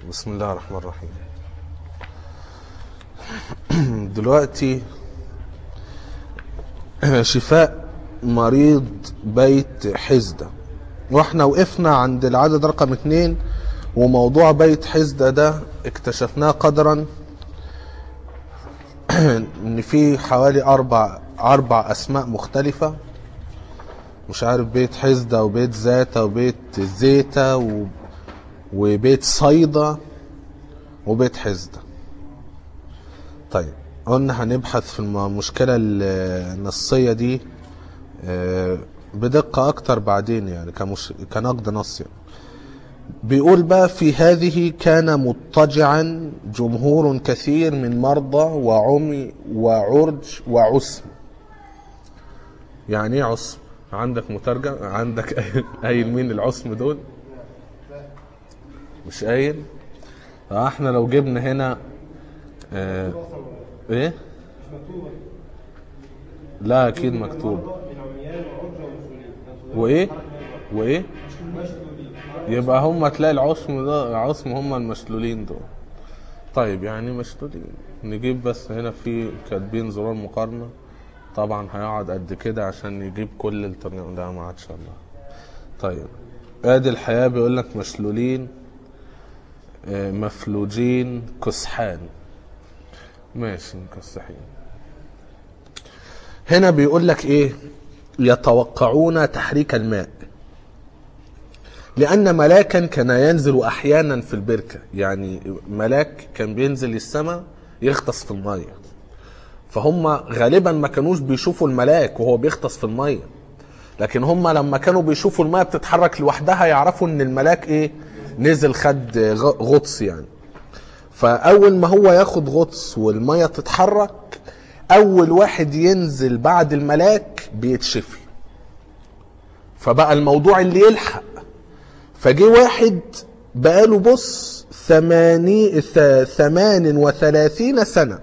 بسم الله الرحمن الرحيم دلوقتي شفاء مريض بيت حزدة واحنا وقفنا عند العدد رقم اتنين وموضوع بيت حزدة ده اكتشفناه قدرا ان في حوالي اربع اربع اسماء مختلفة مش عارف بيت حزدة وبيت زاتة وبيت زيتة و... وبيت صيدا وبيت حزدة طيب قلنا هنبحث في المشكلة النصية دي آه، بدقة أكتر بعدين يعني كمش... كنقد نص يعني. بيقول بقى في هذه كان مضطجعا جمهور كثير من مرضى وعمي وعرج وعسم يعني ايه عسم عندك مترجم عندك قايل مين العسم دول مش قايل اه احنا لو جبنا هنا اه ايه لا اكيد مكتوب من عميان وعرجة ومسؤولين وايه وايه يبقى هم تلاقي العصم ده العصم هم المشلولين دول طيب يعني مشلولين نجيب بس هنا في كاتبين زرار مقارنة طبعا هيقعد قد كده عشان يجيب كل الترجمة ده ما عادش الله طيب ادي الحياة بيقول لك مشلولين آه، مفلوجين كسحان ماشي مكسحين هنا بيقول لك ايه يتوقعون تحريك الماء لأن ملاكا كان ينزل أحيانا في البركة يعني ملاك كان بينزل السماء يغطس في المية فهم غالبا ما كانوش بيشوفوا الملاك وهو بيغطس في المية لكن هم لما كانوا بيشوفوا المية بتتحرك لوحدها يعرفوا ان الملاك ايه نزل خد غ- غطس يعني فاول ما هو ياخد غطس والمية تتحرك اول واحد ينزل بعد الملاك بيتشفي فبقى الموضوع اللي يلحق فجه واحد بقاله بص ثماني ث- ثمان وثلاثين سنة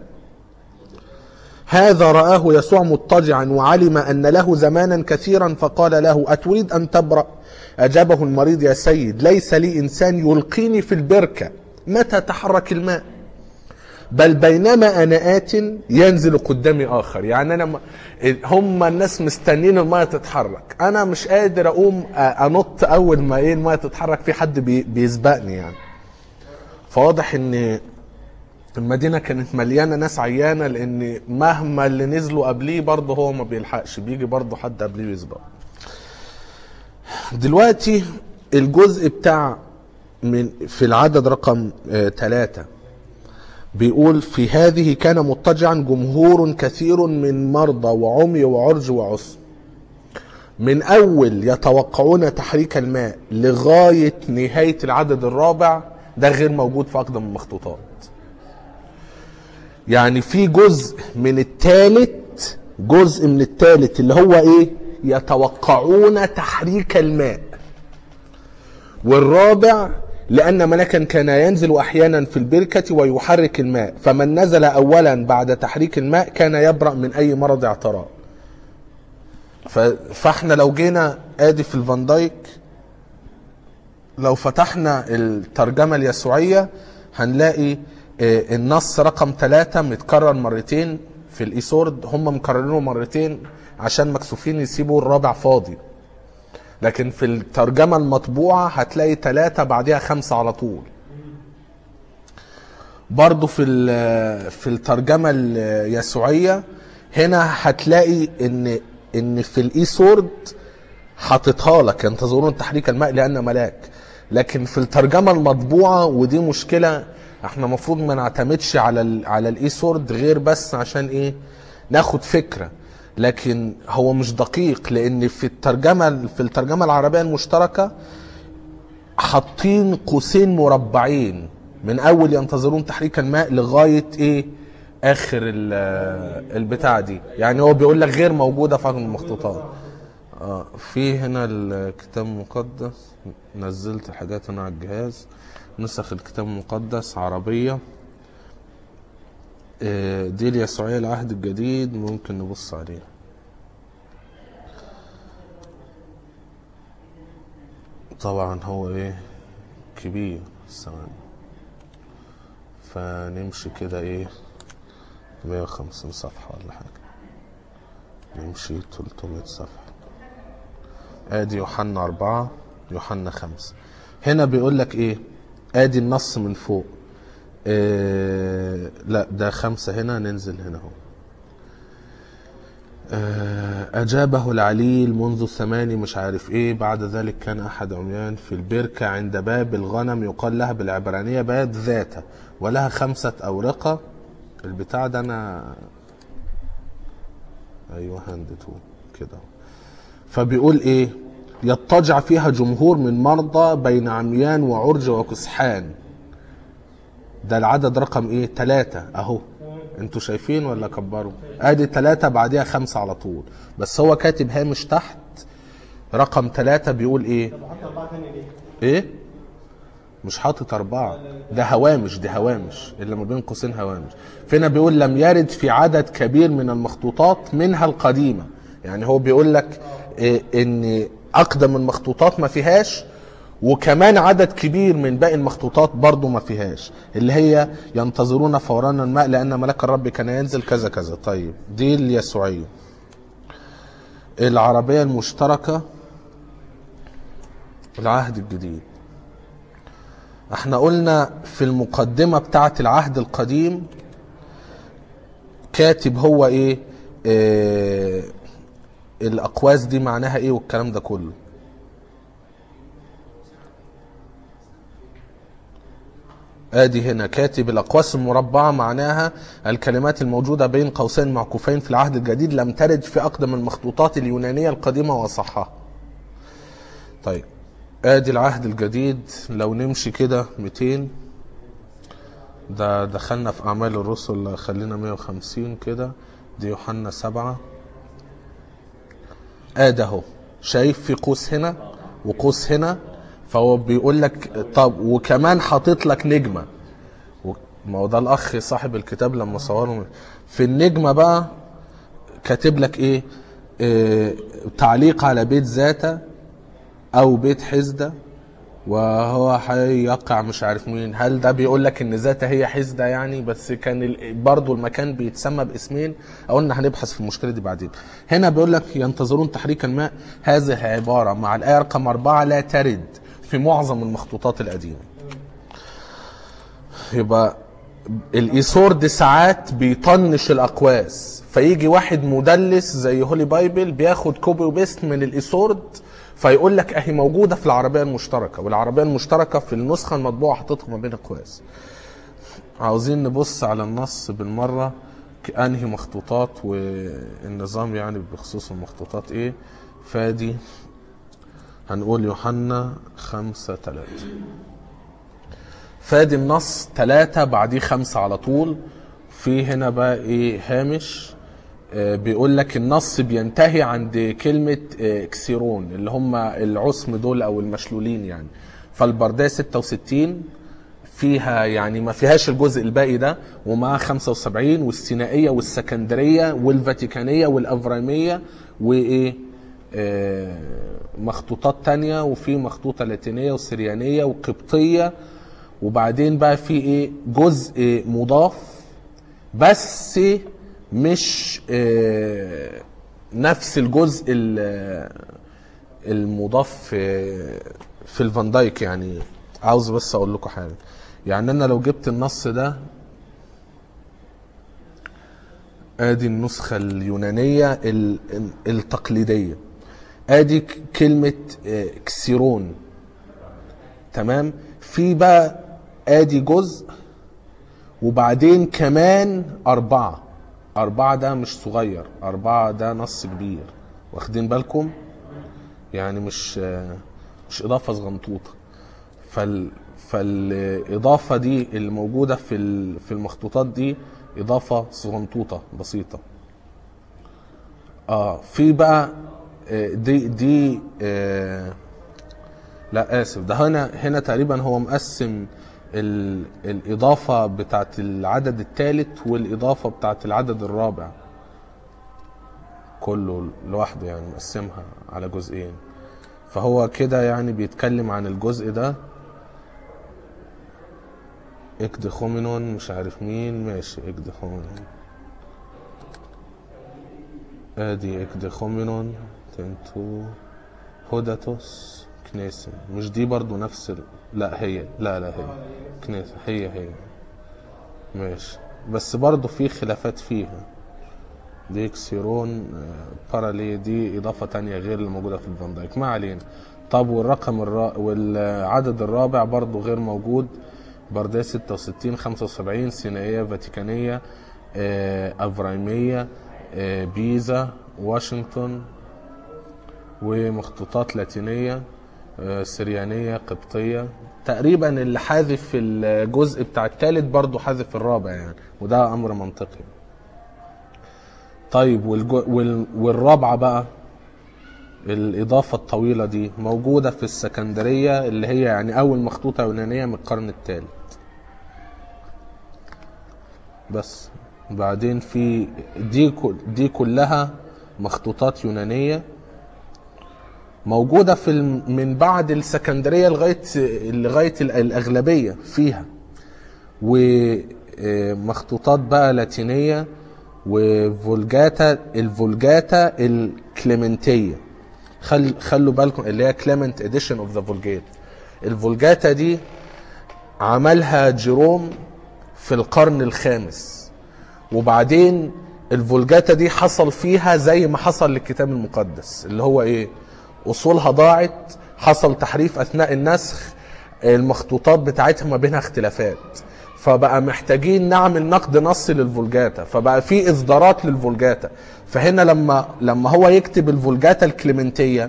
هذا رآه يسوع مضطجعا وعلم أن له زمانا كثيرا فقال له أتريد أن تبرأ أجابه المريض يا سيد ليس لي إنسان يلقيني في البركة متى تحرك الماء بل بينما انا ات ينزل قدامي اخر يعني انا م- هم الناس مستنين الميه تتحرك انا مش قادر اقوم أ- انط اول ما ايه الميه تتحرك في حد بي- بيسبقني يعني فواضح ان المدينه كانت مليانه ناس عيانه لان مهما اللي نزلوا قبليه برضه هو ما بيلحقش بيجي برضه حد قبليه يسبقه دلوقتي الجزء بتاع من في العدد رقم ثلاثة بيقول في هذه كان مضطجعا جمهور كثير من مرضى وعمي وعرج وعسر من أول يتوقعون تحريك الماء لغاية نهاية العدد الرابع ده غير موجود في أقدم المخطوطات يعني في جزء من الثالث جزء من الثالث اللي هو ايه يتوقعون تحريك الماء والرابع لأن ملكا كان ينزل أحيانا في البركة ويحرك الماء فمن نزل أولا بعد تحريك الماء كان يبرأ من أي مرض اعتراء ف- فاحنا لو جينا ادي في الفان دايك لو فتحنا الترجمة اليسوعية هنلاقي آه، النص رقم ثلاثة متكرر مرتين في الإيسورد هم مكررينه مرتين عشان مكسوفين يسيبوا الرابع فاضي لكن في الترجمة المطبوعة هتلاقي ثلاثة بعدها خمسة على طول برضو في ال- في الترجمة اليسوعية هنا هتلاقي ان ان في الاي سورد حاططها لك ينتظرون تحريك الماء لان ملاك لكن في الترجمة المطبوعة ودي مشكلة احنا المفروض ما نعتمدش على ال على الاي سورد غير بس عشان ايه ناخد فكرة لكن هو مش دقيق لان في الترجمة في الترجمة العربية المشتركة حاطين قوسين مربعين من اول ينتظرون تحريك الماء لغايه ايه اخر ال- البتاع دي يعني هو بيقول لك غير موجوده في أغلب المخطوطات اه في هنا الكتاب المقدس نزلت حاجات انا على الجهاز نسخ الكتاب المقدس عربيه آه، دي اليسوعية العهد الجديد ممكن نبص عليها طبعا هو ايه كبير ثواني فنمشي كده ايه 150 صفحة ولا حاجة نمشي 300 صفحة ادي يوحنا أربعة يوحنا خمسة هنا بيقول لك ايه ادي النص من فوق إيه لا ده خمسة هنا ننزل هنا اهو آه، أجابه العليل منذ ثماني مش عارف إيه بعد ذلك كان أحد عميان في البركة عند باب الغنم يقال لها بالعبرانية باب ذاته ولها خمسة أورقة البتاع ده أنا أيوه هندته كده فبيقول إيه يضطجع فيها جمهور من مرضى بين عميان وعرج وكسحان ده العدد رقم ايه تلاتة اهو انتوا شايفين ولا كبروا ادي تلاتة بعديها خمسة على طول بس هو كاتب هامش تحت رقم تلاتة بيقول ايه طب حتى أربعة تاني ليه؟ ايه مش حاطط أربعة ده هوامش دي هوامش اللي ما بين قوسين هوامش فينا بيقول لم يرد في عدد كبير من المخطوطات منها القديمة يعني هو بيقول لك إيه ان أقدم المخطوطات ما فيهاش وكمان عدد كبير من باقي المخطوطات برضو ما فيهاش اللي هي ينتظرون فوران الماء لأن ملك الرب كان ينزل كذا كذا طيب دي اليسوعية العربية المشتركة العهد الجديد احنا قلنا في المقدمة بتاعة العهد القديم كاتب هو ايه اه الاقواس دي معناها ايه والكلام ده كله ادي هنا كاتب الاقواس المربعه معناها الكلمات الموجوده بين قوسين معكوفين في العهد الجديد لم ترد في اقدم المخطوطات اليونانيه القديمه وصحها طيب ادي العهد الجديد لو نمشي كده 200 ده دخلنا في اعمال الرسل خلينا 150 كده دي يوحنا سبعة ادي اهو شايف في قوس هنا وقوس هنا فهو بيقول لك طب وكمان حاطط لك نجمه و- ما هو ده الاخ صاحب الكتاب لما صوره في النجمه بقى كاتب لك ايه, إيه تعليق على بيت ذاته او بيت حزده وهو هيقع مش عارف مين هل ده بيقول لك ان ذاته هي حزده يعني بس كان ال- برضو المكان بيتسمى باسمين قلنا هنبحث في المشكله دي بعدين هنا بيقول لك ينتظرون تحريك الماء هذه عباره مع الايه رقم أربعة لا ترد في معظم المخطوطات القديمه يبقى الايسورد ساعات بيطنش الاقواس فيجي واحد مدلس زي هولي بايبل بياخد كوبي وبيست من الايسورد فيقول لك اهي موجوده في العربيه المشتركه والعربيه المشتركه في النسخه المطبوعه حاططها ما بين اقواس عاوزين نبص على النص بالمره انهي مخطوطات والنظام يعني بخصوص المخطوطات ايه فادي هنقول يوحنا خمسة تلاتة فادي النص تلاتة بعديه خمسة على طول في هنا بقى ايه هامش آه، بيقول لك النص بينتهي عند كلمة آه، كسيرون اللي هم العصم دول او المشلولين يعني فالبردية 66 فيها يعني ما فيهاش الجزء الباقي ده ومعاها 75 والسينائية والسكندرية والفاتيكانية والأفرامية وإيه آه، مخطوطات تانية وفي مخطوطة لاتينية وسريانية وقبطية وبعدين بقى في ايه جزء مضاف بس مش آه، نفس الجزء ال- المضاف في في الفان دايك يعني عاوز بس اقول لكم حاجه يعني انا لو جبت النص ده ادي النسخه اليونانيه ال- التقليديه ادي ك- كلمه آه، كسيرون تمام في بقى ادي جزء وبعدين كمان أربعة أربعة ده مش صغير أربعة ده نص كبير واخدين بالكم يعني مش مش إضافة صغنطوطة فال فالإضافة دي اللي موجودة في ال- في المخطوطات دي إضافة صغنطوطة بسيطة اه في بقى آه، دي دي آه لا اسف ده هنا هنا تقريبا هو مقسم ال... الاضافه بتاعت العدد الثالث والاضافه بتاعت العدد الرابع كله لوحده يعني مقسمها على جزئين فهو كده يعني بيتكلم عن الجزء ده اكدخومينون مش عارف مين ماشي اكدخومينون ادي اكدخومينون تنتو هوداتوس كنيسة مش دي برضو نفس ال... لا هي لا لا هي كنيسة هي هي ماشي بس برضو في خلافات فيها دي اكسيرون آه، بارالي دي اضافة تانية غير اللي موجودة في الفان دايك ما علينا طب والرقم الرا... والعدد الرابع برضو غير موجود برديه 66 75 سينائية فاتيكانية آه، افرايمية آه، بيزا واشنطن ومخطوطات لاتينية آه، سريانية قبطية تقريبا اللي حاذف في الجزء بتاع الثالث برضو حاذف الرابع يعني وده امر منطقي طيب والجو وال والرابعة بقى الإضافة الطويلة دي موجودة في السكندرية اللي هي يعني أول مخطوطة يونانية من القرن الثالث بس بعدين في دي كل- دي كلها مخطوطات يونانية موجودة في الم- من بعد السكندرية لغاية لغاية ال- الأغلبية فيها ومخطوطات بقى لاتينية وفولجاتا الفولجاتا الكليمنتية خل خلوا بالكم اللي هي كليمنت اديشن اوف ذا فولجيت الفولجاتا دي عملها جيروم في القرن الخامس وبعدين الفولجاتا دي حصل فيها زي ما حصل للكتاب المقدس اللي هو ايه اصولها ضاعت حصل تحريف اثناء النسخ المخطوطات بتاعتها ما بينها اختلافات فبقى محتاجين نعمل نقد نصي للفولجاتا فبقى في اصدارات للفولجاتا فهنا لما لما هو يكتب الفولجاتا الكليمنتيه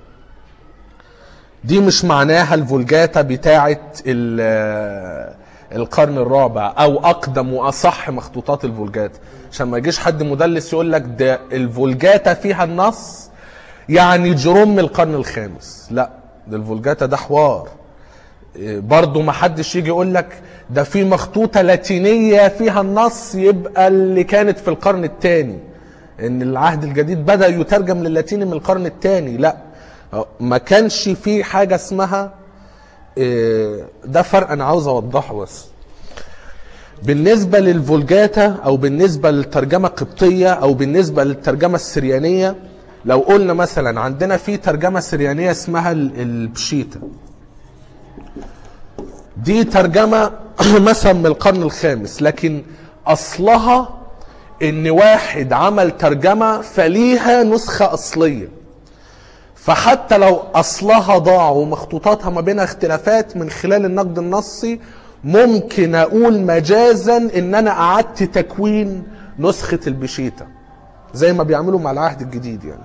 دي مش معناها الفولجاتا بتاعه ال- القرن الرابع او اقدم واصح مخطوطات الفولجاتا عشان ما يجيش حد مدلس يقول لك ده الفولجاتا فيها النص يعني جروم من القرن الخامس لا ده الفولجاتا ده حوار إيه، برضو ما حدش يجي يقول لك ده في مخطوطة لاتينية فيها النص يبقى اللي كانت في القرن الثاني ان العهد الجديد بدأ يترجم للاتيني من القرن الثاني لا ما كانش في حاجة اسمها إيه، ده فرق انا عاوز اوضحه بس بالنسبة للفولجاتا او بالنسبة للترجمة القبطية او بالنسبة للترجمة السريانية لو قلنا مثلا عندنا في ترجمة سريانية اسمها ال- البشيتا دي ترجمة مثلا من القرن الخامس لكن أصلها إن واحد عمل ترجمة فليها نسخة أصلية فحتى لو أصلها ضاع ومخطوطاتها ما بينها اختلافات من خلال النقد النصي ممكن أقول مجازا إن أنا أعدت تكوين نسخة البشيتا زي ما بيعملوا مع العهد الجديد يعني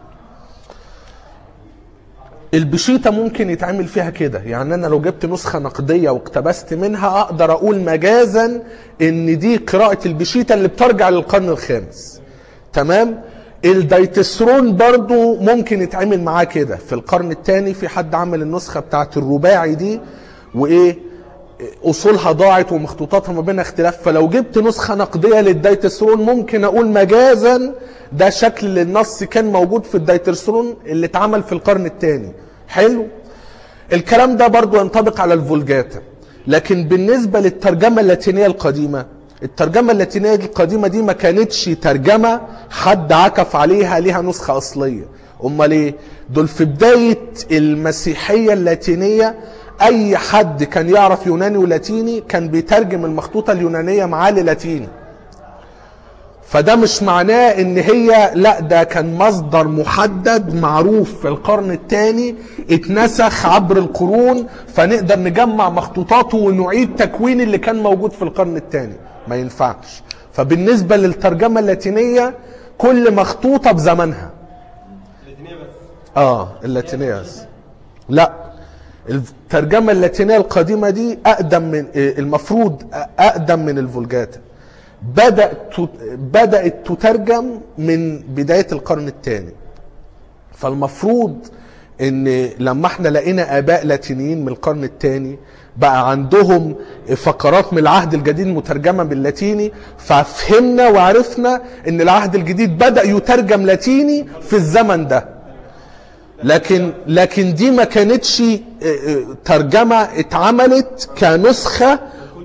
البشيطة ممكن يتعمل فيها كده يعني انا لو جبت نسخة نقدية واقتبست منها اقدر اقول مجازا ان دي قراءة البشيطة اللي بترجع للقرن الخامس تمام الدايتسرون برضو ممكن يتعمل معاه كده في القرن الثاني في حد عمل النسخة بتاعت الرباعي دي وايه اصولها ضاعت ومخطوطاتها ما بينها اختلاف فلو جبت نسخه نقديه للدايتسرون ممكن اقول مجازا ده شكل للنص كان موجود في الدايتسرون اللي اتعمل في القرن الثاني حلو الكلام ده برضو ينطبق على الفولجاتا لكن بالنسبه للترجمه اللاتينيه القديمه الترجمه اللاتينيه القديمه دي ما كانتش ترجمه حد عكف عليها ليها نسخه اصليه امال ايه دول في بدايه المسيحيه اللاتينيه اي حد كان يعرف يوناني ولاتيني كان بيترجم المخطوطه اليونانيه معاه للاتيني فده مش معناه ان هي لا ده كان مصدر محدد معروف في القرن الثاني اتنسخ عبر القرون فنقدر نجمع مخطوطاته ونعيد تكوين اللي كان موجود في القرن الثاني ما ينفعش فبالنسبة للترجمة اللاتينية كل مخطوطة بزمنها اللاتينية بس اه اللاتينية بس. لا الترجمة اللاتينية القديمة دي أقدم من المفروض أقدم من الفولجاتا بدأت بدأت تترجم من بداية القرن الثاني فالمفروض ان لما احنا لقينا اباء لاتينيين من القرن الثاني بقى عندهم فقرات من العهد الجديد مترجمه باللاتيني ففهمنا وعرفنا ان العهد الجديد بدا يترجم لاتيني في الزمن ده لكن لكن دي ما كانتش اه، اه، ترجمه اتعملت كنسخه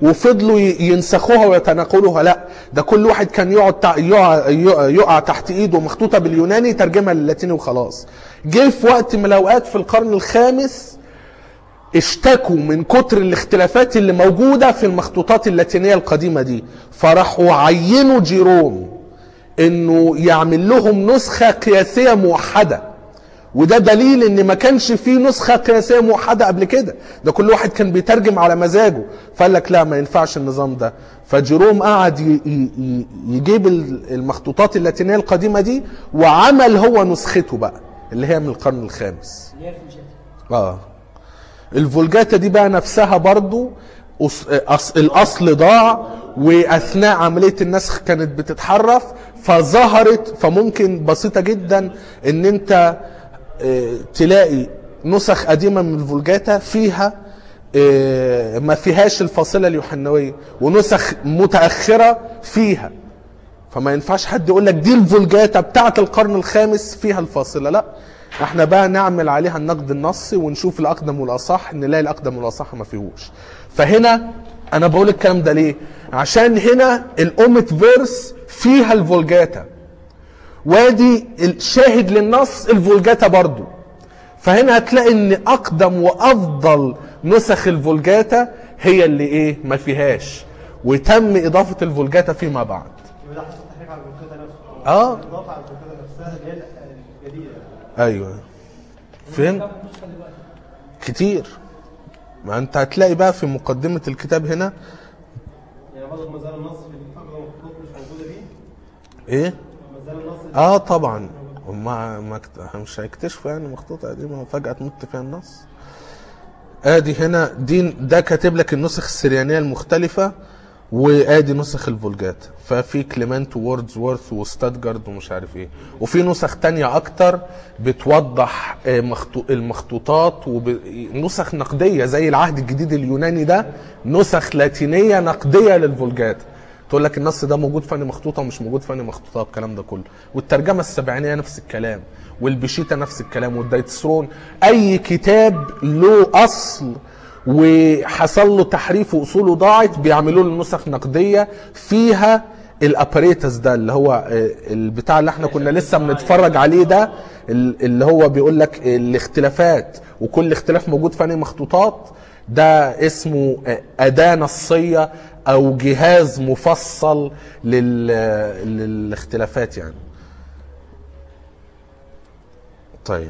وفضلوا ي- ينسخوها ويتناقلوها لا ده كل واحد كان يقعد تع- يقع, يقع, يقع تحت ايده مخطوطه باليوناني يترجمها للاتيني وخلاص جه في وقت من الاوقات في القرن الخامس اشتكوا من كتر الاختلافات اللي موجوده في المخطوطات اللاتينيه القديمه دي فراحوا عينوا جيروم انه يعمل لهم نسخه قياسيه موحده وده دليل ان ما كانش فيه نسخه قياسيه موحده قبل كده ده كل واحد كان بيترجم على مزاجه فقال لك لا ما ينفعش النظام ده فجيروم قعد ي- ي- ي- يجيب ال- المخطوطات اللاتينيه القديمه دي وعمل هو نسخته بقى اللي هي من القرن الخامس اللي هي الفنجان اه الفولجاتا دي بقى نفسها برضو أص... أص... الاصل ضاع واثناء عمليه النسخ كانت بتتحرف فظهرت فممكن بسيطه جدا ان انت آه، تلاقي نسخ قديمه من الفولجاتا فيها آه، ما فيهاش الفاصله اليوحنويه ونسخ متاخره فيها فما ينفعش حد يقول لك دي الفولجاتا بتاعه القرن الخامس فيها الفاصله لا احنا بقى نعمل عليها النقد النصي ونشوف الاقدم والاصح نلاقي الاقدم والاصح ما فيهوش فهنا انا بقول الكلام ده ليه عشان هنا الاومت فيرس فيها الفولجاتا وادي الشاهد للنص الفولجاتا برضو فهنا هتلاقي ان اقدم وافضل نسخ الفولجاتا هي اللي ايه ما فيهاش وتم اضافه الفولجاتا فيما بعد يبقى ده حصل تحريف على الفولكاتا نفسه اه اضافه على الفولكاتا نفسها اللي هي الجديده ايوه فين كم نسخه دلوقتي كتير ما انت هتلاقي بقى في مقدمه الكتاب هنا يعني برضه ما زال النص في الاقدم والخطوط مش موجوده فيه ايه ما زال النص اه طبعا ما ما كت- مش هيكتشفوا يعني مخطوطه قديمه وفجاه تنط فيها النص ادي هنا دي ده كاتب لك النسخ السريانيه المختلفه وادي نسخ الفولجات ففي كليمنت ووردز وورث وستاتجارد ومش عارف ايه وفي نسخ تانية اكتر بتوضح آه، مخطو- المخطوطات ونسخ نقديه زي العهد الجديد اليوناني ده نسخ لاتينيه نقديه للفولجات تقول لك النص ده موجود في أنهي مخطوطه ومش موجود في أنهي مخطوطه الكلام ده كله والترجمه السبعينيه نفس الكلام والبشيتا نفس الكلام والدايتسرون اي كتاب له اصل وحصل له تحريف واصوله ضاعت بيعملوا له نسخ نقديه فيها الاباريتس ده اللي هو آه، البتاع اللي احنا كنا لسه بنتفرج عليه ده ال- اللي هو بيقول لك الاختلافات وكل اختلاف موجود في انهي مخطوطات ده اسمه أداة نصية أو جهاز مفصل لل... للاختلافات يعني طيب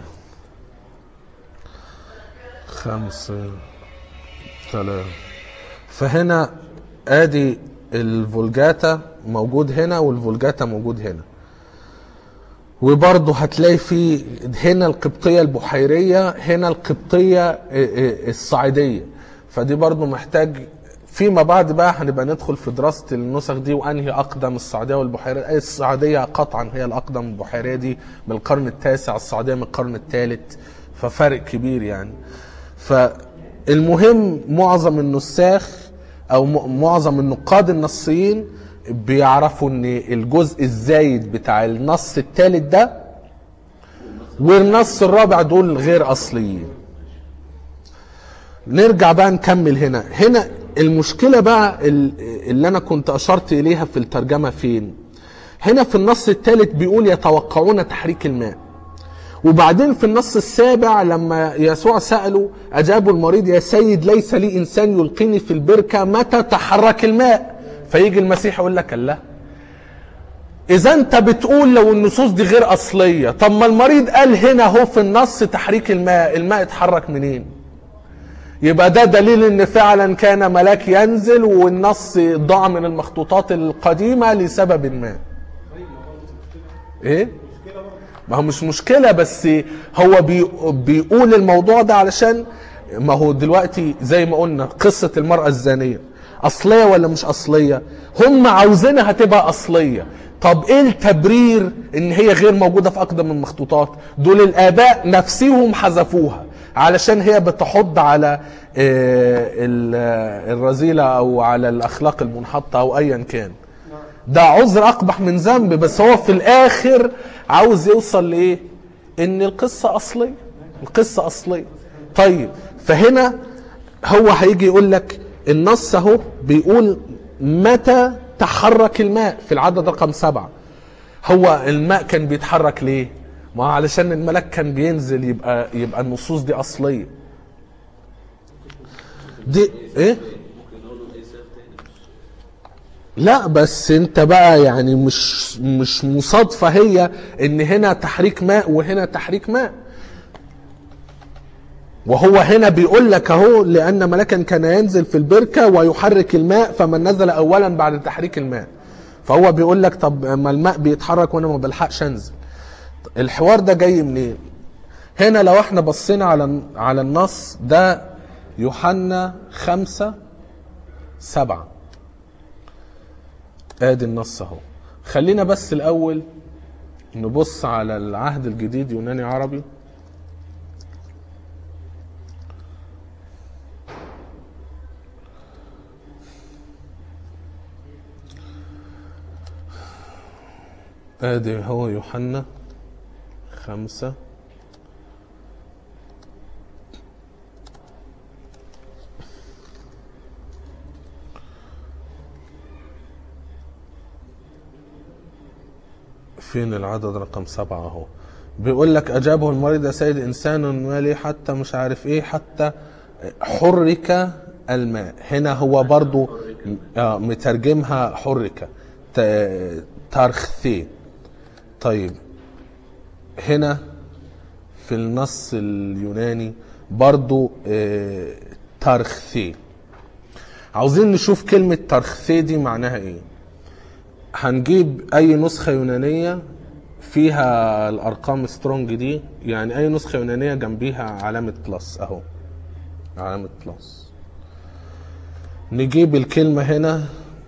خمسة ثلاثة فهنا ادي الفولجاتا موجود هنا والفولجاتا موجود هنا وبرضه هتلاقي في هنا القبطية البحيرية هنا القبطية الصعيدية فدي برضه محتاج فيما بعد بقى هنبقى ندخل في دراسة النسخ دي وأنهي أقدم الصعيدية والبحيرية أي الصعيدية قطعا هي الأقدم البحيرية دي من القرن التاسع الصعيدية من القرن الثالث ففرق كبير يعني فالمهم معظم النساخ أو م- معظم النقاد النصيين بيعرفوا ان الجزء الزايد بتاع النص الثالث ده والنص الرابع دول غير اصليين نرجع بقى نكمل هنا هنا المشكله بقى ال- اللي انا كنت اشرت اليها في الترجمه فين هنا في النص الثالث بيقول يتوقعون تحريك الماء وبعدين في النص السابع لما يسوع سأله أجابوا المريض يا سيد ليس لي إنسان يلقيني في البركة متى تحرك الماء فيجي المسيح يقول لك الله إذا أنت بتقول لو النصوص دي غير أصلية طب ما المريض قال هنا هو في النص تحريك الماء الماء اتحرك منين يبقى ده دليل ان فعلا كان ملاك ينزل والنص ضاع من المخطوطات القديمة لسبب ما ايه ما هو مش مشكلة بس هو بي بيقول الموضوع ده علشان ما هو دلوقتي زي ما قلنا قصة المرأة الزانية أصلية ولا مش أصلية هم عاوزينها تبقى أصلية طب ايه التبرير ان هي غير موجودة في اقدم المخطوطات دول الاباء نفسهم حذفوها علشان هي بتحض على آه، ال- آه، الرذيلة او على الاخلاق المنحطة او ايا كان ده عذر اقبح من ذنب بس هو في الاخر عاوز يوصل لايه ان القصه اصليه القصه اصليه طيب فهنا هو هيجي يقول لك النص اهو بيقول متى تحرك الماء في العدد رقم سبعة هو الماء كان بيتحرك ليه ما هو علشان الملاك كان بينزل يبقى يبقى النصوص دي اصليه دي ايه لا بس انت بقى يعني مش مش مصادفه هي ان هنا تحريك ماء وهنا تحريك ماء وهو هنا بيقول لك اهو لان ملكا كان ينزل في البركه ويحرك الماء فمن نزل اولا بعد تحريك الماء فهو بيقول لك طب ما الماء بيتحرك وانا ما بلحقش انزل الحوار ده جاي منين هنا لو احنا بصينا على على النص ده يوحنا خمسة سبعة ادي النص اهو خلينا بس الاول نبص على العهد الجديد يوناني عربي ادي هو يوحنا خمسة فين العدد رقم سبعة اهو بيقول لك اجابه المريض يا سيد انسان مالي حتى مش عارف ايه حتى حرك الماء هنا هو برضو آه، مترجمها حرك ت- ترخثي طيب هنا في النص اليوناني برضو آه، ترخثي عاوزين نشوف كلمة ترخثي دي معناها ايه هنجيب اي نسخة يونانية فيها الارقام سترونج دي يعني اي نسخة يونانية جنبيها علامة بلس اهو علامة بلس نجيب الكلمة هنا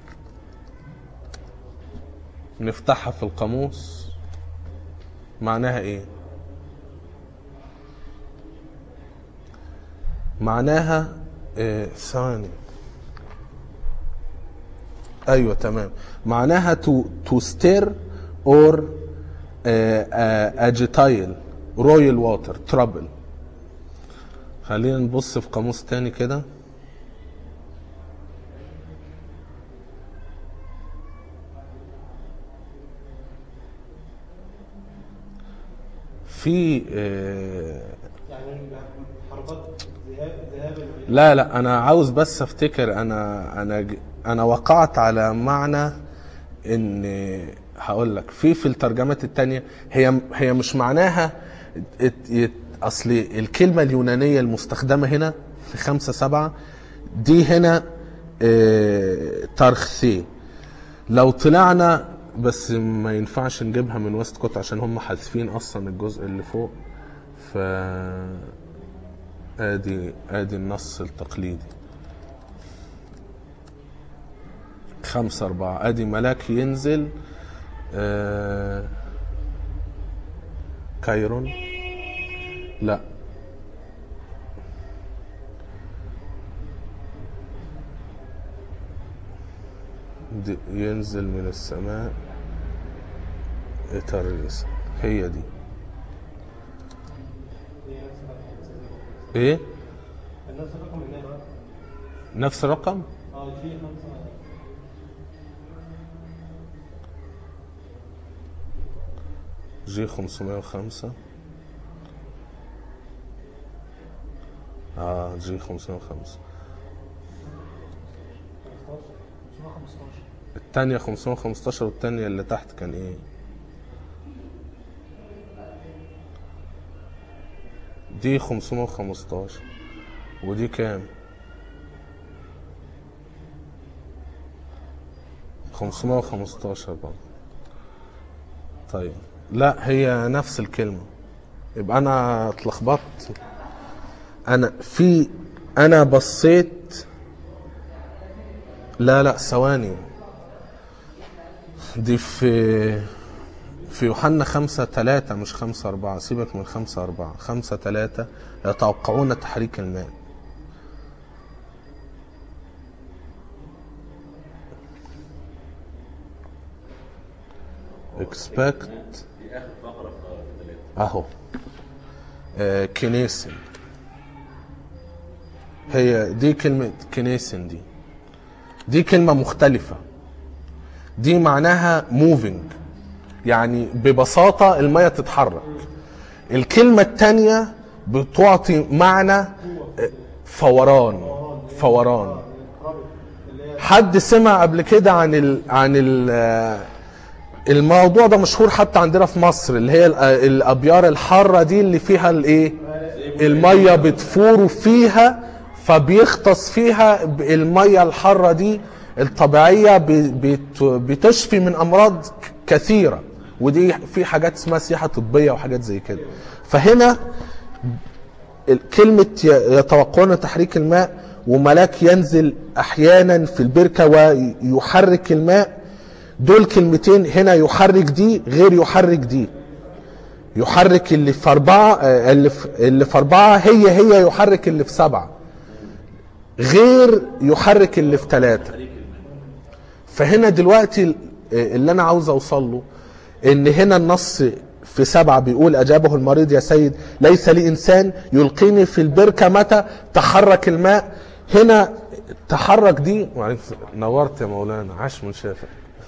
نفتحها في القاموس معناها ايه معناها إيه، ثواني ايوه تمام معناها تو تو ستير اور اجيتايل رويال واتر ترابل خلينا نبص في قاموس تاني كده في آه، يعني حركات ذهاب ذهاب لا لا انا عاوز بس افتكر انا انا ج- انا وقعت على معنى ان هقول لك في في الترجمات التانية هي هي مش معناها ات- ات- اصل الكلمة اليونانية المستخدمة هنا في خمسة سبعة دي هنا اه ترخثي لو طلعنا بس ما ينفعش نجيبها من ويست كوت عشان هم حذفين اصلا الجزء اللي فوق ف ادي ادي النص التقليدي خمسة أربعة ادي ملاك ينزل آه كايرون لا دي ينزل من السماء إتريس هي دي ايه الناس الرقم هنا بقى نفس الرقم اه جي خمسة جي 505 اه جي 505 الثانية 515 والثانية اللي تحت كان ايه؟ دي 515 ودي كام؟ 515 برضه طيب لا هي نفس الكلمة يبقى أنا اتلخبطت أنا في أنا بصيت لا لا ثواني دي في في يوحنا خمسة ثلاثة مش خمسة أربعة سيبك من خمسة أربعة خمسة ثلاثة يتوقعون تحريك الماء expect دي اخر فقره في ثلاثه اهو آه كنيسة هي دي كلمة كنيسن دي دي كلمة مختلفة دي معناها moving يعني ببساطة المية تتحرك الكلمة التانية بتعطي معنى فوران فوران حد سمع قبل كده عن ال عن ال الموضوع ده مشهور حتى عندنا في مصر اللي هي ال- الابيار الحاره دي اللي فيها الايه الميه بتفور فيها فبيغطس فيها ب- الميه الحاره دي الطبيعيه ب- بت- بتشفي من امراض ك- كثيره ودي في حاجات اسمها سياحه طبيه وحاجات زي كده فهنا كلمة ي- يتوقعون تحريك الماء وملاك ينزل أحيانا في البركة ويحرك الماء دول كلمتين هنا يحرك دي غير يحرك دي يحرك اللي في أربعة آه، اللي في, اللي في أربعة هي هي يحرك اللي في سبعة غير يحرك اللي في ثلاثة فهنا دلوقتي ال- اللي أنا عاوز أوصل له إن هنا النص في سبعة بيقول أجابه المريض يا سيد ليس لي إنسان يلقيني في البركة متى تحرك الماء هنا تحرك دي معلش، نورت يا مولانا عاش من شافع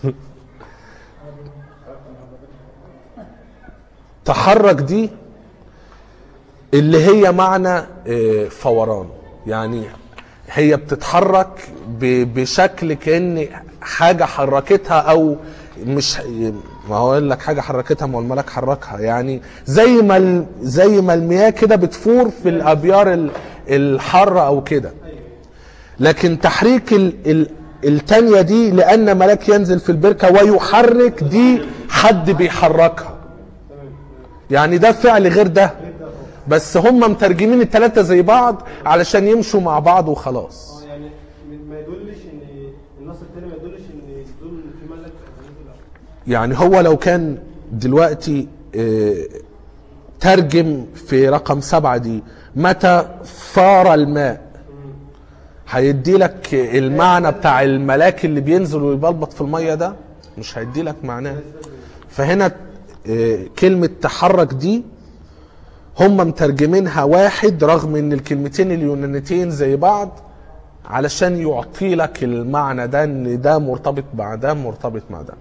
تحرك دي اللي هي معنى آه، فوران يعني هي بتتحرك ب- بشكل كأن حاجة حركتها أو مش ما هو يقول لك حاجة حركتها ما هو الملاك حركها يعني زي ما ال- زي ما المياه كده بتفور في الأبيار ال- الحارة أو كده لكن تحريك ال ال التانية دي لأن ملاك ينزل في البركة ويحرك دي حد بيحركها يعني ده فعل غير ده بس هم مترجمين التلاتة زي بعض علشان يمشوا مع بعض وخلاص اه يعني ما يدلش ان النص التاني ما يدلش ان دول في ملك لا يعني هو لو كان دلوقتي آه، ترجم في رقم سبعة دي متى ثار الماء هيدي لك المعنى بتاع الملاك اللي بينزل ويبلبط في المية ده مش هيدي لك معناه فهنا آه، كلمة تحرك دي هم مترجمينها واحد رغم ان الكلمتين اليونانيتين زي بعض علشان يعطي لك المعنى ده ان ده مرتبط مع ده مرتبط مع ده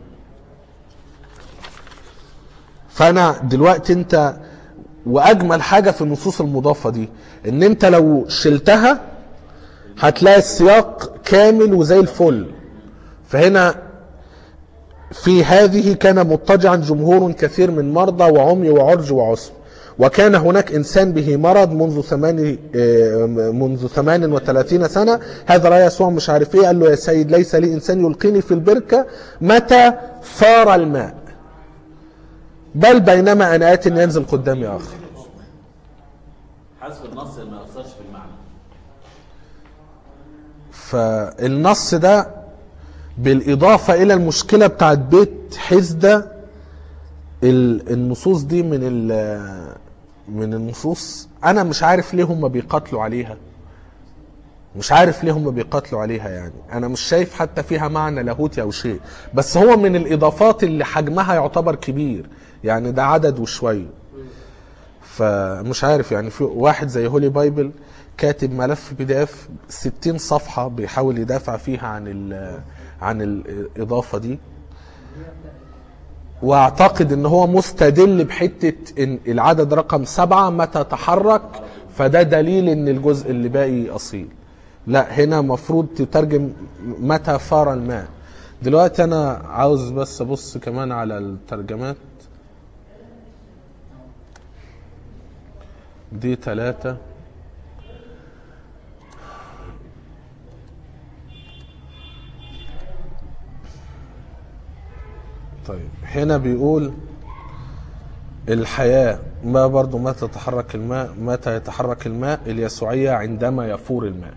فانا دلوقتي انت واجمل حاجه في النصوص المضافه دي ان انت لو شلتها هتلاقي السياق كامل وزي الفل فهنا في هذه كان مضطجعا جمهور كثير من مرضى وعمي وعرج وعسر وكان هناك انسان به مرض منذ ثمان آه، منذ ثمان وثلاثين سنه هذا راى يسوع مش عارف ايه قال له يا سيد ليس لي انسان يلقيني في البركه متى ثار الماء بل بينما انا ات ينزل قدامي اخر حذف النص ما يأثرش في المعنى فالنص ده بالإضافة إلى المشكلة بتاعت بيت حزدة ال- النصوص دي من ال- من النصوص أنا مش عارف ليه هم بيقاتلوا عليها مش عارف ليه هم بيقاتلوا عليها يعني أنا مش شايف حتى فيها معنى لاهوتي أو شيء بس هو من الإضافات اللي حجمها يعتبر كبير يعني ده عدد وشوية فمش عارف يعني في واحد زي هولي بايبل كاتب ملف بي دي اف 60 صفحه بيحاول يدافع فيها عن ال عن الاضافه دي واعتقد ان هو مستدل بحته ان العدد رقم سبعة متى تحرك فده دليل ان الجزء اللي باقي اصيل لا هنا مفروض تترجم متى فار الماء دلوقتي انا عاوز بس ابص كمان على الترجمات دي ثلاثة طيب هنا بيقول الحياة ما برضو متى تتحرك الماء متى يتحرك الماء اليسوعية عندما يفور الماء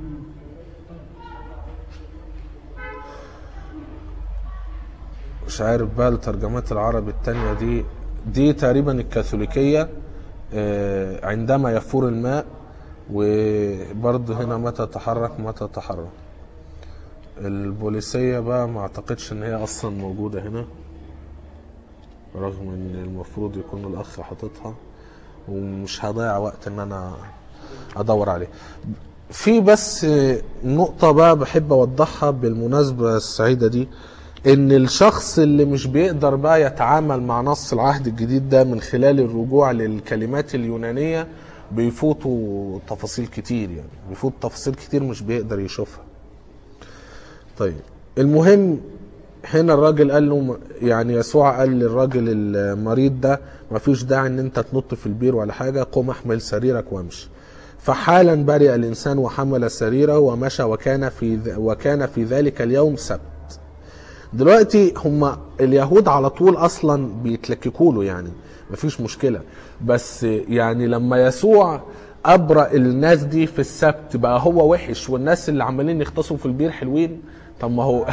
مش عارف بقى الترجمات العربي التانية دي دي تقريبا الكاثوليكية آه، عندما يفور الماء وبرضه هنا متى تحرك متى تحرك البوليسية بقى ما اعتقدش ان هي اصلا موجودة هنا رغم ان المفروض يكون الاخ حاططها ومش هضيع وقت ان انا ادور عليه في بس نقطة بقى بحب أوضحها بالمناسبة السعيدة دي إن الشخص اللي مش بيقدر بقى يتعامل مع نص العهد الجديد ده من خلال الرجوع للكلمات اليونانية بيفوتوا تفاصيل كتير يعني بيفوت تفاصيل كتير مش بيقدر يشوفها طيب المهم هنا الراجل قال له يعني يسوع قال للراجل المريض ده ما فيش داعي ان انت تنط في البير ولا حاجه قم احمل سريرك وامشي فحالا برئ الانسان وحمل سريره ومشى وكان في ذ- وكان في ذلك اليوم سبت دلوقتي هم اليهود على طول اصلا بيتلككوا له يعني مفيش مشكله بس يعني لما يسوع ابرأ الناس دي في السبت بقى هو وحش والناس اللي عمالين يغطسوا في البير حلوين طب ما هو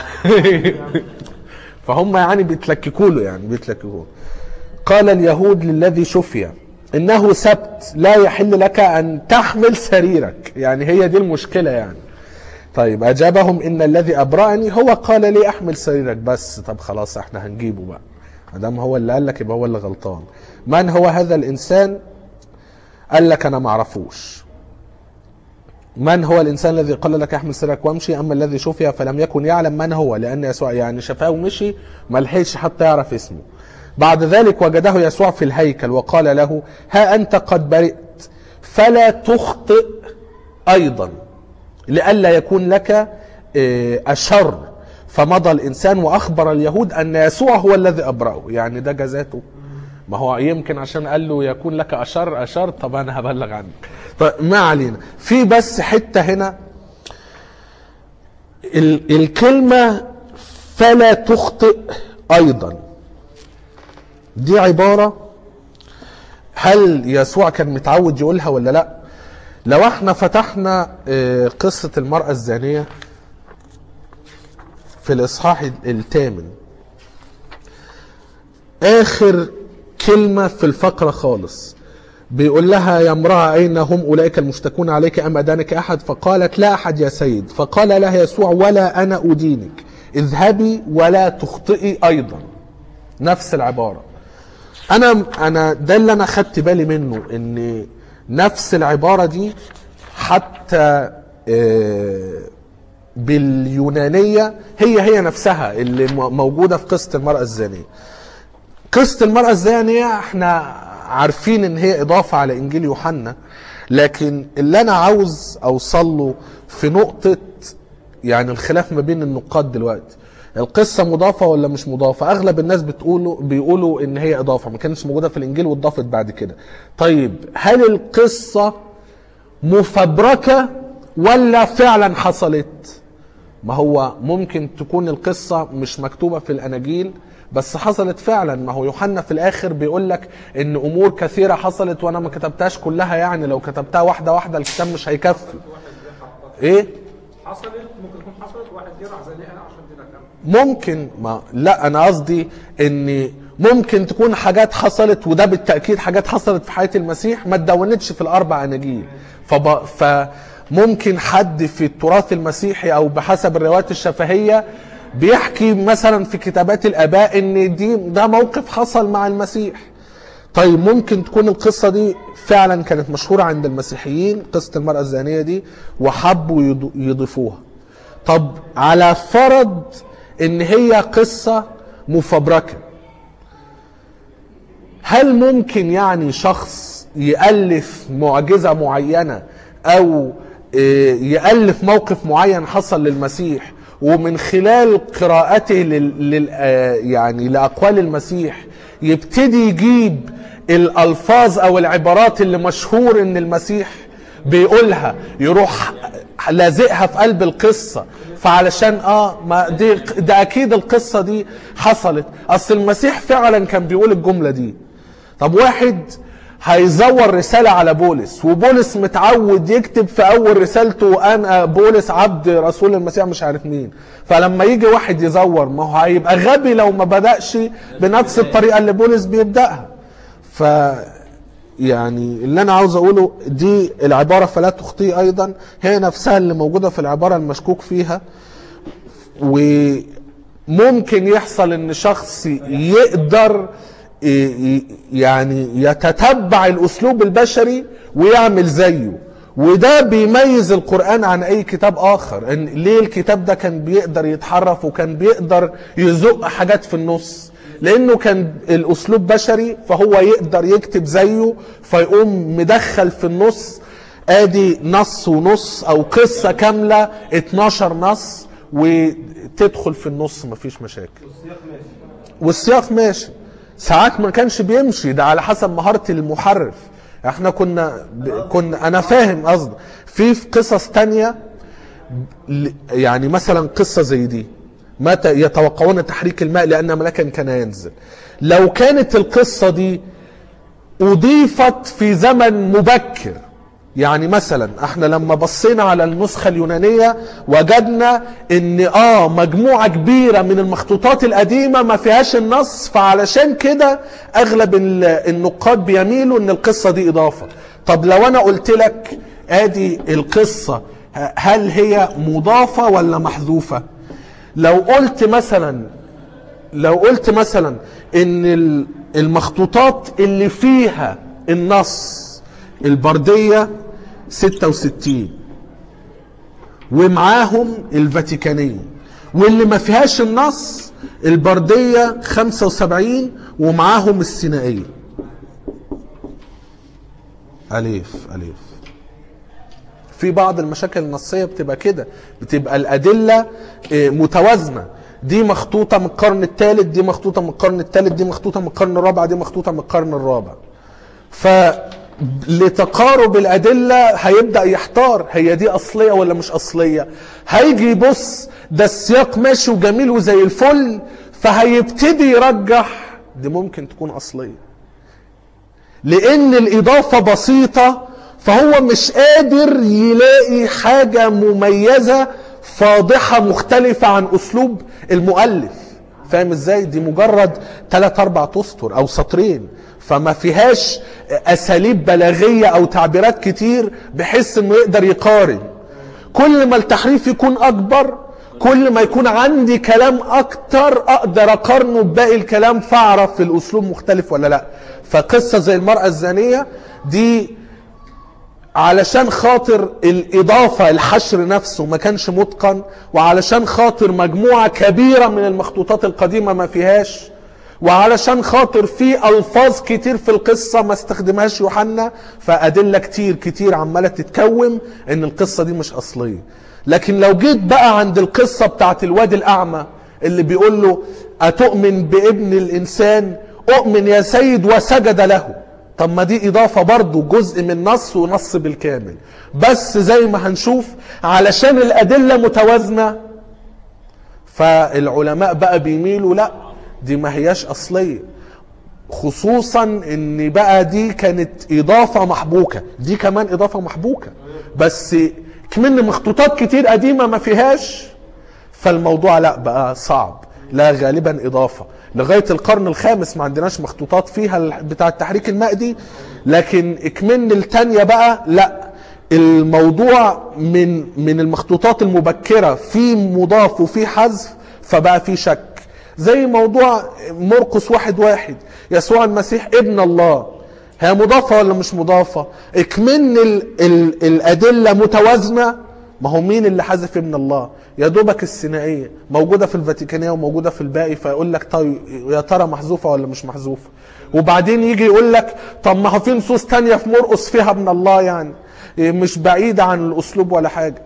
فهم يعني بيتلككوا له يعني بيتلككوا له. قال اليهود للذي شفي انه سبت لا يحل لك ان تحمل سريرك يعني هي دي المشكله يعني طيب اجابهم ان الذي ابرأني هو قال لي احمل سريرك بس طب خلاص احنا هنجيبه بقى ما دام هو اللي قال لك يبقى هو اللي غلطان من هو هذا الانسان قال لك انا ما اعرفوش من هو الانسان الذي قال لك احمل سرك وامشي اما الذي شفي فلم يكن يعلم من هو لان يسوع يعني شفاه ومشي ما لحقش حتى يعرف اسمه بعد ذلك وجده يسوع في الهيكل وقال له ها انت قد برئت فلا تخطئ ايضا لئلا يكون لك آه، اشر فمضى الانسان واخبر اليهود ان يسوع هو الذي ابرأه يعني ده جزاته ما هو يمكن عشان قال له يكون لك اشر اشر طب انا هبلغ عنك طيب ما علينا في بس حته هنا ال- الكلمه فلا تخطئ ايضا دي عباره هل يسوع كان متعود يقولها ولا لا لو احنا فتحنا آه، قصه المراه الزانيه في الاصحاح الثامن اخر كلمة في الفقرة خالص بيقول لها يا امرأة أين هم أولئك المشتكون عليك أم أدانك أحد فقالت لا أحد يا سيد فقال لها يسوع ولا أنا أدينك اذهبي ولا تخطئي أيضا نفس العبارة أنا أنا ده اللي أنا خدت بالي منه إن نفس العبارة دي حتى آه، باليونانية هي هي نفسها اللي م- موجودة في قصة المرأة الزانية قصة المرأة الزانية احنا عارفين ان هي اضافة على انجيل يوحنا لكن اللي انا عاوز اوصل له في نقطة يعني الخلاف ما بين النقاد دلوقتي القصة مضافة ولا مش مضافة اغلب الناس بتقولوا بيقولوا ان هي اضافة ما كانتش موجودة في الانجيل واتضافت بعد كده طيب هل القصة مفبركة ولا فعلا حصلت ما هو ممكن تكون القصة مش مكتوبة في الأناجيل بس حصلت فعلا ما هو يوحنا في الآخر بيقول لك إن أمور كثيرة حصلت وأنا ما كتبتهاش كلها يعني لو كتبتها واحدة واحدة الكتاب مش هيكفي إيه؟ حصلت ممكن تكون حصلت واحد جه راح زنقها عشان دي كام ممكن ما لا انا قصدي ان ممكن تكون حاجات حصلت وده بالتاكيد حاجات حصلت في حياه المسيح ما اتدونتش في الاربع اناجيل فب... فممكن حد في التراث المسيحي او بحسب الروايات الشفهيه بيحكي مثلا في كتابات الاباء ان دي ده موقف حصل مع المسيح طيب ممكن تكون القصة دي فعلا كانت مشهورة عند المسيحيين قصة المرأة الزانية دي وحبوا يض- يضيفوها طب على فرض ان هي قصة مفبركة هل ممكن يعني شخص يألف معجزة معينة او آه، يألف موقف معين حصل للمسيح ومن خلال قراءته لل... لل... آه، يعني لأقوال المسيح يبتدي يجيب الألفاظ أو العبارات اللي مشهور إن المسيح بيقولها يروح لازقها في قلب القصة فعلشان اه ما دي ده اكيد القصة دي حصلت اصل المسيح فعلا كان بيقول الجملة دي طب واحد هيزور رسالة على بولس وبولس متعود يكتب في أول رسالته أنا بولس عبد رسول المسيح مش عارف مين فلما يجي واحد يزور ما هو هيبقى غبي لو ما بدأش بنفس الطريقة اللي بولس بيبدأها ف يعني اللي انا عاوز اقوله دي العباره فلا تخطئ ايضا هي نفسها اللي موجوده في العباره المشكوك فيها وممكن يحصل ان شخص يقدر ي- ي- يعني يتتبع الاسلوب البشري ويعمل زيه وده بيميز القرآن عن أي كتاب آخر إن ليه الكتاب ده كان بيقدر يتحرف وكان بيقدر يزق حاجات في النص لأنه كان الأسلوب بشري فهو يقدر يكتب زيه فيقوم مدخل في النص ادي نص ونص او قصة كاملة 12 نص وتدخل في النص مفيش مشاكل والسياق ماشي والسياق ماشي ساعات ما كانش بيمشي ده على حسب مهارة المحرف احنا كنا ب... كنا انا فاهم قصدي في في قصص تانية ل- يعني مثلا قصة زي دي متى يتوقعون تحريك الماء لأن ملكا كان ينزل لو كانت القصة دي أضيفت في زمن مبكر يعني مثلا احنا لما بصينا على النسخة اليونانية وجدنا ان اه مجموعة كبيرة من المخطوطات القديمة ما فيهاش النص فعلشان كده اغلب ال- النقاد بيميلوا ان القصة دي اضافة طب لو انا قلت لك ادي القصة ه- هل هي مضافة ولا محذوفة لو قلت مثلا لو قلت مثلا ان ال- المخطوطات اللي فيها النص البردية 66 ومعاهم الفاتيكانية واللي ما فيهاش النص البردية 75 ومعاهم السينائية أليف أليف في بعض المشاكل النصية بتبقى كده بتبقى الأدلة آه، متوازنة دي مخطوطة من القرن الثالث دي مخطوطة من القرن الثالث دي مخطوطة من القرن الرابع دي مخطوطة من القرن الرابع فلتقارب الأدلة هيبدأ يحتار هي دي أصلية ولا مش أصلية هيجي يبص ده السياق ماشي وجميل وزي الفل فهيبتدي يرجح دي ممكن تكون أصلية لان الاضافه بسيطه فهو مش قادر يلاقي حاجه مميزه فاضحه مختلفه عن اسلوب المؤلف فاهم ازاي دي مجرد ثلاث اربع اسطر او سطرين فما فيهاش اساليب بلاغيه او تعبيرات كتير بحيث انه يقدر يقارن كل ما التحريف يكون اكبر كل ما يكون عندي كلام اكتر اقدر اقارنه بباقي الكلام فاعرف الاسلوب مختلف ولا لا فقصه زي المراه الزانيه دي علشان خاطر الإضافة الحشر نفسه ما كانش متقن وعلشان خاطر مجموعة كبيرة من المخطوطات القديمة ما فيهاش وعلشان خاطر في ألفاظ كتير في القصة ما استخدمهاش يوحنا فأدلة كتير كتير عمالة تتكوم إن القصة دي مش أصلية لكن لو جيت بقى عند القصة بتاعت الواد الأعمى اللي بيقول له أتؤمن بابن الإنسان أؤمن يا سيد وسجد له طب ما دي إضافة برضو جزء من نص ونص بالكامل بس زي ما هنشوف علشان الأدلة متوازنة فالعلماء بقى بيميلوا لا دي ما هياش أصلية خصوصا ان بقى دي كانت اضافة محبوكة دي كمان اضافة محبوكة بس كمان مخطوطات كتير قديمة ما فيهاش فالموضوع لا بقى صعب لا غالبا اضافه لغايه القرن الخامس ما عندناش مخطوطات فيها ال- بتاع التحريك المائدي لكن اكمن التانية بقى لا الموضوع من من المخطوطات المبكره في مضاف وفي حذف فبقى في شك زي موضوع مرقس واحد واحد يسوع المسيح ابن الله هي مضافة ولا مش مضافة اكمن ال ال الأدلة متوازنة ما هو مين اللي حذف ابن الله يا دوبك السينائية موجودة في الفاتيكانية وموجودة في الباقي فيقول لك طيب يا ترى محذوفة ولا مش محذوفة وبعدين يجي يقول لك طب ما هو في نصوص تانية في مرقس فيها ابن الله يعني مش بعيدة عن الأسلوب ولا حاجة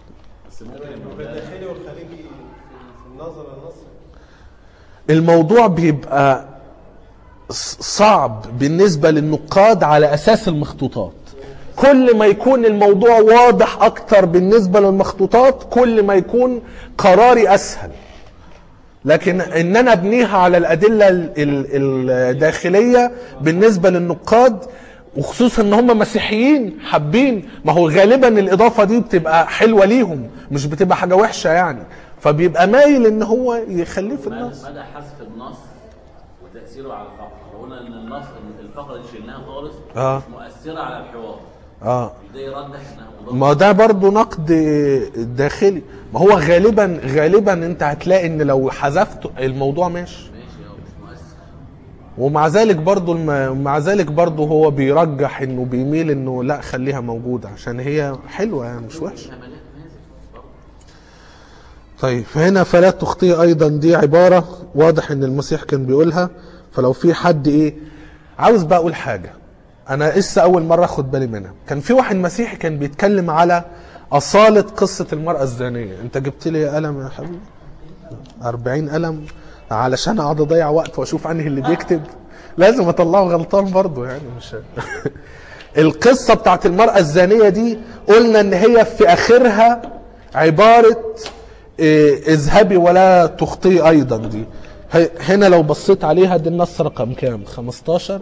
الداخلي والخارجي في في النظر النص الموضوع بيبقى ص- صعب بالنسبة للنقاد على أساس المخطوطات كل ما يكون الموضوع واضح أكتر بالنسبة للمخطوطات كل ما يكون قراري أسهل لكن ان انا ابنيها على الادله ال- ال- الداخليه بالنسبه للنقاد وخصوصا ان هم مسيحيين حابين ما هو غالبا الاضافه دي بتبقى حلوه ليهم مش بتبقى حاجه وحشه يعني فبيبقى مايل ان هو يخليه في النص مدى حذف النص وتاثيره على الفقره لو قلنا ان النص إن الفقره دي شلناها خالص آه. مش مؤثره على الحوار اه ده يرجح انها مضافه ما ده برضو نقد داخلي ما هو غالبا غالبا انت هتلاقي ان لو حذفت الموضوع ماشي ماشي اه مش مؤثر ومع ذلك برضو الم... مع ذلك برضو هو بيرجح انه بيميل انه لا خليها موجوده عشان هي حلوه يعني مش وحشه ملاك نازل برضه. طيب هنا فلا تخطئ ايضا دي عباره واضح ان المسيح كان بيقولها فلو في حد ايه عاوز بقى اقول حاجه انا لسه اول مره اخد بالي منها كان في واحد مسيحي كان بيتكلم على اصاله قصه المراه الزانيه انت جبت لي قلم يا حبيبي 40 قلم علشان اقعد اضيع وقت واشوف انهي اللي بيكتب لازم اطلعه غلطان برضه يعني مش القصه بتاعت المراه الزانيه دي قلنا ان هي في اخرها عباره إيه، اذهبي ولا تخطئي ايضا دي ه- هنا لو بصيت عليها دي النص رقم كام 15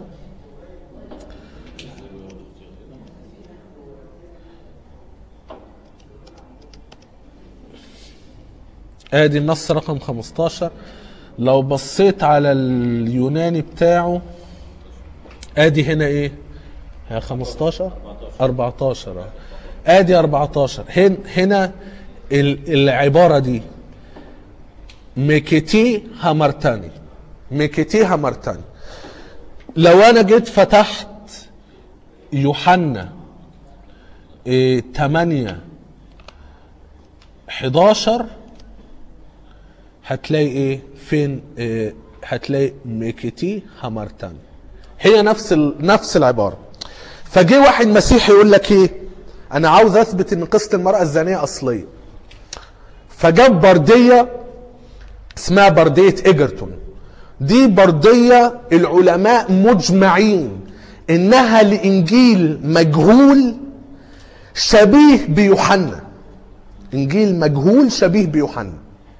ادي النص رقم 15 لو بصيت على اليوناني بتاعه ادي هنا ايه ها 15 14 آه. ادي 14 هن هنا ال- العباره دي ميكيتي هامرتاني ميكيتي هامرتاني لو انا جيت فتحت يوحنا إيه 8 11 هتلاقي ايه فين إيه هتلاقي ميكيتي هامرتان هي نفس ال... نفس العباره فجه واحد مسيحي يقول لك ايه انا عاوز اثبت ان قصه المراه الزانيه اصليه فجاب برديه اسمها برديه ايجرتون دي برديه العلماء مجمعين انها لانجيل مجهول شبيه بيوحنا انجيل مجهول شبيه بيوحنا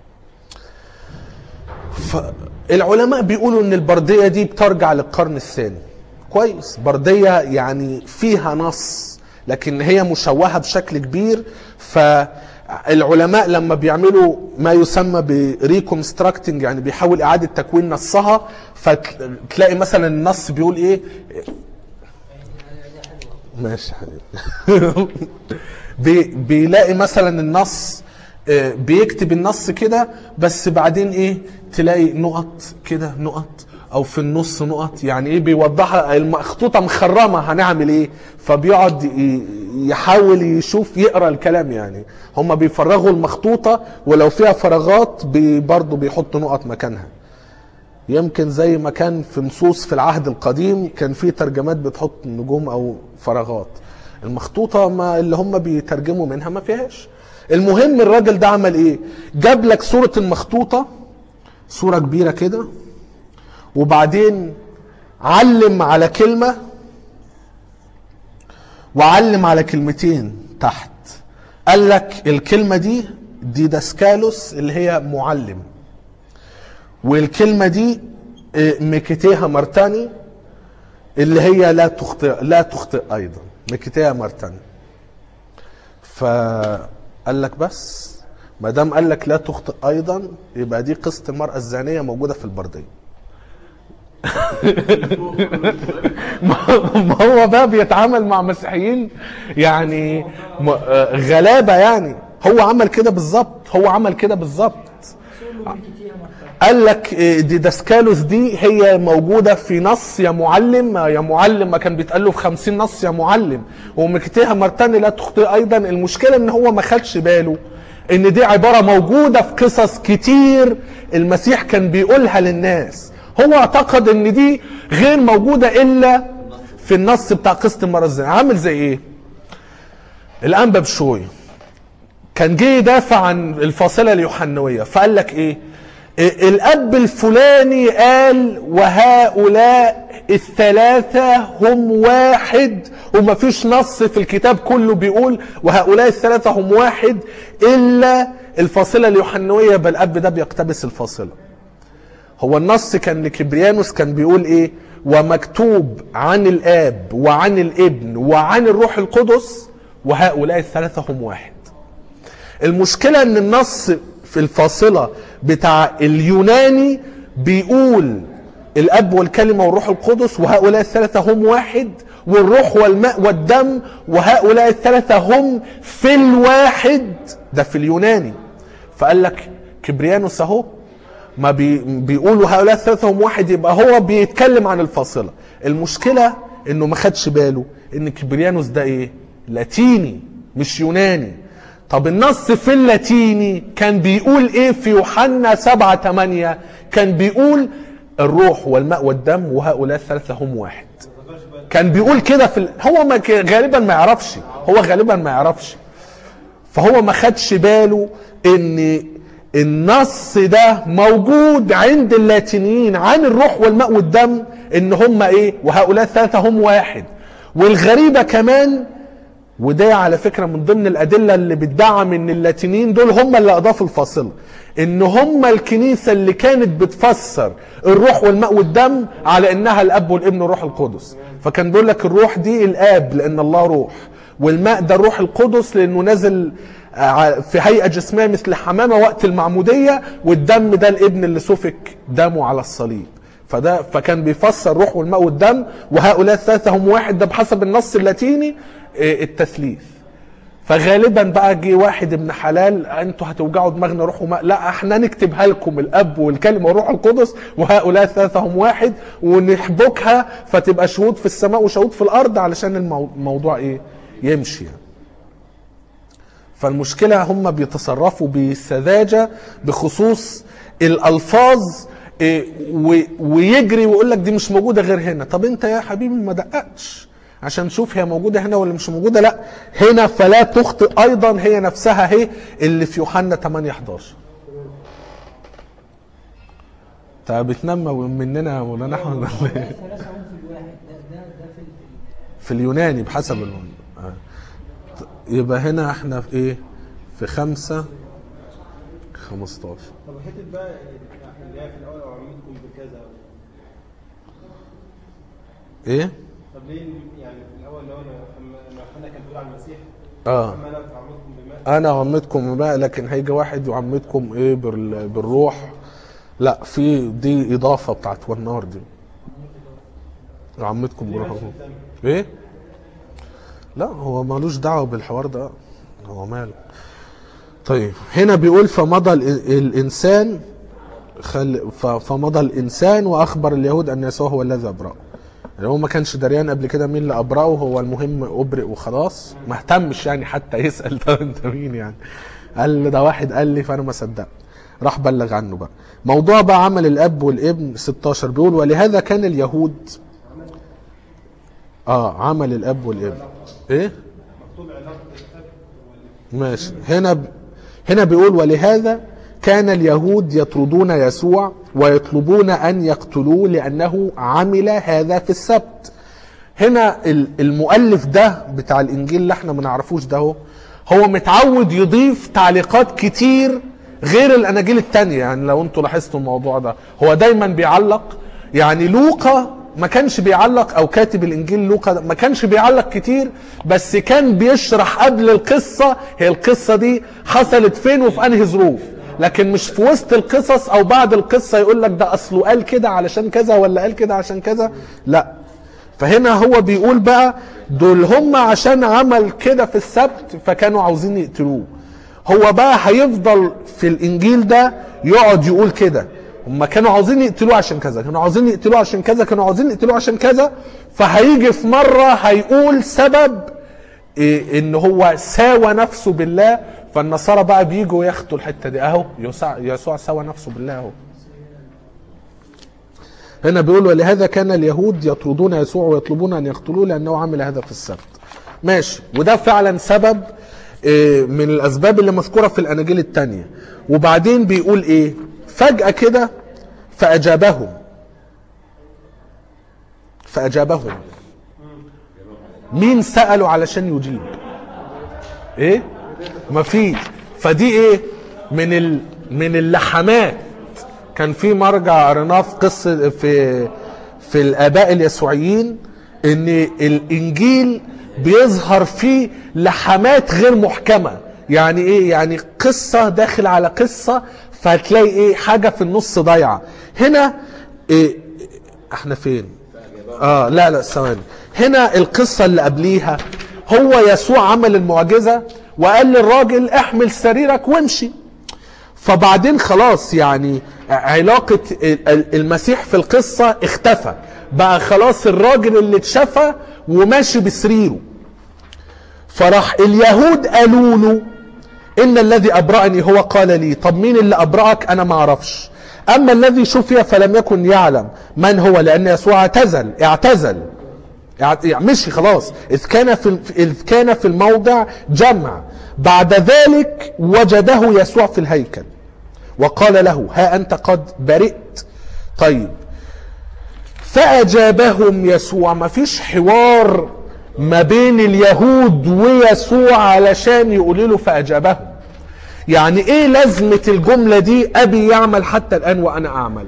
فالعلماء بيقولوا ان البرديه دي بترجع للقرن الثاني كويس برديه يعني فيها نص لكن هي مشوهه بشكل كبير فالعلماء لما بيعملوا ما يسمى بريكونستراكتنج يعني بيحاول اعاده تكوين نصها فتلاقي مثلا النص بيقول ايه ماشي يا حبيبي بي بيلاقي مثلا النص آه، بيكتب النص كده بس بعدين ايه تلاقي نقط كده نقط او في النص نقط يعني ايه بيوضحها المخطوطه مخرمه هنعمل ايه فبيقعد ي- يحاول يشوف يقرا الكلام يعني هم بيفرغوا المخطوطه ولو فيها فراغات بي برضه بيحطوا نقط مكانها يمكن زي ما كان في نصوص في العهد القديم كان في ترجمات بتحط نجوم او فراغات المخطوطة ما اللي هم بيترجموا منها ما فيهاش المهم الراجل ده عمل ايه جاب لك صورة المخطوطة صورة كبيرة كده وبعدين علم على كلمة وعلم على كلمتين تحت قال لك الكلمة دي ديداسكالوس اللي هي معلم والكلمة دي إيه، ميكيتيها مرتاني اللي هي لا تخطئ لا تخطئ ايضا ميكيتيها مرتاني فقال لك بس ما دام قال لك لا تخطئ ايضا يبقى دي قصه المراه الزانيه موجوده في البرديه ما ما هو بقى بيتعامل مع مسيحيين يعني م- آه، غلابه يعني هو عمل كده بالظبط هو عمل كده بالظبط قال لك إيه، ديداسكالوس دي هي موجودة في نص يا معلم يا معلم ما كان بيتقال له في خمسين نص يا معلم ومكتها مرتاني لا تخطئ أيضا المشكلة إن هو ما خدش باله إن دي عبارة موجودة في قصص كتير المسيح كان بيقولها للناس هو اعتقد إن دي غير موجودة إلا في النص بتاع قصة المرة الزانية عامل زي إيه؟ الأنبا بشوي كان جه يدافع عن الفاصله اليوحنويه فقال لك ايه إيه، الاب الفلاني قال وهؤلاء الثلاثه هم واحد ومفيش نص في الكتاب كله بيقول وهؤلاء الثلاثه هم واحد الا الفاصله اليوحنويه بل الاب ده بيقتبس الفاصله هو النص كان لكبريانوس كان بيقول ايه ومكتوب عن الاب وعن الابن وعن الروح القدس وهؤلاء الثلاثه هم واحد المشكلة ان النص في الفاصلة بتاع اليوناني بيقول الاب والكلمة والروح القدس وهؤلاء الثلاثة هم واحد والروح والماء والدم وهؤلاء الثلاثة هم في الواحد ده في اليوناني فقال لك كبريانوس اهو ما بي بيقولوا هؤلاء الثلاثة هم واحد يبقى هو بيتكلم عن الفاصلة المشكلة انه ما خدش باله ان كبريانوس ده ايه لاتيني مش يوناني طب النص في اللاتيني كان بيقول ايه في يوحنا 7 8 كان بيقول الروح والماء والدم وهؤلاء الثلاثة هم واحد كان بيقول كده في ال... هو ما ك- غالبا ما يعرفش هو غالبا ما يعرفش فهو ما خدش باله ان النص ده موجود عند اللاتينيين عن الروح والماء والدم ان هم ايه وهؤلاء الثلاثه هم واحد والغريبه كمان وده على فكره من ضمن الادله اللي بتدعم ان اللاتينيين دول هم اللي اضافوا الفاصله ان هم الكنيسه اللي كانت بتفسر الروح والماء والدم على انها الاب والابن والروح القدس فكان بيقول لك الروح دي الاب لان الله روح والماء ده الروح القدس لانه نازل ع- في هيئه جسميه مثل حمامه وقت المعموديه والدم ده الابن اللي سفك دمه على الصليب فده فكان بيفسر الروح والماء والدم وهؤلاء الثلاثه هم واحد ده بحسب النص اللاتيني آه، التثليث فغالبا بقى جه واحد ابن حلال انتوا هتوجعوا دماغنا روح وماء لا احنا نكتبها لكم الاب والكلمه والروح القدس وهؤلاء الثلاثه هم واحد ونحبكها فتبقى شهود في السماء وشهود في الارض علشان المو- الموضوع ايه يمشي يعني. فالمشكلة هم بيتصرفوا بسذاجة بخصوص الألفاظ إيه، و- ويجري ويقول لك دي مش موجودة غير هنا طب انت يا حبيبي ما دققتش عشان نشوف هي موجودة هنا ولا مش موجودة لا هنا فلا تخطئ أيضا هي نفسها هي اللي في يوحنا 8 11 طب بتنام مننا يا مولانا احمد ولا إيه؟ ثلاثة هم في الواحد ده ده ده في ال- في اليوناني بحسب اليوناني آه. يبقى هنا احنا في ايه في خمسة خمستاشر طب حته بقى اللي هي في الاول اعمدكم بكذا ايه طب ليه يعني في الاول لو انا اما لما يوحنا كان بيقول على المسيح اه اما انا اعمدكم بماء انا عمتكم بقى لكن هيجي واحد يعمتكم ايه بال- بالروح لا في دي اضافه بتاعت والنار دي يعمتكم بروح الروح. ايه لا هو مالوش دعوه بالحوار ده هو ماله طيب هنا بيقول فمضى ال- الانسان خل ف- فمضى الانسان واخبر اليهود ان يسوع هو الذي ابرأه يعني هو ما كانش دريان قبل كده مين اللي ابرأه هو المهم ابرئ وخلاص ما اهتمش يعني حتى يسال ده انت مين يعني قال ده واحد قال لي فانا ما صدقت راح بلغ عنه بقى موضوع بقى عمل الاب والابن 16 بيقول ولهذا كان اليهود اه عمل الاب والابن ايه مكتوب علاقه الاب ماشي هنا ب... هنا بيقول ولهذا كان اليهود يطردون يسوع ويطلبون ان يقتلوه لانه عمل هذا في السبت هنا ال- المؤلف ده بتاع الانجيل اللي احنا ما نعرفوش ده هو هو متعود يضيف تعليقات كتير غير الاناجيل التانية يعني لو انتوا لاحظتوا الموضوع ده هو دايما بيعلق يعني لوقا ما كانش بيعلق او كاتب الانجيل لوقا ده ما كانش بيعلق كتير بس كان بيشرح قبل القصة هي القصة دي حصلت فين وفي انهي ظروف لكن مش في وسط القصص او بعد القصة يقول لك ده اصله قال كده علشان كذا ولا قال كده عشان كذا لا فهنا هو بيقول بقى دول هم عشان عمل كده في السبت فكانوا عاوزين يقتلوه هو بقى هيفضل في الانجيل ده يقعد يقول كده هم كانوا عاوزين يقتلوه عشان كذا كانوا عاوزين يقتلوه عشان كذا كانوا عاوزين يقتلوه عشان كذا فهيجي في مرة هيقول سبب إيه ان هو ساوى نفسه بالله فالنصارى بقى بيجوا ياخدوا الحته دي اهو يسوع يسوع ساوى نفسه بالله اهو هنا بيقول ولهذا كان اليهود يطردون يسوع ويطلبون ان يقتلوه لانه عمل هذا في السبت ماشي وده فعلا سبب إيه، من الاسباب اللي مذكوره في الاناجيل الثانيه وبعدين بيقول ايه فجاه كده فاجابهم فاجابهم مين سالوا علشان يجيب ايه مفيش فدي ايه من ال... من اللحمات كان في مرجع قريناه في قصه في في الاباء اليسوعيين ان الانجيل بيظهر فيه لحمات غير محكمه يعني ايه يعني قصه داخل على قصه فهتلاقي ايه حاجه في النص ضايعه هنا إيه احنا فين اه لا لا ثواني هنا القصه اللي قبليها هو يسوع عمل المعجزه وقال للراجل احمل سريرك وامشي فبعدين خلاص يعني علاقة ال- ال- المسيح في القصة اختفى بقى خلاص الراجل اللي اتشفى وماشي بسريره فراح اليهود قالوا له ان الذي ابرأني هو قال لي طب مين اللي ابرأك انا ما اعرفش اما الذي شفي فلم يكن يعلم من هو لان يسوع اعتزل اعتزل اعت- يعني مشي خلاص اذ كان في اذ كان في الموضع جمع بعد ذلك وجده يسوع في الهيكل وقال له ها انت قد برئت طيب فاجابهم يسوع ما فيش حوار ما بين اليهود ويسوع علشان يقولوا له فاجابهم يعني ايه لازمه الجمله دي ابي يعمل حتى الان وانا اعمل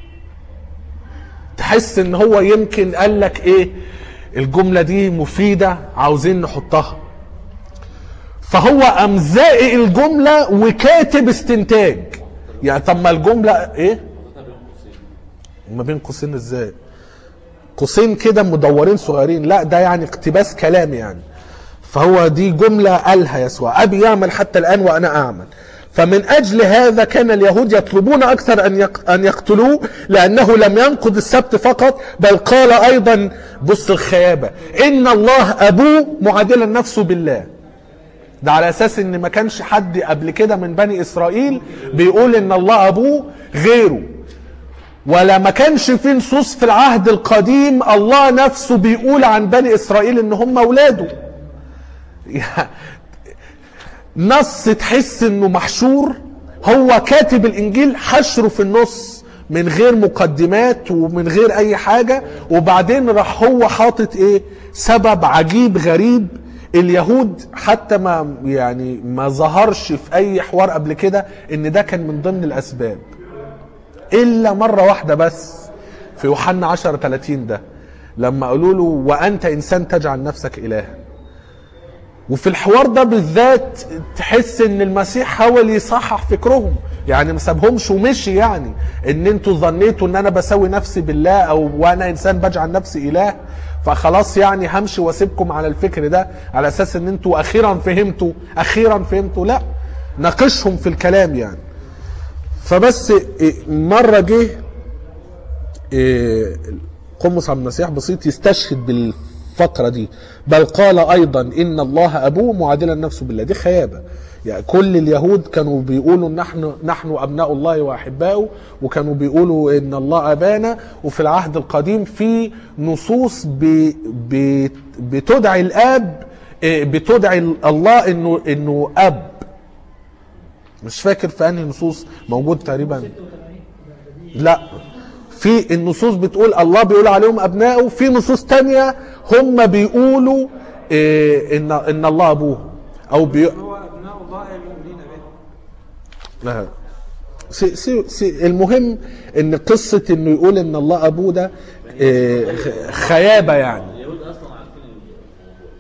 تحس ان هو يمكن قال لك ايه الجمله دي مفيده عاوزين نحطها فهو قام زائق الجمله وكاتب استنتاج يعني طب ما الجمله ايه ما بين قوسين ازاي قوسين كده مدورين صغيرين لا ده يعني اقتباس كلام يعني فهو دي جملة قالها يسوع أبي يعمل حتى الآن وأنا أعمل فمن أجل هذا كان اليهود يطلبون أكثر أن يق- أن يقتلوه لأنه لم ينقض السبت فقط بل قال أيضا بص الخيابة إن الله أبوه معادلا نفسه بالله ده على أساس إن ما كانش حد قبل كده من بني إسرائيل بيقول إن الله أبوه غيره ولا ما كانش في نصوص في العهد القديم الله نفسه بيقول عن بني اسرائيل ان هم اولاده نص تحس انه محشور هو كاتب الانجيل حشره في النص من غير مقدمات ومن غير اي حاجه وبعدين راح هو حاطط ايه سبب عجيب غريب اليهود حتى ما يعني ما ظهرش في اي حوار قبل كده ان ده كان من ضمن الاسباب الا مره واحده بس في يوحنا 10 30 ده لما قالوا له وانت انسان تجعل نفسك الها وفي الحوار ده بالذات تحس ان المسيح حاول يصحح فكرهم يعني ما سابهمش ومشي يعني ان انتوا ظنيتوا ان انا بسوي نفسي بالله او وانا انسان بجعل نفسي اله فخلاص يعني همشي واسيبكم على الفكر ده على اساس ان انتوا اخيرا فهمتوا اخيرا فهمتوا لا ناقشهم في الكلام يعني فبس إيه، مرة جه إيه، قمص عبد المسيح بسيط يستشهد بالفقرة دي بل قال أيضا إن الله أبوه معادلا نفسه بالله دي خيابة يعني كل اليهود كانوا بيقولوا نحن نحن أبناء الله وأحباؤه وكانوا بيقولوا إن الله أبانا وفي العهد القديم في نصوص ب ب بتدعي الآب إيه، بتدعي الله إنه إنه أب مش فاكر في انهي نصوص موجود تقريبا لا في النصوص بتقول الله بيقول عليهم ابنائه في نصوص تانية هم بيقولوا إيه ان ان الله ابوه او بي... هو ابناء الله المؤمنين به لا. سي سي سي المهم ان قصه انه يقول ان الله ابوه ده إيه خ- خيابه يعني اليهود اصلا عارفين الموضوع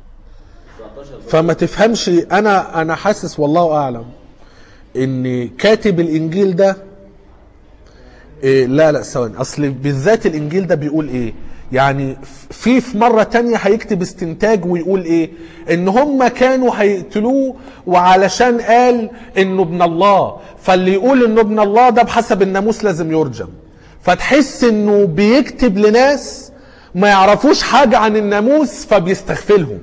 19 فما تفهمش انا انا حاسس والله اعلم ان كاتب الانجيل ده إيه لا لا ثواني اصل بالذات الانجيل ده بيقول ايه يعني في في مره تانية هيكتب استنتاج ويقول ايه ان هم كانوا هيقتلوه وعلشان قال انه ابن الله فاللي يقول انه ابن الله ده بحسب الناموس لازم يرجم فتحس انه بيكتب لناس ما يعرفوش حاجه عن الناموس فبيستغفلهم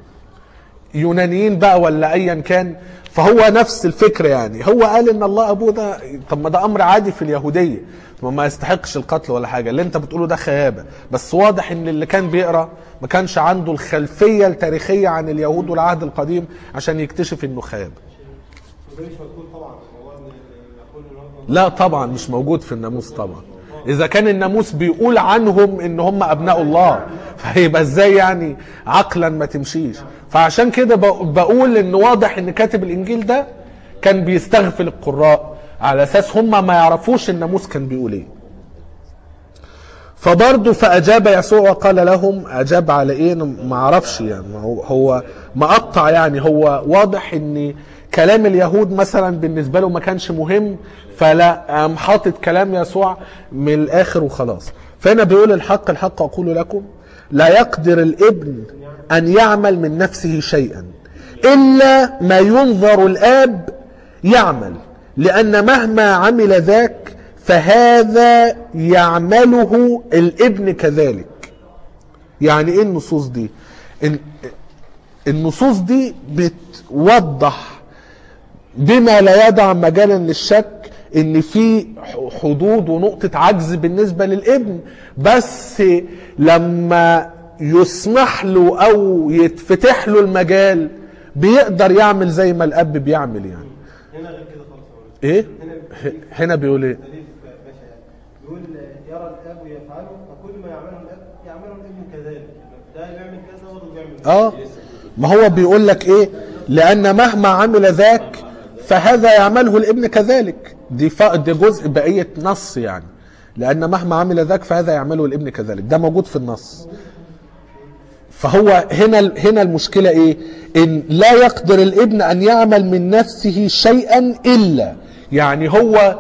يونانيين بقى ولا ايا كان فهو نفس الفكره يعني هو قال ان الله ابوه ده طب ما ده امر عادي في اليهوديه طب ما يستحقش القتل ولا حاجه اللي انت بتقوله ده خيابه بس واضح ان اللي كان بيقرا ما كانش عنده الخلفيه التاريخيه عن اليهود والعهد القديم عشان يكتشف انه خيابه وده مش مذكور طبعا هو ان يقول ان هو لا طبعا مش موجود في الناموس طبعا اذا كان الناموس بيقول عنهم ان هم ابناء الله فهيبقى ازاي يعني عقلا ما تمشيش فعشان كده بق- بقول ان واضح ان كاتب الانجيل ده كان بيستغفل القراء على اساس هم ما يعرفوش الناموس كان بيقول ايه فبرضه فاجاب يسوع وقال لهم اجاب على ايه أنا ما اعرفش يعني هو هو مقطع يعني هو واضح ان كلام اليهود مثلا بالنسبه له ما كانش مهم فلا قام حاطط كلام يسوع من الاخر وخلاص فهنا بيقول الحق الحق اقول لكم لا يقدر الابن ان يعمل من نفسه شيئا الا ما ينظر الاب يعمل لان مهما عمل ذاك فهذا يعمله الابن كذلك يعني ايه النصوص دي ال- النصوص دي بتوضح بما لا يدع مجالا للشك ان في ح- حدود ونقطة عجز بالنسبة للابن بس لما يسمح له او يتفتح له المجال بيقدر يعمل زي ما الاب بيعمل يعني هنا غير كده خالص يا مولانا. ايه ه- هنا بيقول ايه دليل باشا يعني بيقول يرى الاب يفعله فكل ما يعمله الاب يعمله الابن كذلك ده بيعمل كذا وده بيعمل كذا اه ما هو بيقول لك ايه لان مهما عمل ذاك فهذا يعمله الابن كذلك دي ف... دي جزء بقيه نص يعني لان مهما عمل ذاك فهذا يعمله الابن كذلك ده موجود في النص فهو هنا هنا المشكله ايه ان لا يقدر الابن ان يعمل من نفسه شيئا الا يعني هو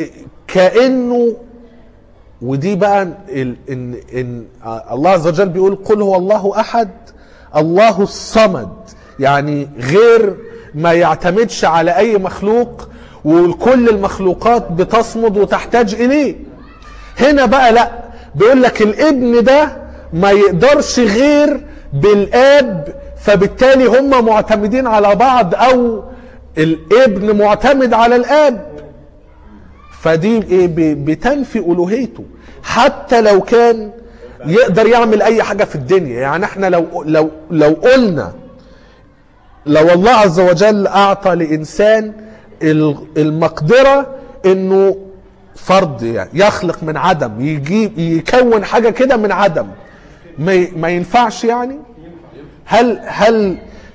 كانه ودي بقى ال- ان ان الله عز وجل بيقول قل هو الله احد الله الصمد يعني غير ما يعتمدش على اي مخلوق وكل المخلوقات بتصمد وتحتاج اليه هنا بقى لا بيقول لك الابن ده ما يقدرش غير بالاب فبالتالي هم معتمدين على بعض او الابن معتمد على الاب فدي ايه ب- بتنفي الوهيته حتى لو كان يقدر يعمل اي حاجه في الدنيا يعني احنا لو لو لو قلنا لو الله عز وجل اعطى لانسان ال- المقدره انه فرض يعني يخلق من عدم يجيب يكون حاجه كده من عدم ما ي- ما ينفعش يعني هل هل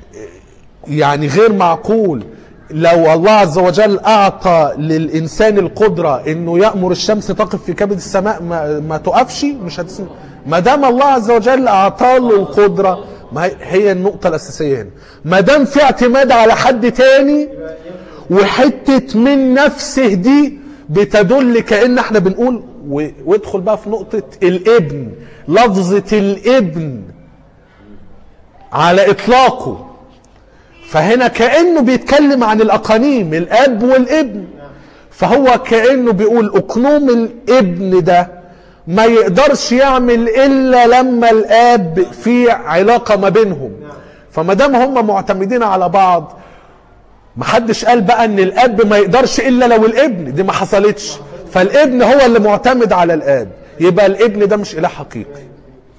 يعني غير معقول لو الله عز وجل اعطى للانسان القدره انه يامر الشمس تقف في كبد السماء ما, ما تقفش مش هتسمع ما دام الله عز وجل اعطى له القدره ما هي- هي النقطه الاساسيه هنا ما دام في اعتماد على حد تاني وحته من نفسه دي بتدل كان احنا بنقول و- وادخل بقى في نقطه الابن لفظه الابن على اطلاقه فهنا كانه بيتكلم عن الاقانيم الاب والابن فهو كانه بيقول اقنوم الابن ده ما يقدرش يعمل الا لما الاب في علاقه ما بينهم فما دام هم معتمدين على بعض ما حدش قال بقى ان الاب ما يقدرش الا لو الابن دي ما حصلتش فالابن هو اللي معتمد على الاب يبقى الابن ده مش اله حقيقي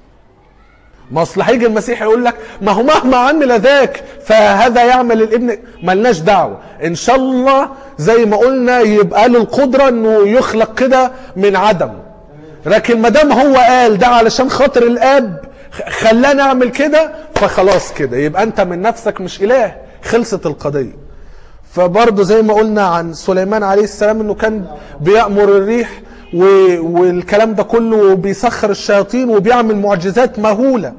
ما اصل هيجي المسيح يقول لك ما هو مهما عمل ذاك فهذا يعمل الابن ملناش دعوه ان شاء الله زي ما قلنا يبقى له القدره انه يخلق كده من عدم لكن ما دام هو قال ده علشان خاطر الاب خ- خلانا اعمل كده فخلاص كده يبقى انت من نفسك مش اله خلصت القضيه فبرضه زي ما قلنا عن سليمان عليه السلام انه كان بيأمر الريح و... والكلام ده كله بيسخر الشياطين وبيعمل معجزات مهولة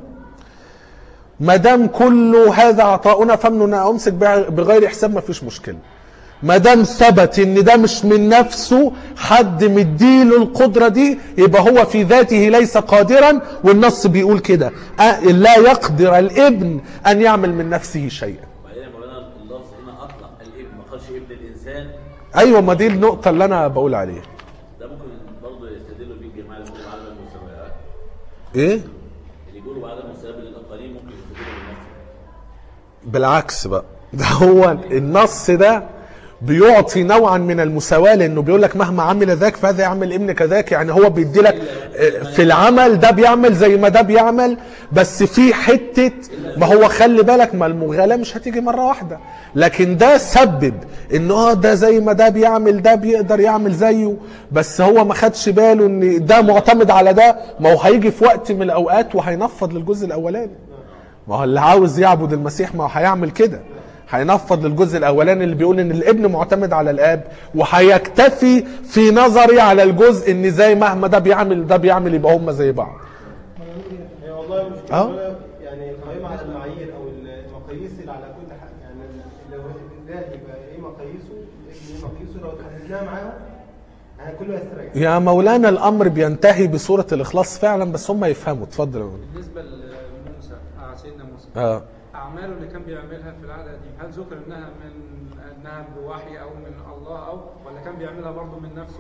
ما دام كل هذا عطاؤنا فمن امسك بع- بغير حساب ما فيش مشكلة ما دام ثبت ان ده مش من نفسه حد مديله القدرة دي يبقى هو في ذاته ليس قادرا والنص بيقول كده أ- لا يقدر الابن ان يعمل من نفسه شيئا وبعدين يا مولانا اللفظ هنا اطلق الابن ما قالش ابن الانسان ايوه ما دي النقطة اللي انا بقول عليها ده ممكن برضه يستدلوا بيه الجماعه اللي بيقولوا بعدم المساواه ايه اللي يقولوا بعدم المساواه بين الاقاليم ممكن يستدلوا بالنص بالعكس بقى ده هو النص ده بيعطي نوعا من المساواة لانه بيقول لك مهما عمل ذاك فهذا يعمل ابن كذاك يعني هو بيدي لك في العمل ده بيعمل زي ما ده بيعمل بس في حتة ما هو خلي بالك ما المغالاة مش هتيجي مرة واحدة لكن ده سبب ان اه ده زي ما ده بيعمل ده بيقدر يعمل زيه بس هو ما خدش باله ان ده معتمد على ده ما هو هيجي في وقت من الاوقات وهينفض للجزء الاولاني ما هو اللي عاوز يعبد المسيح ما هو هيعمل كده هينفض للجزء الاولاني اللي بيقول ان الابن معتمد على الاب وهيكتفي في نظري على الجزء ان زي مهما ده بيعمل ده بيعمل يبقى هم زي بعض هي والله مش أه؟ ولا يعني قائمة على المعايير او المقاييس اللي على كل حاجه يعني لو الاله يبقى ايه مقاييسه الابن ايه مقاييسه لو حددناها معاهم يعني كله يستريح يا مولانا الامر بينتهي بصوره الاخلاص فعلا بس هم يفهموا اتفضل يا مولانا. بالنسبه لموسى آه سيدنا موسى اه اعماله اللي كان بيعملها في العاده دي هل ذكر انها من انها بوحي او من الله او ولا كان بيعملها برضه من نفسه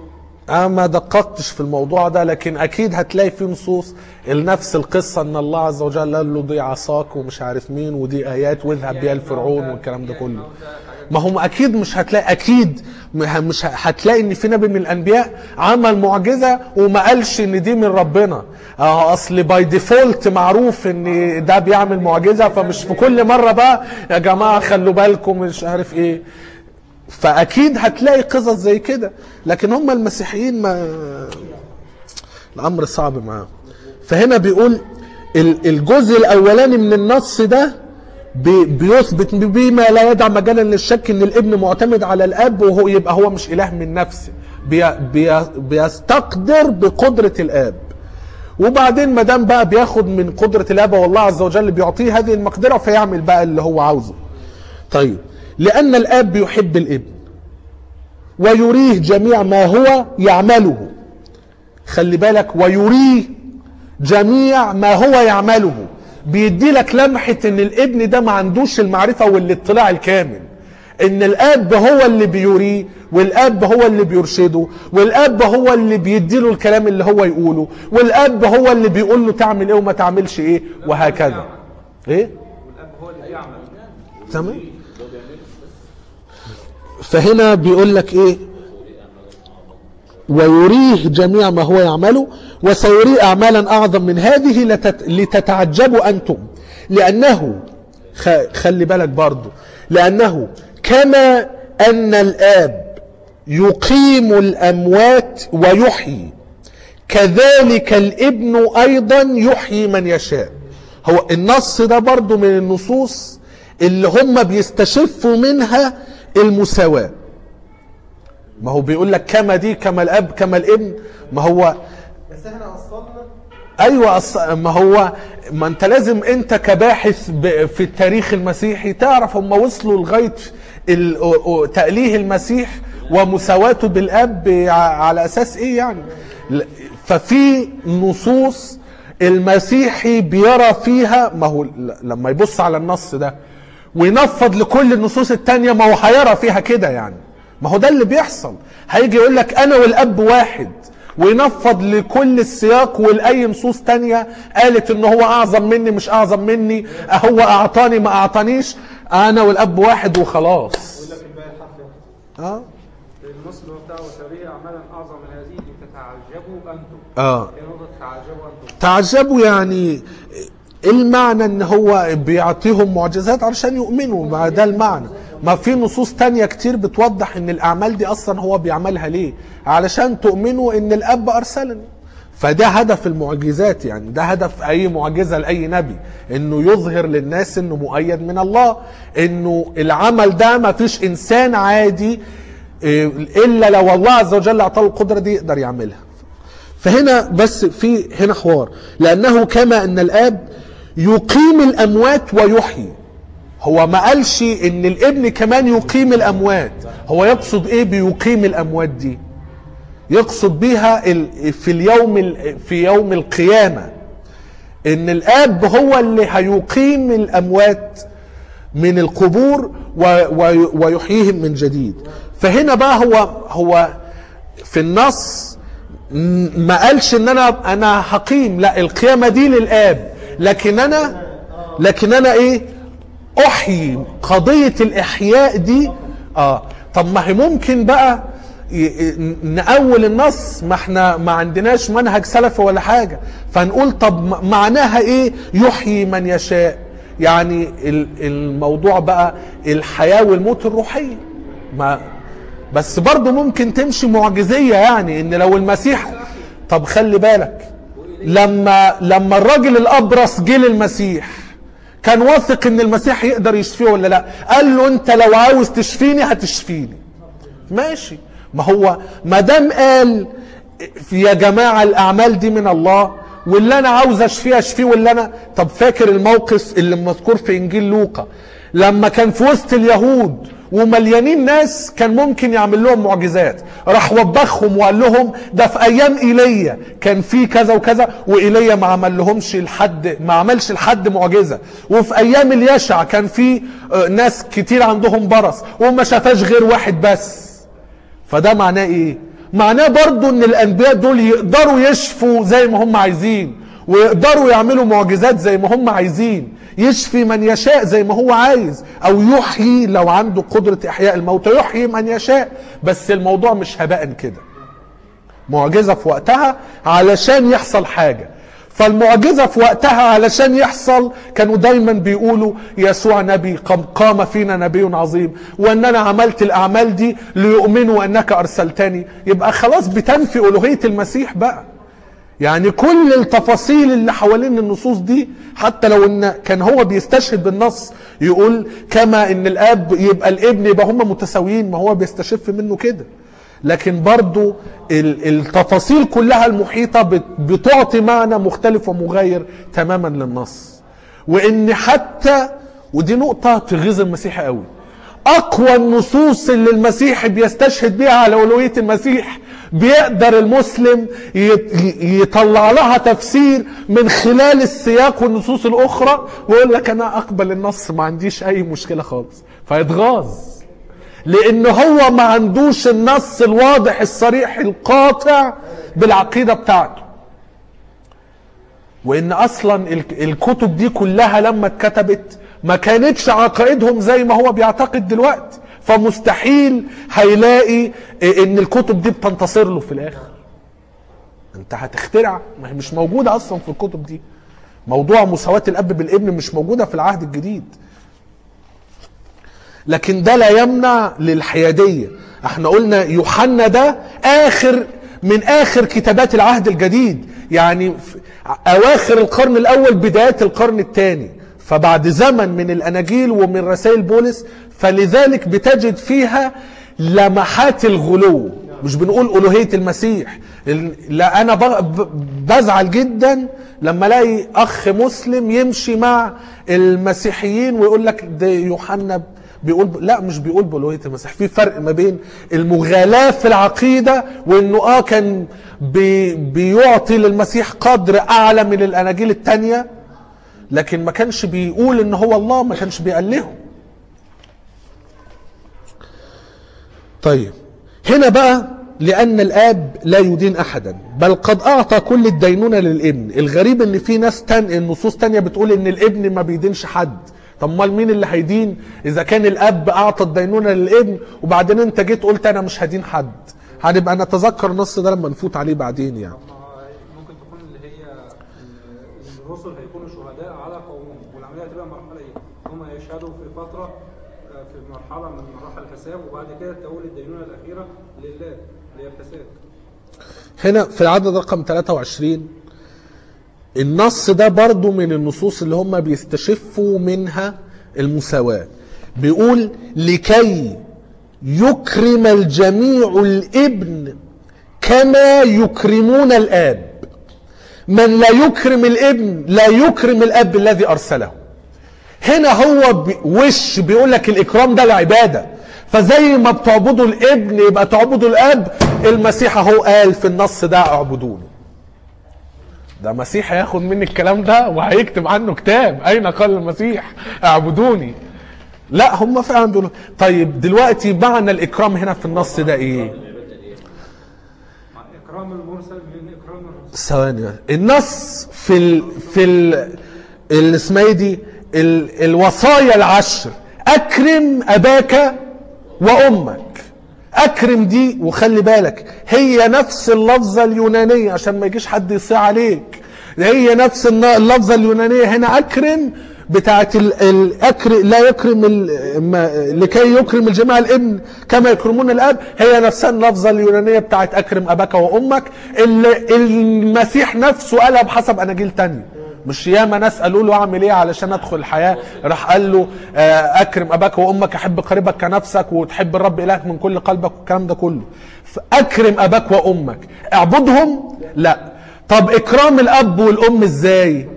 انا ما دققتش في الموضوع ده لكن اكيد هتلاقي في نصوص نفس القصه ان الله عز وجل قال له دي عصاك ومش عارف مين ودي ايات واذهب بيها لفرعون والكلام ده كله ما هم اكيد مش هتلاقي اكيد م- مش ه- هتلاقي ان في نبي من الانبياء عمل معجزه وما قالش ان دي من ربنا اه اصل باي ديفولت معروف ان ده بيعمل معجزه فمش في كل مره بقى يا جماعه خلوا بالكم مش عارف ايه فاكيد هتلاقي قصص زي كده لكن هم المسيحيين ما الامر صعب معاهم فهنا بيقول ال- الجزء الاولاني من النص ده بي- بيثبت بما لا يدع مجالا للشك ان الابن معتمد على الاب وهو يبقى هو مش اله من نفسه بي بي بيستقدر بقدره الاب وبعدين ما دام بقى بياخد من قدره الاب والله عز وجل بيعطيه هذه المقدره فيعمل بقى اللي هو عاوزه طيب لأن الآب يحب الابن ويريه جميع ما هو يعمله خلي بالك ويريه جميع ما هو يعمله بيدي لك لمحة ان الابن ده ما عندوش المعرفة والاطلاع الكامل ان الاب هو اللي بيريه والاب هو اللي بيرشده والاب هو اللي بيديله الكلام اللي هو يقوله والاب هو اللي بيقول له تعمل ايه وما تعملش ايه وهكذا ايه والاب هو اللي بيعمل تمام فهنا بيقول لك ايه ويريه جميع ما هو يعمله وسيريه اعمالا اعظم من هذه لتت... لتتعجبوا انتم لانه خ... خلي بالك برضو لانه كما ان الاب يقيم الاموات ويحيي كذلك الابن ايضا يحيي من يشاء هو النص ده برضو من النصوص اللي هم بيستشفوا منها المساواة ما هو بيقول لك كما دي كما الاب كما الابن ما هو بس احنا وصلنا ايوه أص... ما هو ما انت لازم انت كباحث ب... في التاريخ المسيحي تعرف هم وصلوا لغايه ال... أو- أو- تأليه المسيح ومساواته بالاب ع- على اساس ايه يعني ل- ففي نصوص المسيحي بيرى فيها ما هو ل- لما يبص على النص ده وينفض لكل النصوص التانية ما هو هيرى فيها كده يعني ما هو ده اللي بيحصل هيجي يقول لك انا والاب واحد وينفض لكل السياق ولأي نصوص تانية قالت ان هو اعظم مني مش اعظم مني هو اعطاني ما اعطانيش انا والاب واحد وخلاص يقول لك الباقي الحرف ياخد. اه النص اللي هو بتاعه وسرية أعمالا أعظم من هذه لتتعجبوا أنتم اه هي نقطة تعجبوا أنتم تعجبوا يعني المعنى ان هو بيعطيهم معجزات علشان يؤمنوا ما ده المعنى ما في نصوص تانية كتير بتوضح ان الاعمال دي اصلا هو بيعملها ليه علشان تؤمنوا ان الاب ارسلني فده هدف المعجزات يعني ده هدف اي معجزه لاي نبي انه يظهر للناس انه مؤيد من الله انه العمل ده ما فيش انسان عادي إيه، الا لو الله عز وجل اعطاه القدره دي يقدر يعملها فهنا بس في هنا حوار لانه كما ان الاب يقيم الاموات ويحيي هو ما قالش ان الابن كمان يقيم الاموات هو يقصد ايه بيقيم الاموات دي يقصد بيها ال- في اليوم ال- في يوم القيامه ان الاب هو اللي هيقيم الاموات من القبور و- و- ويحييهم من جديد فهنا بقى هو هو في النص م- ما قالش ان انا انا هقيم لا القيامه دي للاب لكن انا لكن انا ايه احيي قضيه الاحياء دي اه طب ما هي ممكن بقى ي- ي- نأول النص ما احنا ما عندناش منهج سلفي ولا حاجه فنقول طب م- معناها ايه يحيي من يشاء يعني ال- الموضوع بقى الحياه والموت الروحيه ما بس برضه ممكن تمشي معجزيه يعني ان لو المسيح طب خلي بالك لما لما الراجل الابرص جه للمسيح كان واثق ان المسيح يقدر يشفيه ولا لا قال له انت لو عاوز تشفيني هتشفيني ماشي ما هو ما دام قال يا جماعه الاعمال دي من الله واللي انا عاوز اشفيه اشفيه واللي انا طب فاكر الموقف اللي مذكور في انجيل لوقا لما كان في وسط اليهود ومليانين ناس كان ممكن يعمل لهم معجزات راح وبخهم وقال لهم ده في ايام ايليا كان في كذا وكذا وايليا ما عمل لهمش لحد ما عملش لحد معجزه وفي ايام اليشع كان في آه، ناس كتير عندهم برص وما شافاش غير واحد بس فده معناه ايه معناه برضو ان الانبياء دول يقدروا يشفوا زي ما هم عايزين ويقدروا يعملوا معجزات زي ما هم عايزين يشفي من يشاء زي ما هو عايز او يحيي لو عنده قدرة احياء الموتى يحيي من يشاء بس الموضوع مش هباء كده معجزة في وقتها علشان يحصل حاجة فالمعجزة في وقتها علشان يحصل كانوا دايما بيقولوا يسوع نبي قام, قام فينا نبي عظيم وان انا عملت الاعمال دي ليؤمنوا انك ارسلتني يبقى خلاص بتنفي الوهية المسيح بقى يعني كل التفاصيل اللي حوالين النصوص دي حتى لو ان كان هو بيستشهد بالنص يقول كما ان الاب يبقى الابن يبقى هم متساويين ما هو بيستشف منه كده لكن برضو ال- التفاصيل كلها المحيطة بت- بتعطي معنى مختلف ومغاير تماما للنص وان حتى ودي نقطة تغيظ المسيح قوي اقوى النصوص اللي المسيح بيستشهد بيها على اولوية المسيح بيقدر المسلم يت- ي- يطلع لها تفسير من خلال السياق والنصوص الاخرى ويقول لك انا اقبل النص ما عنديش اي مشكلة خالص فيتغاظ لان هو ما عندوش النص الواضح الصريح القاطع بالعقيدة بتاعته وان اصلا ال- الكتب دي كلها لما اتكتبت ما كانتش عقائدهم زي ما هو بيعتقد دلوقتي فمستحيل هيلاقي ان الكتب دي بتنتصر له في الاخر انت هتخترع ما هي مش موجودة اصلا في الكتب دي موضوع مساواة الاب بالابن مش موجودة في العهد الجديد لكن ده لا يمنع للحيادية احنا قلنا يوحنا ده اخر من اخر كتابات العهد الجديد يعني في اواخر القرن الاول بدايات القرن الثاني فبعد زمن من الاناجيل ومن رسائل بولس فلذلك بتجد فيها لمحات الغلو مش بنقول الوهيه المسيح لا انا ب- ب- بزعل جدا لما الاقي اخ مسلم يمشي مع المسيحيين ويقول لك ده يوحنا بيقول لا مش بيقول بألوهية المسيح في فرق ما بين المغالاة في العقيدة وانه اه كان بي بيعطي للمسيح قدر اعلى من الاناجيل التانية لكن ما كانش بيقول ان هو الله ما كانش بيألهه طيب هنا بقى لأن الآب لا يدين أحدا بل قد أعطى كل الدينونة للابن الغريب إن في ناس تان النصوص تانية بتقول إن الابن ما بيدينش حد طب امال مين اللي هيدين إذا كان الأب أعطى الدينونة للابن وبعدين أنت جيت قلت أنا مش هدين حد هنبقى نتذكر النص ده لما نفوت عليه بعدين يعني ما ممكن تكون اللي هي إن الرسل هيكونوا شهداء على قومهم والعمليه هتبقى مرحله ايه؟ هم يشهدوا في فتره آه، في مرحله من مراحل الحساب وبعد كده تقول الدينونه الاخيره لله اللي هي الحساب هنا في العدد رقم 23 النص ده برضو من النصوص اللي هم بيستشفوا منها المساواة بيقول لكي يكرم الجميع الابن كما يكرمون الاب من لا يكرم الابن لا يكرم الاب الذي ارسله هنا هو بي وش بيقول لك الاكرام ده العباده فزي ما بتعبدوا الابن يبقى تعبدوا الاب المسيح اهو قال في النص ده اعبدونه ده مسيح هياخد مني الكلام ده وهيكتب عنه كتاب اين قال المسيح اعبدوني لا هم فعلا بيقولوا طيب دلوقتي معنى الاكرام هنا في النص ده ايه مع اكرام المرسل من اكرام الرسول ثواني النص في ال في ال اللي اسمها ايه دي ال الوصايا العشر اكرم اباك وامك اكرم دي وخلي بالك هي نفس اللفظه اليونانيه عشان ما يجيش حد يصيع عليك هي نفس الن- اللفظه اليونانيه هنا اكرم بتاعت ال- الاكر لا يكرم ال- ما- لكي يكرم الجميع الابن كما يكرمون الاب هي نفسها اللفظه اليونانيه بتاعت اكرم اباك وامك اللي المسيح نفسه قالها بحسب اناجيل تانية مش ياما ناس قالوا له اعمل ايه علشان ادخل الحياه راح قال له آه، اكرم اباك وامك احب قريبك كنفسك وتحب الرب الهك من كل قلبك والكلام ده كله فاكرم اباك وامك اعبدهم لا طب اكرام الاب والام ازاي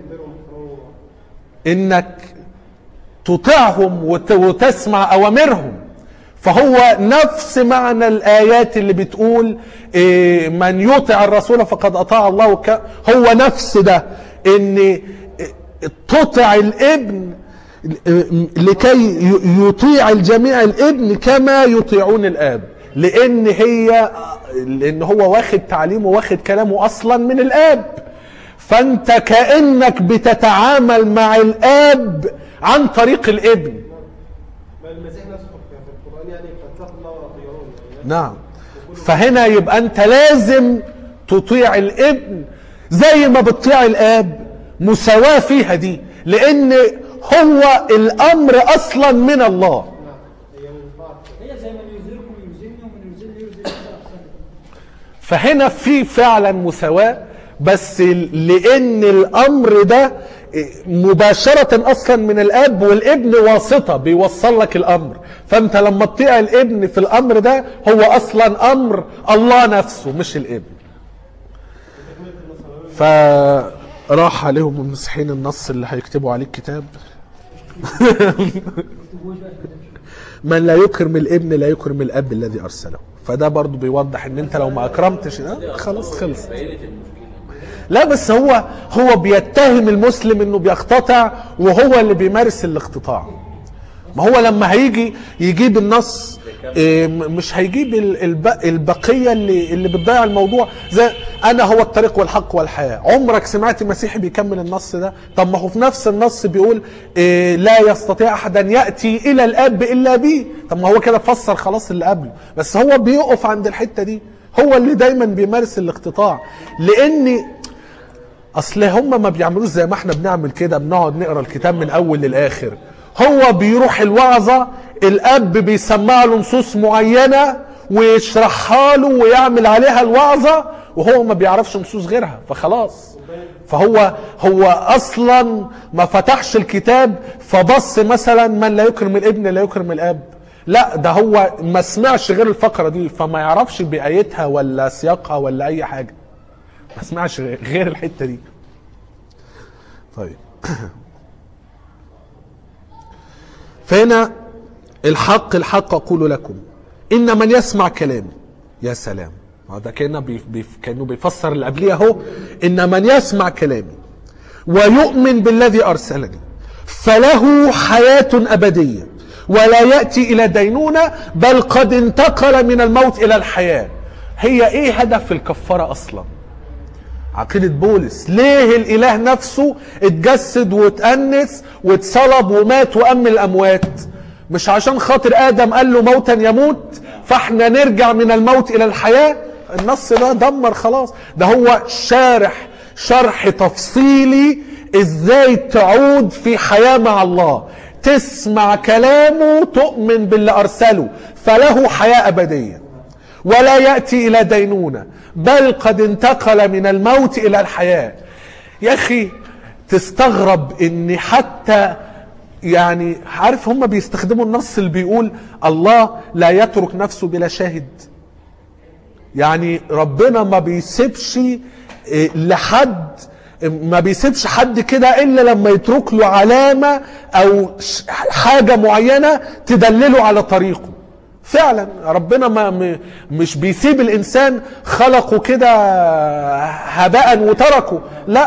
انك تطيعهم وت- وتسمع اوامرهم فهو نفس معنى الايات اللي بتقول إيه، من يطع الرسول فقد اطاع الله وك... هو نفس ده ان إيه، تطع الابن لكي ي- يطيع الجميع الابن كما يطيعون الاب لان هي لان هو واخد تعليمه واخد كلامه اصلا من الاب فانت كانك بتتعامل مع الاب عن طريق الابن ما المسيح نفسه في القران يعني فاتقوا الله واطيعون يعني نعم فهنا يبقى انت لازم تطيع الابن زي ما بتطيع الاب مساواة فيها دي لان هو الامر اصلا من الله هي من بعض هي زي من يزيلكم يزيلني ومن يزيل يزيل نفسه أحسن. فهنا في فعلا مساواة بس لان الامر ده مباشرة اصلا من الاب والابن واسطة بيوصل لك الامر فانت لما تطيع الابن في الامر ده هو اصلا امر الله نفسه مش الابن فراح عليهم المسيحيين النص اللي هيكتبوا عليه الكتاب من لا يكرم الابن لا يكرم الاب الذي ارسله فده برضو بيوضح ان انت لو ما اكرمتش ده خلاص خلص بينت المشكله لا بس هو هو بيتهم المسلم انه بيقتطع وهو اللي بيمارس الاقتطاع ما هو لما هيجي يجيب النص إيه، م- مش هيجيب ال- الب- البقيه اللي اللي بتضيع الموضوع زي انا هو الطريق والحق والحياه عمرك سمعت مسيحي بيكمل النص ده طب ما هو في نفس النص بيقول إيه، لا يستطيع احد ان ياتي الى الاب الا بي طب ما هو كده فسر خلاص اللي قبله بس هو بيقف عند الحته دي هو اللي دايما بيمارس الاقتطاع لان اصل هم ما بيعملوش زي ما احنا بنعمل كده بنقعد نقرا الكتاب من اول للاخر هو بيروح الوعظه الاب بيسمع له نصوص معينه ويشرحها له ويعمل عليها الوعظه وهو ما بيعرفش نصوص غيرها فخلاص فهو هو اصلا ما فتحش الكتاب فبص مثلا من لا يكرم الابن لا يكرم الاب لا ده هو ما سمعش غير الفقره دي فما يعرفش بايتها ولا سياقها ولا اي حاجه ما سمعش غير الحته دي طيب فهنا الحق الحق اقول لكم ان من يسمع كلامي يا سلام هذا كانه بيف بيف كانه بيفسر اللي قبليه اهو ان من يسمع كلامي ويؤمن بالذي ارسلني فله حياه ابديه ولا ياتي الى دينونه بل قد انتقل من الموت الى الحياه هي ايه هدف الكفاره اصلا عقيدة بولس ليه الإله نفسه اتجسد واتأنس واتصلب ومات وأم الأموات مش عشان خاطر آدم قال له موتا يموت فاحنا نرجع من الموت إلى الحياة النص ده دمر خلاص ده هو شارح شرح تفصيلي ازاي تعود في حياة مع الله تسمع كلامه تؤمن باللي أرسله فله حياة أبدية ولا يأتي إلى دينونة بل قد انتقل من الموت إلى الحياة يا أخي تستغرب ان حتى يعني عارف هم بيستخدموا النص اللي بيقول الله لا يترك نفسه بلا شاهد يعني ربنا ما بيسيبش إيه، لحد ما بيسيبش حد كده الا لما يترك له علامه او ش- حاجه معينه تدلله على طريقه فعلا ربنا ما م- مش بيسيب الانسان خلقه كده هباء وتركه لا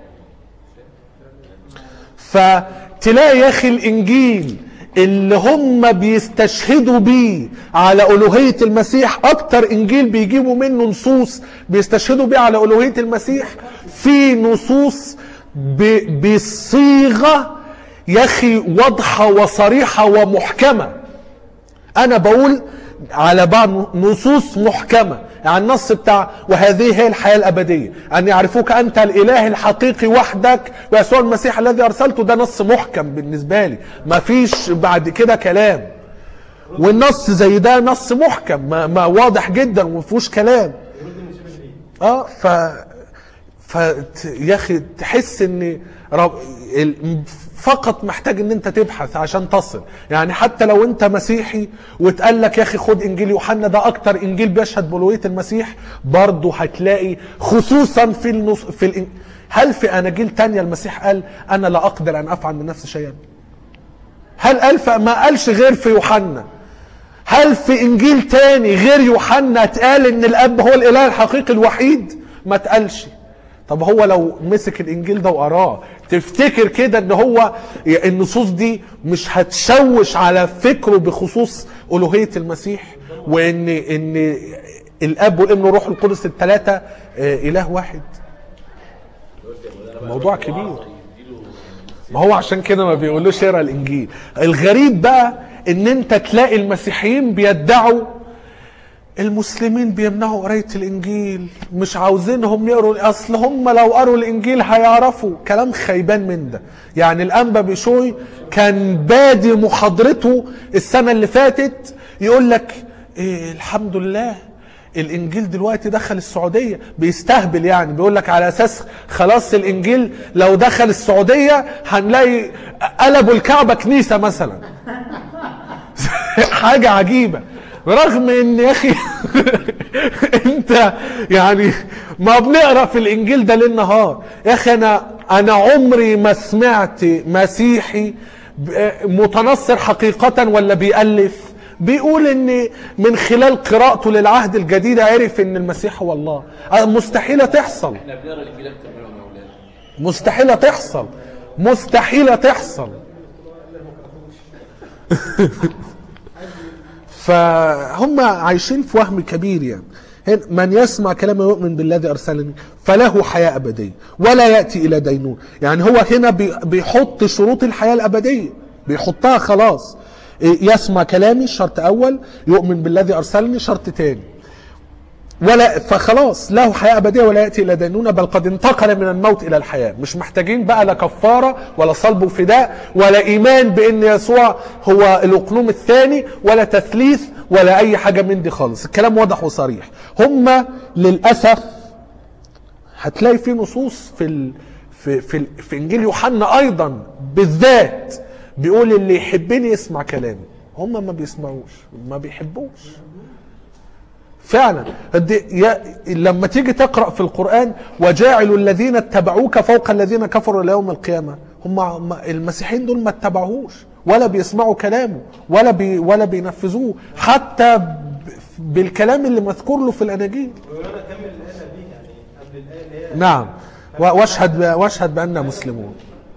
فتلاقي يا اخي الانجيل اللي هم بيستشهدوا بيه على الوهيه المسيح اكتر انجيل بيجيبوا منه نصوص بيستشهدوا بيه على الوهيه المسيح في نصوص ب- بصيغه يا اخي واضحه وصريحه ومحكمه انا بقول على بعض نصوص محكمة يعني النص بتاع وهذه هي الحياة الأبدية أن يعرفوك أنت الإله الحقيقي وحدك ويسوع المسيح الذي أرسلته ده نص محكم بالنسبة لي ما فيش بعد كده كلام والنص زي ده نص محكم ما, ما واضح جدا وما فيهوش كلام اه ف ف يا اخي تحس ان رب... ال- فقط محتاج ان انت تبحث عشان تصل يعني حتى لو انت مسيحي واتقال لك يا اخي خد انجيل يوحنا ده اكتر انجيل بيشهد بلويه المسيح برضه هتلاقي خصوصا في النص في الإن... هل في اناجيل تانية المسيح قال انا لا اقدر ان افعل من نفسي شيئا هل قال ف- ما قالش غير في يوحنا هل في انجيل تاني غير يوحنا اتقال ان الاب هو الاله الحقيقي الوحيد ما اتقالش طب هو لو مسك الانجيل ده وقراه تفتكر كده ان هو النصوص دي مش هتشوش على فكره بخصوص الوهيه المسيح وان ان الاب والابن والروح القدس الثلاثه آه، اله واحد موضوع كبير ما هو عشان كده ما بيقولوش اقرا الانجيل الغريب بقى ان انت تلاقي المسيحيين بيدعوا المسلمين بيمنعوا قرايه الانجيل مش عاوزينهم يقروا اصل هم لو قروا الانجيل هيعرفوا كلام خيبان من ده يعني الانبا بشوي كان بادي محاضرته السنه اللي فاتت يقول لك إيه الحمد لله الانجيل دلوقتي دخل السعوديه بيستهبل يعني بيقول لك على اساس خلاص الانجيل لو دخل السعوديه هنلاقي قلبوا الكعبه كنيسه مثلا حاجه عجيبه رغم ان يا اخي انت يعني ما بنقرا في الانجيل ده ليل نهار يا اخي انا انا عمري ما سمعت مسيحي ب- متنصر حقيقه ولا بيالف بيقول ان من خلال قراءته للعهد الجديد عرف ان المسيح هو الله أه، مستحيله تحصل احنا بنقرا الانجيل اكتر منهم يا اولاد مستحيلة تحصل مستحيلة تحصل فهم عايشين في وهم كبير يعني هن- من يسمع كلام يؤمن بالذي ارسلني فله حياه ابديه ولا ياتي الى دينون يعني هو هنا بي- بيحط شروط الحياه الابديه بيحطها خلاص إيه، يسمع كلامي شرط اول يؤمن بالذي ارسلني شرط تاني ولا فخلاص له حياة أبدية ولا يأتي إلى دينونة بل قد انتقل من الموت إلى الحياة مش محتاجين بقى لا كفارة ولا صلب وفداء ولا إيمان بأن يسوع هو الأقلوم الثاني ولا تثليث ولا أي حاجة من دي خالص الكلام واضح وصريح هم للأسف هتلاقي في نصوص في ال... في في, ال... في انجيل يوحنا ايضا بالذات بيقول اللي يحبني يسمع كلامي هم ما بيسمعوش ما بيحبوش فعلا قد- يا- لما تيجي تقرا في القران وجاعل الذين اتبعوك فوق الذين كفروا الى يوم القيامه هم ما- المسيحيين دول ما اتبعوهوش ولا بيسمعوا كلامه ولا بي ولا بينفذوه حتى ب- بالكلام اللي مذكور له في الاناجيل وأنا أكمل الآية دي يعني قبل الآية اللي هي نعم و- واشهد ب- واشهد باننا مسلمون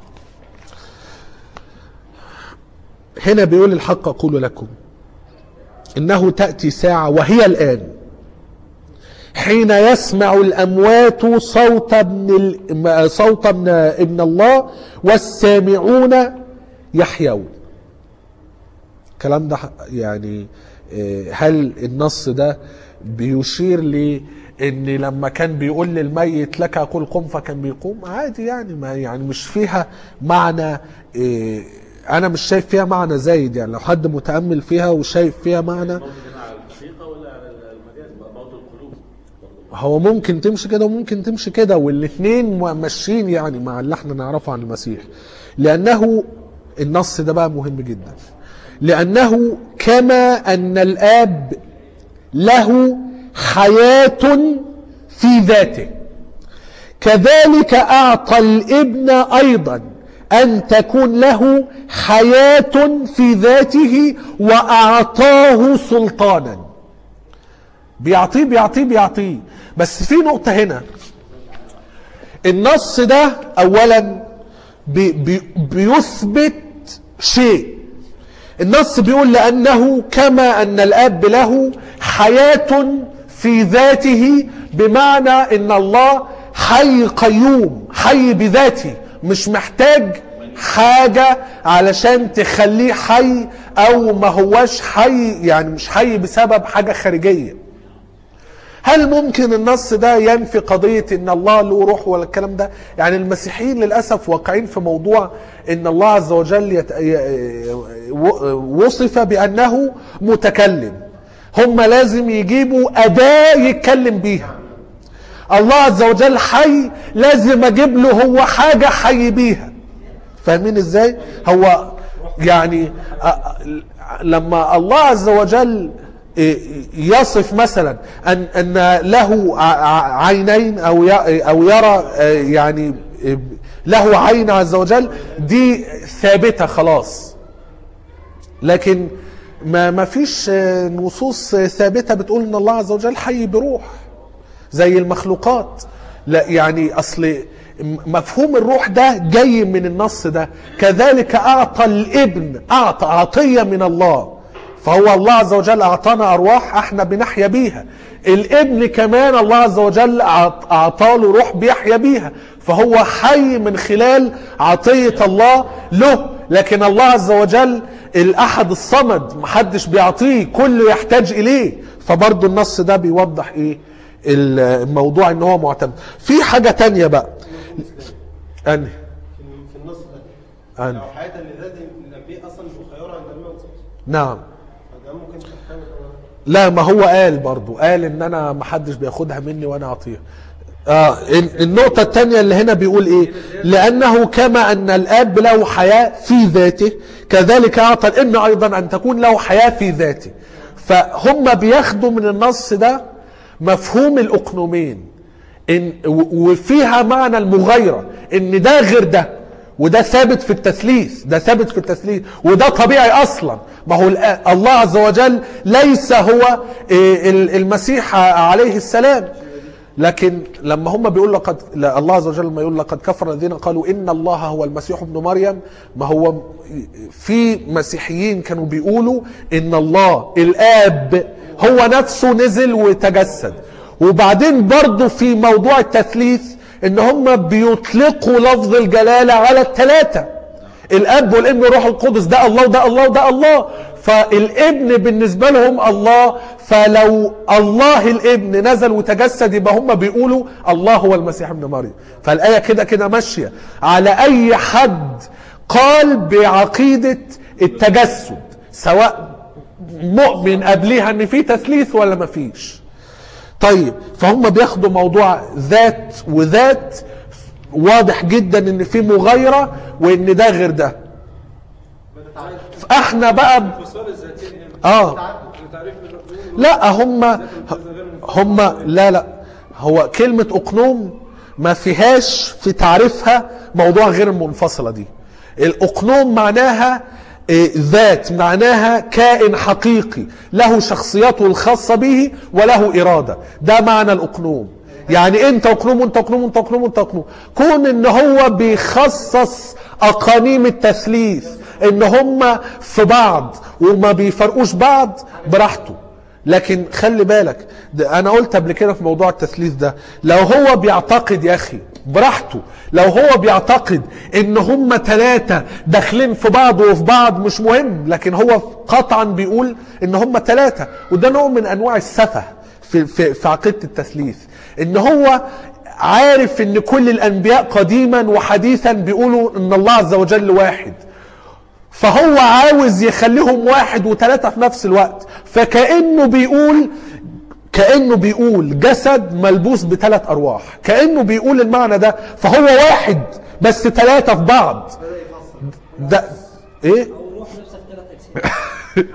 هنا بيقول الحق اقول لكم انه تاتي ساعه وهي الان حين يسمع الاموات صوت ابن ال- صوت ابن ابن الله والسامعون يحيون الكلام ده ح- يعني آه، هل النص ده بيشير لي ان لما كان بيقول للميت لك اقول قم فكان بيقوم عادي يعني ما يعني مش فيها معنى آه، انا مش شايف فيها معنى زايد يعني لو حد متامل فيها وشايف فيها معنى الموت هنا على الحقيقه ولا على المجاز بقى موت القلوب هو ممكن تمشي كده وممكن تمشي كده والاثنين ماشيين يعني مع اللي احنا نعرفه عن المسيح لانه النص ده بقى مهم جدا لانه كما ان الاب له حياه في ذاته كذلك اعطى الابن ايضا ان تكون له حياه في ذاته واعطاه سلطانا بيعطيه بيعطيه بيعطيه بس في نقطة هنا النص ده أولا بي بي بيثبت شيء النص بيقول لأنه كما أن الأب له حياة في ذاته بمعنى أن الله حي قيوم حي بذاته مش محتاج حاجة علشان تخليه حي أو ما هوش حي يعني مش حي بسبب حاجة خارجية هل ممكن النص ده ينفي قضية ان الله له روح ولا الكلام ده يعني المسيحيين للأسف واقعين في موضوع ان الله عز وجل يت... ي- و- وصف بأنه متكلم هم لازم يجيبوا أداة يتكلم بيها الله عز وجل حي لازم اجيب له هو حاجة حي بيها فاهمين ازاي هو يعني أ- أ- لما الله عز وجل يصف مثلا ان ان له ع- ع- عينين او ي- او يرى يعني له عين عز وجل دي ثابته خلاص لكن ما ما فيش نصوص ثابته بتقول ان الله عز وجل حي بروح زي المخلوقات لا يعني اصل مفهوم الروح ده جاي من النص ده كذلك اعطى الابن اعطى عطيه من الله فهو الله عز وجل اعطانا ارواح احنا بنحيا بيها الابن كمان الله عز وجل أعط- اعطاله روح بيحيا بيها فهو حي من خلال عطية الله له لكن الله عز وجل الاحد الصمد محدش بيعطيه كله يحتاج اليه فبرضه النص ده بيوضح ايه الموضوع ان هو معتمد في حاجة تانية بقى انهي في في النص ده انهي لو حياة لذات الأنبياء أصلا مخيرة عند الموت نعم فده ممكن تحتمل لا ما هو قال برضو قال ان انا ما حدش بياخدها مني وانا اعطيها آه ال- النقطة الثانية اللي هنا بيقول ايه لانه كما ان الاب له حياة في ذاته كذلك اعطى الابن ايضا ان تكون له حياة في ذاته فهم بياخدوا من النص ده مفهوم الاقنومين إن و- وفيها معنى المغايرة ان ده غير ده وده ثابت في التثليث ده ثابت في التثليث وده طبيعي اصلا ما هو الآ- الله عز وجل ليس هو إيه، ال- المسيح عليه السلام لكن لما هم بيقول لقد لا الله عز وجل لما يقول لقد كفر الذين قالوا ان الله هو المسيح ابن مريم ما هو في مسيحيين كانوا بيقولوا ان الله الاب هو نفسه نزل وتجسد وبعدين برضه في موضوع التثليث ان هم بيطلقوا لفظ الجلاله على الثلاثه الاب والابن والروح القدس ده الله وده الله وده الله فالابن بالنسبه لهم الله فلو الله الابن نزل وتجسد يبقى هم بيقولوا الله هو المسيح ابن مريم فالايه كده كده ماشيه على اي حد قال بعقيده التجسد سواء مؤمن قبلها ان في تثليث ولا ما فيش طيب فهم بياخدوا موضوع ذات وذات واضح جدا ان في مغايره وان ده غير ده فاحنا بقى انفصال الذاتين هنا اه تعريف الأقنوم لا هم هم لا لا هو كلمة أقنوم ما فيهاش في تعريفها موضوع غير المنفصلة دي الأقنوم معناها إيه، ذات معناها كائن حقيقي له شخصيته الخاصة به وله إرادة ده معنى الأقنوم يعني انت اقنوم وانت اقنوم وانت اقنوم وانت اقنوم كون ان هو بيخصص اقانيم التثليث ان هم في بعض وما بيفرقوش بعض براحته لكن خلي بالك ده انا قلت قبل كده في موضوع التثليث ده لو هو بيعتقد يا اخي براحته لو هو بيعتقد ان هم ثلاثة داخلين في بعض وفي بعض مش مهم لكن هو قطعا بيقول ان هم ثلاثة وده نوع من انواع السفه في, في, في عقيدة التثليث ان هو عارف ان كل الانبياء قديما وحديثا بيقولوا ان الله عز وجل واحد فهو عاوز يخليهم واحد وثلاثة في نفس الوقت فكأنه بيقول كأنه بيقول جسد ملبوس بثلاث أرواح كأنه بيقول المعنى ده فهو واحد بس ثلاثة في بعض ده ايه روح نفسك ثلاث اجسام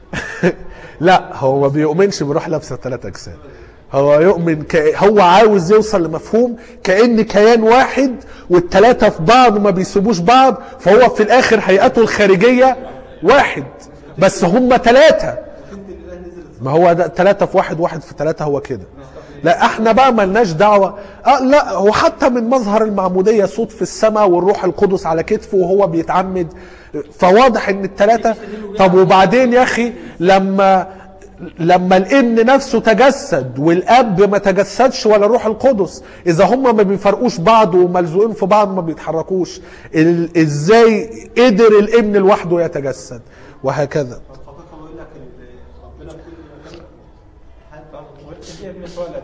لا هو ما بيؤمنش بروح لابسه ثلاث اجسام هو يؤمن ك... هو عاوز يوصل لمفهوم كان كيان واحد والثلاثه في بعض وما بيسيبوش بعض فهو في الاخر هيئته الخارجيه واحد بس هم ثلاثه ما هو ده ثلاثة في واحد واحد في ثلاثة هو كده لا احنا بقى ملناش دعوة اه لا هو حتى من مظهر المعمودية صوت في السماء والروح القدس على كتفه وهو بيتعمد فواضح ان الثلاثة طب وبعدين يا اخي لما لما الابن نفسه تجسد والاب ما تجسدش ولا الروح القدس اذا هم ما بيفرقوش بعض وملزوقين في بعض ما بيتحركوش ال- ازاي قدر الابن لوحده يتجسد وهكذا الحقيقة بيقول لك إن ربنا في كل مكان حتى وهي بنتولد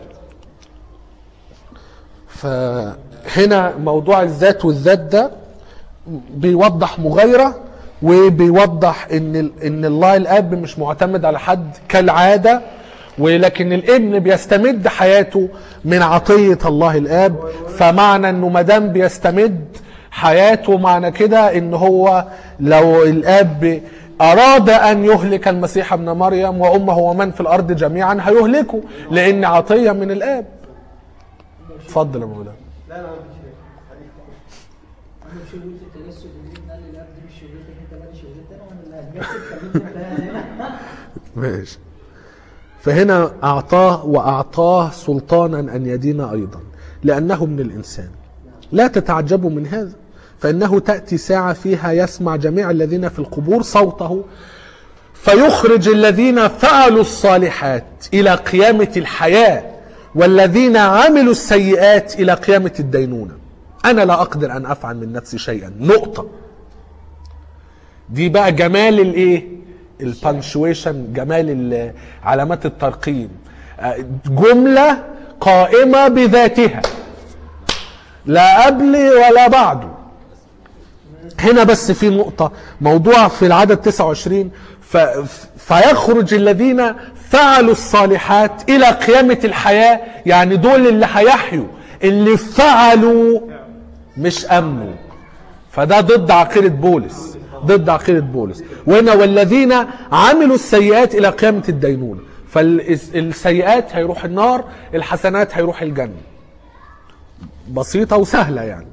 فهنا موضوع الذات والذات ده بيوضح مغايرة وبيوضح ان ال- ان الله الاب مش معتمد على حد كالعاده ولكن الابن بيستمد حياته من عطيه الله الاب فمعنى انه ما دام بيستمد حياته معنى كده ان هو لو الاب اراد ان يهلك المسيح ابن مريم وامه ومن في الارض جميعا هيهلكه لان عطيه من الاب اتفضل يا مولانا لا لا مفيش حديث انا مش شغلت التجسد ودي قال لي لا دي مش شغلتك انت لا دي شغلتي انا وانا اللي هتجسد كلمني انت هنا ماشي فهنا أعطاه وأعطاه سلطانا أن يدين أيضا لأنه من الإنسان لا تتعجبوا من هذا فإنه تأتي ساعة فيها يسمع جميع الذين في القبور صوته فيخرج الذين فعلوا الصالحات الى قيامه الحياه والذين عملوا السيئات الى قيامه الدينونه انا لا اقدر ان افعل من نفسي شيئا نقطه دي بقى جمال الايه البانشويشن جمال ال- علامات الترقيم آه، جمله قائمه بذاتها لا قبل ولا بعده هنا بس في نقطة موضوع في العدد 29 ف... فيخرج الذين فعلوا الصالحات إلى قيامة الحياة يعني دول اللي هيحيوا اللي فعلوا مش أمنوا فده ضد عقيدة بولس ضد عقيدة بولس وهنا والذين عملوا السيئات إلى قيامة الدينونة فالسيئات هيروح النار الحسنات هيروح الجنة بسيطة وسهلة يعني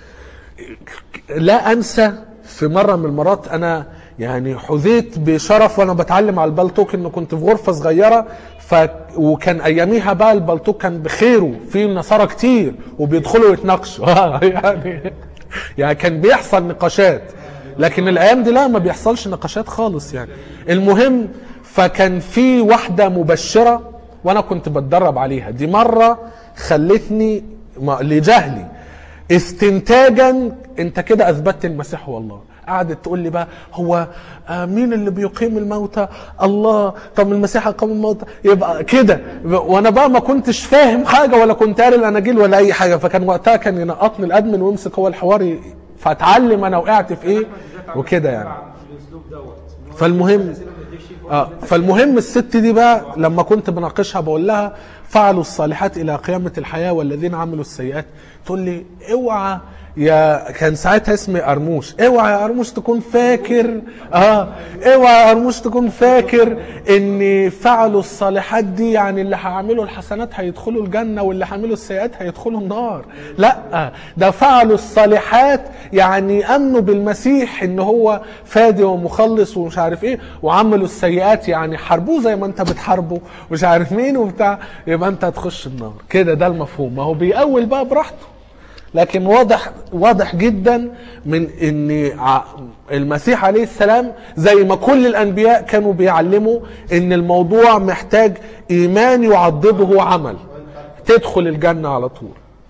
لا انسى في مره من المرات انا يعني حظيت بشرف وانا بتعلم على البلتوك ان كنت في غرفه صغيره ف وكان اياميها بقى البلتوك كان بخيره في نصارى كتير وبيدخلوا يتناقشوا يعني يعني كان بيحصل نقاشات لكن الايام دي لا ما بيحصلش نقاشات خالص يعني المهم فكان في واحده مبشره وانا كنت بتدرب عليها دي مره خلتني ما- لجهلي استنتاجا انت كده اثبتت المسيح هو الله قعدت تقول لي بقى هو آه، مين اللي بيقيم الموتى الله طب المسيح اقام الموتى يبقى كده وانا بقى ما كنتش فاهم حاجه ولا كنت قاري الاناجيل ولا اي حاجه فكان وقتها كان ينقطني الادمن ويمسك هو الحوار ي- فاتعلم انا وقعت في ايه وكده يعني الاسلوب دوت إن هو فالمهم الأسئلة ما تديش شيء اه فالمهم الست دي بقى لما كنت بناقشها بقول لها فعلوا الصالحات الى قيامه الحياه والذين عملوا السيئات تقول لي اوعى يا كان ساعتها اسمي ارموش اوعى يا ارموش تكون فاكر اه اوعى يا ارموش تكون فاكر ان فعلوا الصالحات دي يعني اللي هيعملوا الحسنات هيدخلوا الجنه واللي هيعملوا السيئات هيدخلوا النار لا ده فعلوا الصالحات يعني امنوا بالمسيح ان هو فادي ومخلص ومش عارف ايه وعملوا السيئات يعني حاربوه زي ما انت بتحاربه مش عارف مين وبتاع يبقى انت هتخش النار كده ده المفهوم ما هو بيأول بقى براحته لكن واضح واضح جدا من ان ع- المسيح عليه السلام زي ما كل الانبياء كانوا بيعلموا ان الموضوع محتاج ايمان يعضده عمل تدخل الجنه على طول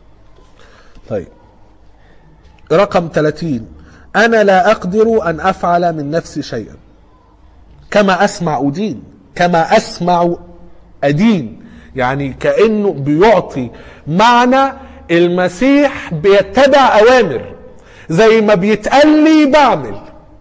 طيب رقم 30 انا لا اقدر ان افعل من نفسي شيئا كما اسمع ادين كما اسمع ادين يعني كانه بيعطي معنى المسيح بيتبع اوامر زي ما بيتقال لي بعمل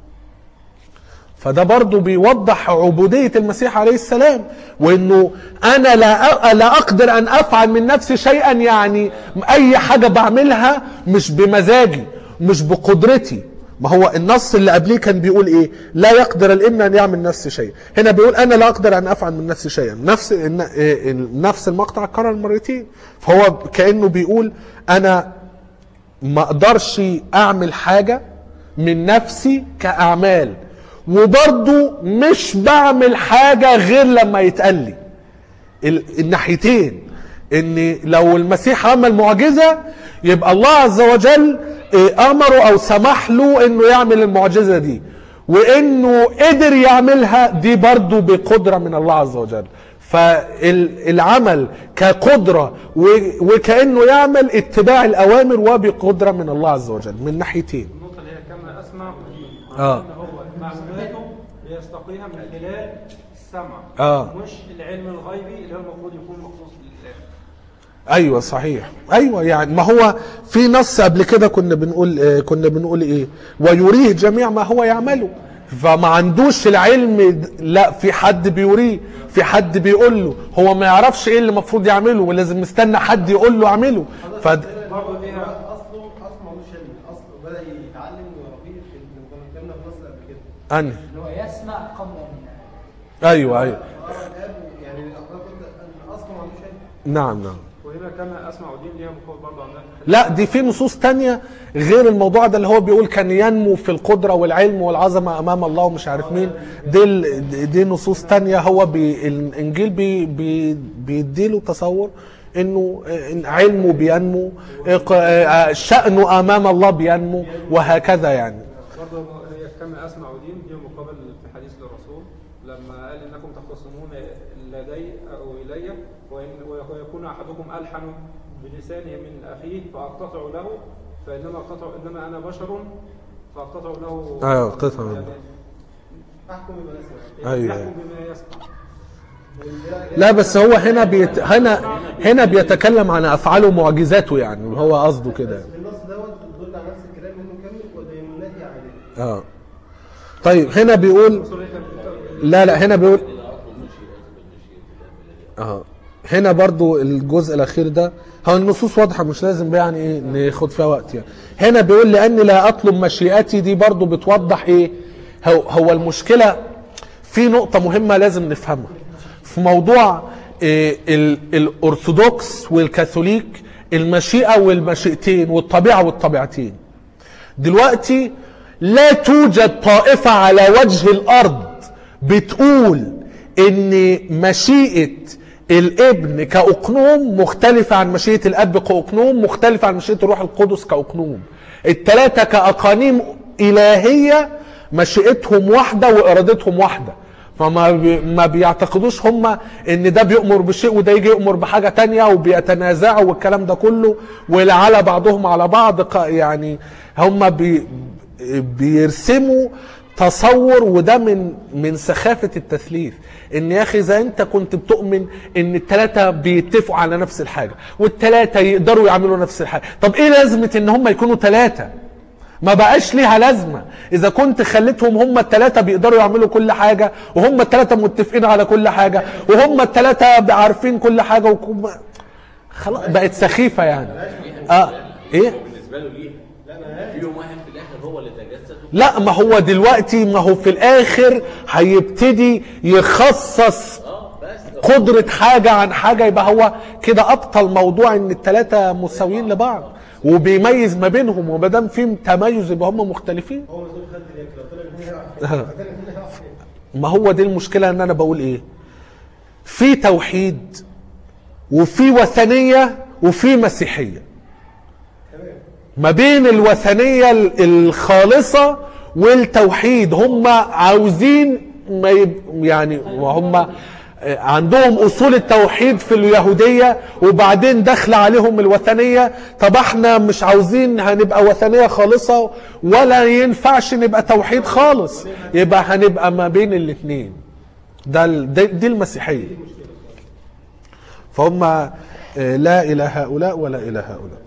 فده برضو بيوضح عبودية المسيح عليه السلام وانه انا لا أ- لا اقدر ان افعل من نفسي شيئا يعني اي حاجة بعملها مش بمزاجي مش بقدرتي ما هو النص اللي قبليه كان بيقول ايه لا يقدر الابن ان يعمل نفسه شيئا هنا بيقول انا لا اقدر ان افعل من نفسي شيئا نفس الن- إيه، نفس المقطع اتكرر مرتين فهو كانه بيقول انا ما اقدرش اعمل حاجه من نفسي كاعمال وبرضو مش بعمل حاجه غير لما يتقال لي ال- الناحيتين ان لو المسيح عمل معجزه يبقى الله عز وجل إيه، امره او سمح له انه يعمل المعجزه دي وانه قدر يعملها دي برضو بقدره من الله عز وجل فالعمل كقدره و- وكانه يعمل اتباع الاوامر وبقدره من الله عز وجل من ناحيتين النقطة اللي هي كما أسمع ودين آه. إن هو معلوماته بيستقيها من خلال السمع آه. مش العلم الغيبي اللي هو المفروض يكون مخصوص لله ايوه صحيح ايوه يعني ما هو في نص قبل كده كنا بنقول آه، كنا بنقول ايه ويريه جميع ما هو يعمله فما عندوش العلم د- لا في حد بيوريه في حد بيقول له هو ما يعرفش ايه اللي المفروض يعمله ولازم مستنى حد يقول له اعمله ف برضه ليها اصله اصله ملوش علم اصله بدا يتعلم ورقيه في كنا اتكلمنا في نص قبل كده أنهي؟ اللي هو يسمع قبل ان ايوه ايوه اه الاب يعني الاخلاق كنت اصله ملوش علم نعم نعم وهنا كما أسمع ودين ليها مقابل برضه عندنا لا دي في نصوص تانية غير الموضوع ده اللي هو بيقول كان ينمو في القدرة والعلم والعظمة أمام الله ومش عارف مين دي ال- دي نصوص تانية هو بي الإنجيل بي بي بيديله تصور إنه إن علمه بينمو إق- آه، شأنه أمام الله بينمو وهكذا يعني برضه هي كما أسمع ودين دي مقابل في حديث للرسول لما يلحن بلسانه من اخيه فاقتطع له فانما قطع انما انا بشر فاقتطع له أيوة، قطع. يعني احكم بما اسمع ايوه يحكم بما يسمع لا بس هو هنا بيت... هنا هنا بيتكلم عن افعاله ومعجزاته يعني هو قصده كده بس النص دوت بيدل على نفس الكلام انه كمل ودينونته عليه اه طيب هنا بيقول لا لا هنا بيقول اه هنا برضو الجزء الاخير ده هو النصوص واضحه مش لازم بقى يعني ايه ناخد فيها وقت يعني هنا بيقول لاني لا اطلب مشيئتي دي برضو بتوضح ايه هو هو المشكله في نقطه مهمه لازم نفهمها في موضوع إيه ال- الارثوذكس والكاثوليك المشيئه والمشيئتين والطبيعه والطبيعتين دلوقتي لا توجد طائفة على وجه الأرض بتقول إن مشيئة الابن كأقنوم مختلفة عن مشيئة الأب كأقنوم مختلفة عن مشيئة الروح القدس كأقنوم التلاتة كأقانيم إلهية مشيئتهم واحدة وإرادتهم واحدة فما بي ما بيعتقدوش هم ان ده بيأمر بشيء وده يجي يأمر بحاجة تانية وبيتنازعوا والكلام ده كله ولعلى بعضهم على بعض ق- يعني هم بي بيرسموا تصور وده من من سخافة التثليث ان يا اخي اذا انت كنت بتؤمن ان التلاتة بيتفقوا على نفس الحاجة والتلاتة يقدروا يعملوا نفس الحاجة طب ايه لازمة ان هم يكونوا تلاتة ما بقاش ليها لازمة إذا كنت خليتهم هم التلاتة بيقدروا يعملوا كل حاجة وهم التلاتة متفقين على كل حاجة وهم التلاتة عارفين كل حاجة وكم... خلاص بقت سخيفة يعني اه ايه بالنسبه له ليها فيهم واحد في الاخر هو اللي تجسد لا ما هو دلوقتي ما هو في الاخر هيبتدي يخصص اه بس قدرة حاجة عن حاجة يبقى هو كده أبطل موضوع إن التلاتة مساويين لبعض وبيميز ما بينهم وما دام في تميز يبقى هم مختلفين هو مسؤول خد اليك لو طلع الاثنين هيقع فين؟ الاثنين هيقع فين؟ ما هو دي المشكلة ان انا بقول ايه في توحيد وفي وثنية وفي مسيحية ما بين الوثنية ال- الخالصة والتوحيد هم عاوزين ما يب يعني وهم عندهم اصول التوحيد في اليهوديه وبعدين دخل عليهم الوثنيه طب احنا مش عاوزين هنبقى وثنيه خالصه ولا ينفعش نبقى توحيد خالص يبقى هنبقى ما بين الاثنين ده ال- دي, دي المسيحيه فهم آه، لا الى هؤلاء ولا الى هؤلاء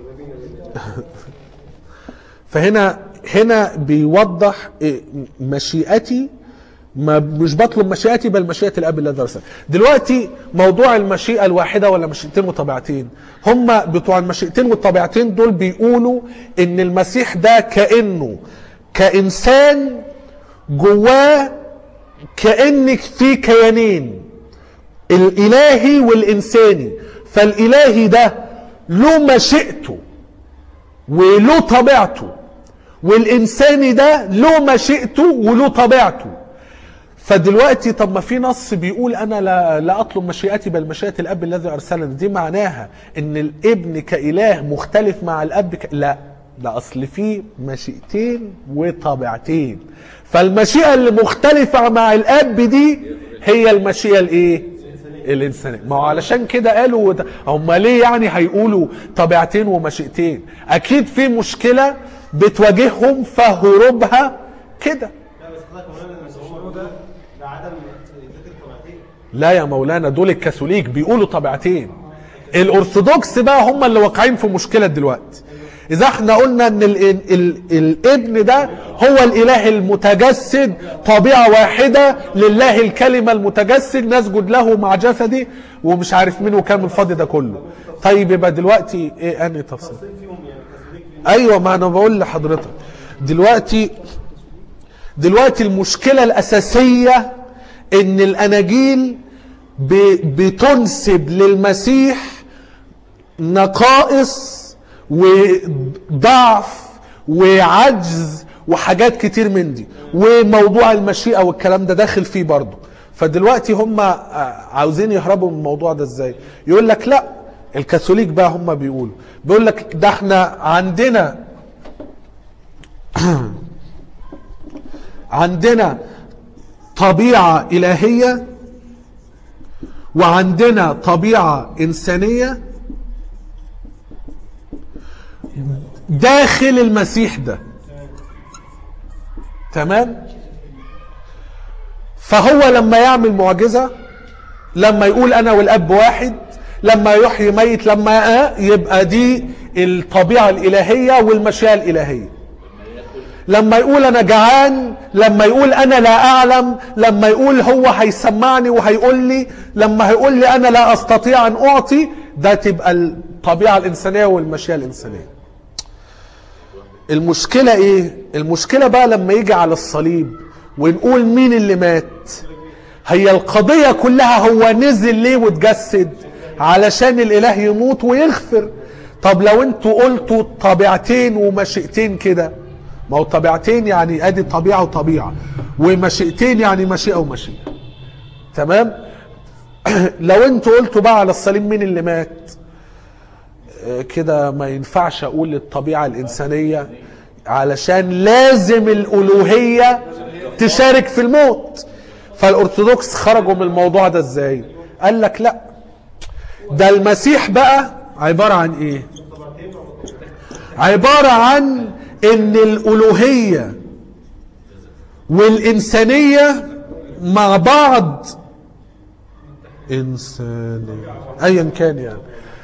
فهنا هنا بيوضح إيه، مشيئتي ما مش بطلب مشيئتي بل مشيئة الأب الذي أرسل دلوقتي موضوع المشيئة الواحدة ولا مشيئتين وطبيعتين هم بتوع المشيئتين والطبيعتين دول بيقولوا إن المسيح ده كأنه كإنسان جواه كأنك في كيانين الإلهي والإنساني فالإلهي ده له مشيئته وله طبيعته والإنساني ده له مشيئته وله طبيعته فدلوقتي طب ما في نص بيقول انا لا, لا اطلب مشيئتي بل مشيئه الاب الذي ارسلني دي معناها ان الابن كاله مختلف مع الاب ك... لا ده اصل في مشيئتين وطبيعتين فالمشيئه اللي مختلفه مع الاب دي هي المشيئه الايه الانسانيه ما هو علشان كده قالوا ده- هم ليه يعني هيقولوا طبيعتين ومشيئتين اكيد في مشكله بتواجههم فهروبها كده لا بس حضرتك مولانا الموضوع ده ده عدم ذات الطبيعتين لا يا مولانا دول الكاثوليك بيقولوا طبيعتين الارثوذكس بقى هم اللي واقعين في مشكله دلوقتي اذا احنا قلنا ان ال ال ال الابن ده هو الاله المتجسد طبيعه واحده لله الكلمه المتجسد نسجد له مع جسده ومش عارف مين وكام الفاضي ده كله طيب يبقى دلوقتي ايه انهي تفصيل تفصيل فيهم يعني كاثوليك فيهم ايوه ما انا بقول لحضرتك دلوقتي دلوقتي المشكله الاساسيه ان الاناجيل ب- بتنسب للمسيح نقائص وضعف وعجز وحاجات كتير من دي وموضوع المشيئه والكلام ده داخل فيه برضه فدلوقتي هم عاوزين يهربوا من الموضوع ده ازاي يقول لك لا الكاثوليك بقى هم بيقولوا بيقول لك ده احنا عندنا عندنا طبيعة إلهية وعندنا طبيعة إنسانية داخل المسيح ده تمام فهو لما يعمل معجزة لما يقول أنا والأب واحد لما يحيي ميت لما آه يبقى دي الطبيعة الإلهية والمشيئة الإلهية لما يقول أنا جعان لما يقول أنا لا أعلم لما يقول هو هيسمعني وهيقول لي لما هيقول لي أنا لا أستطيع أن أعطي ده تبقى الطبيعة الإنسانية والمشيئة الإنسانية المشكلة ايه المشكلة بقى لما يجي على الصليب ونقول مين اللي مات هي القضية كلها هو نزل ليه واتجسد علشان الاله يموت ويغفر طب لو انتوا قلتوا طبيعتين ومشيئتين كده ما هو طبيعتين يعني ادي طبيعة وطبيعة ومشيئتين يعني مشيئة ومشيئة تمام لو انتوا قلتوا بقى على الصليب مين اللي مات كده ما ينفعش اقول الطبيعة الانسانية علشان لازم الالوهية تشارك في الموت فالارثوذكس خرجوا من الموضوع ده ازاي قال لك لا ده المسيح بقى عبارة عن ايه عبارة عن ان الالوهية والانسانية مع بعض انسانية ايا كان يعني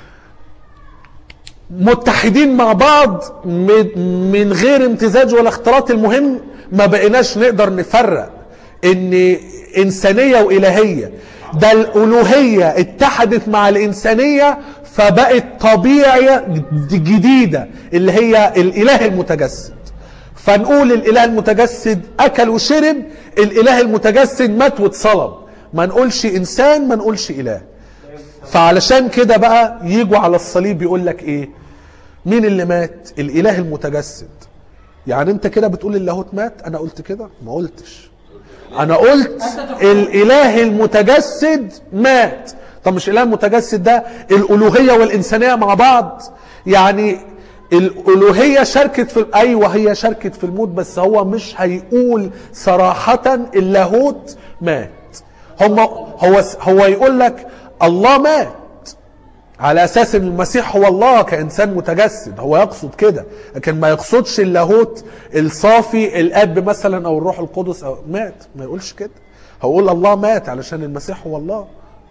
متحدين مع بعض من من غير امتزاج ولا اختلاط المهم ما بقيناش نقدر نفرق ان انسانيه والهيه ده الالوهيه اتحدت مع الانسانيه فبقت طبيعه جديده اللي هي الاله المتجسد فنقول الاله المتجسد اكل وشرب الاله المتجسد مات واتصلب ما نقولش انسان ما نقولش اله فعلشان كده بقى يجوا على الصليب يقول لك ايه مين اللي مات الاله المتجسد يعني انت كده بتقول اللاهوت مات انا قلت كده ما قلتش انا قلت الاله المتجسد مات طب مش الاله المتجسد ده الالوهيه والانسانيه مع بعض يعني الالوهيه شاركت في ايوه هي شاركت في الموت بس هو مش هيقول صراحه اللاهوت مات هم هو هو يقول لك الله مات على اساس ان المسيح هو الله كانسان متجسد هو يقصد كده لكن ما يقصدش اللاهوت الصافي الاب مثلا او الروح القدس او مات ما يقولش كده هقول الله مات علشان المسيح هو الله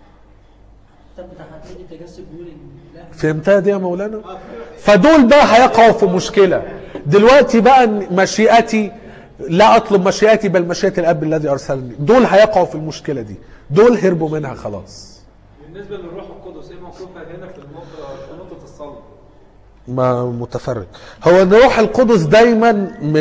طب بتاع حقيقة التجسد بيقول ان لا فهمتها دي يا مولانا فدول بقى هيقعوا في مشكله دلوقتي بقى إن مشيئتي لا اطلب مشيئتي بل مشيئه الاب الذي ارسلني دول هيقعوا في المشكله دي دول هربوا منها خلاص بالنسبه للروح القدس ايه موقفها هنا في النقطه في نقطه الصلب ما متفرج هو ان الروح القدس دايما م...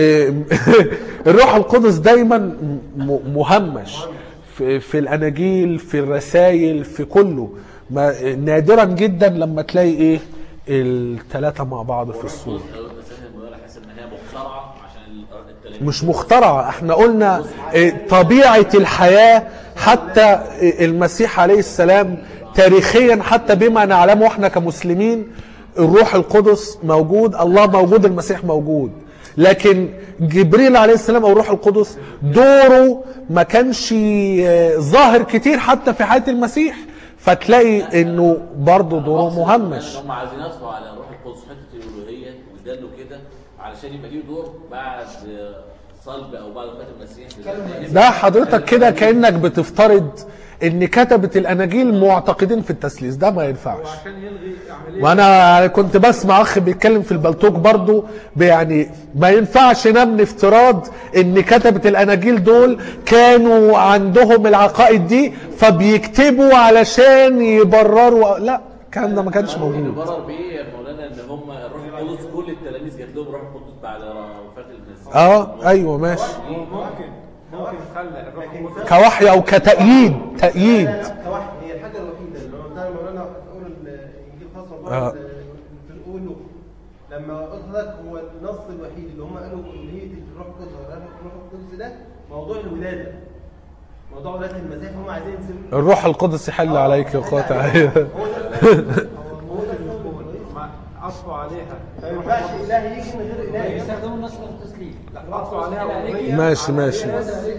الروح القدس دايما م... مهمش في, في الاناجيل في الرسائل في كله ما نادرا جدا لما تلاقي ايه الثلاثه مع بعض في الصوره المسائل المدرة حاسس ان هي مخترعه عشان التلاميذ مش مخترعة احنا قلنا إيه، طبيعة الحياة حتى إيه، المسيح عليه السلام تاريخيا حتى بما نعلمه احنا كمسلمين الروح القدس موجود الله موجود المسيح موجود لكن جبريل عليه السلام او الروح القدس دوره ما كانش آه، ظاهر كتير حتى في حياة المسيح فتلاقي انه برضه دوره مهمش هم عايزين يصفوا على روح القدس حته الالوهيه ويدلوا كده علشان يبقى ليه دور بعد صلب او بعد وفاه المسيح ده حضرتك كده كانك بتفترض ان كتبة الاناجيل معتقدين في التثليث ده ما ينفعش وعشان يلغي عمليه وانا كنت بسمع اخ بيتكلم في البلتوك برضو يعني ما ينفعش نبني افتراض ان كتبة الاناجيل دول كانوا عندهم العقائد دي فبيكتبوا علشان يبرروا لا الكلام ده ما كانش اللي موجود برر بيه يا مولانا ان هم الروح القدس كل التلاميذ جات لهم روح القدس بعد وفاه المسيح اه ايوه ماشي ممكن ممكن تخلى الروح القدس كوحي او كتأييد تأييد كواحد هي الحاجه الوحيده اللي هو بتاع مولانا في اول الانجيل خاصه آه. برضه في الاول لما قلت لك هو النص الوحيد اللي هم قالوا كليه الروح القدس ولا الروح القدس ده موضوع الولاده موضوع ولاده المسيح هم عايزين يسيبوا الروح القدس يحل عليك يا اخواتي هو ده السبب. هو ده السبب الرئيسي. ما عطفوا عليها ما ينفعش اله يجي من غير اله بيستخدموا النص في التسليم لا عطفوا عليها وهي ماشي ماشي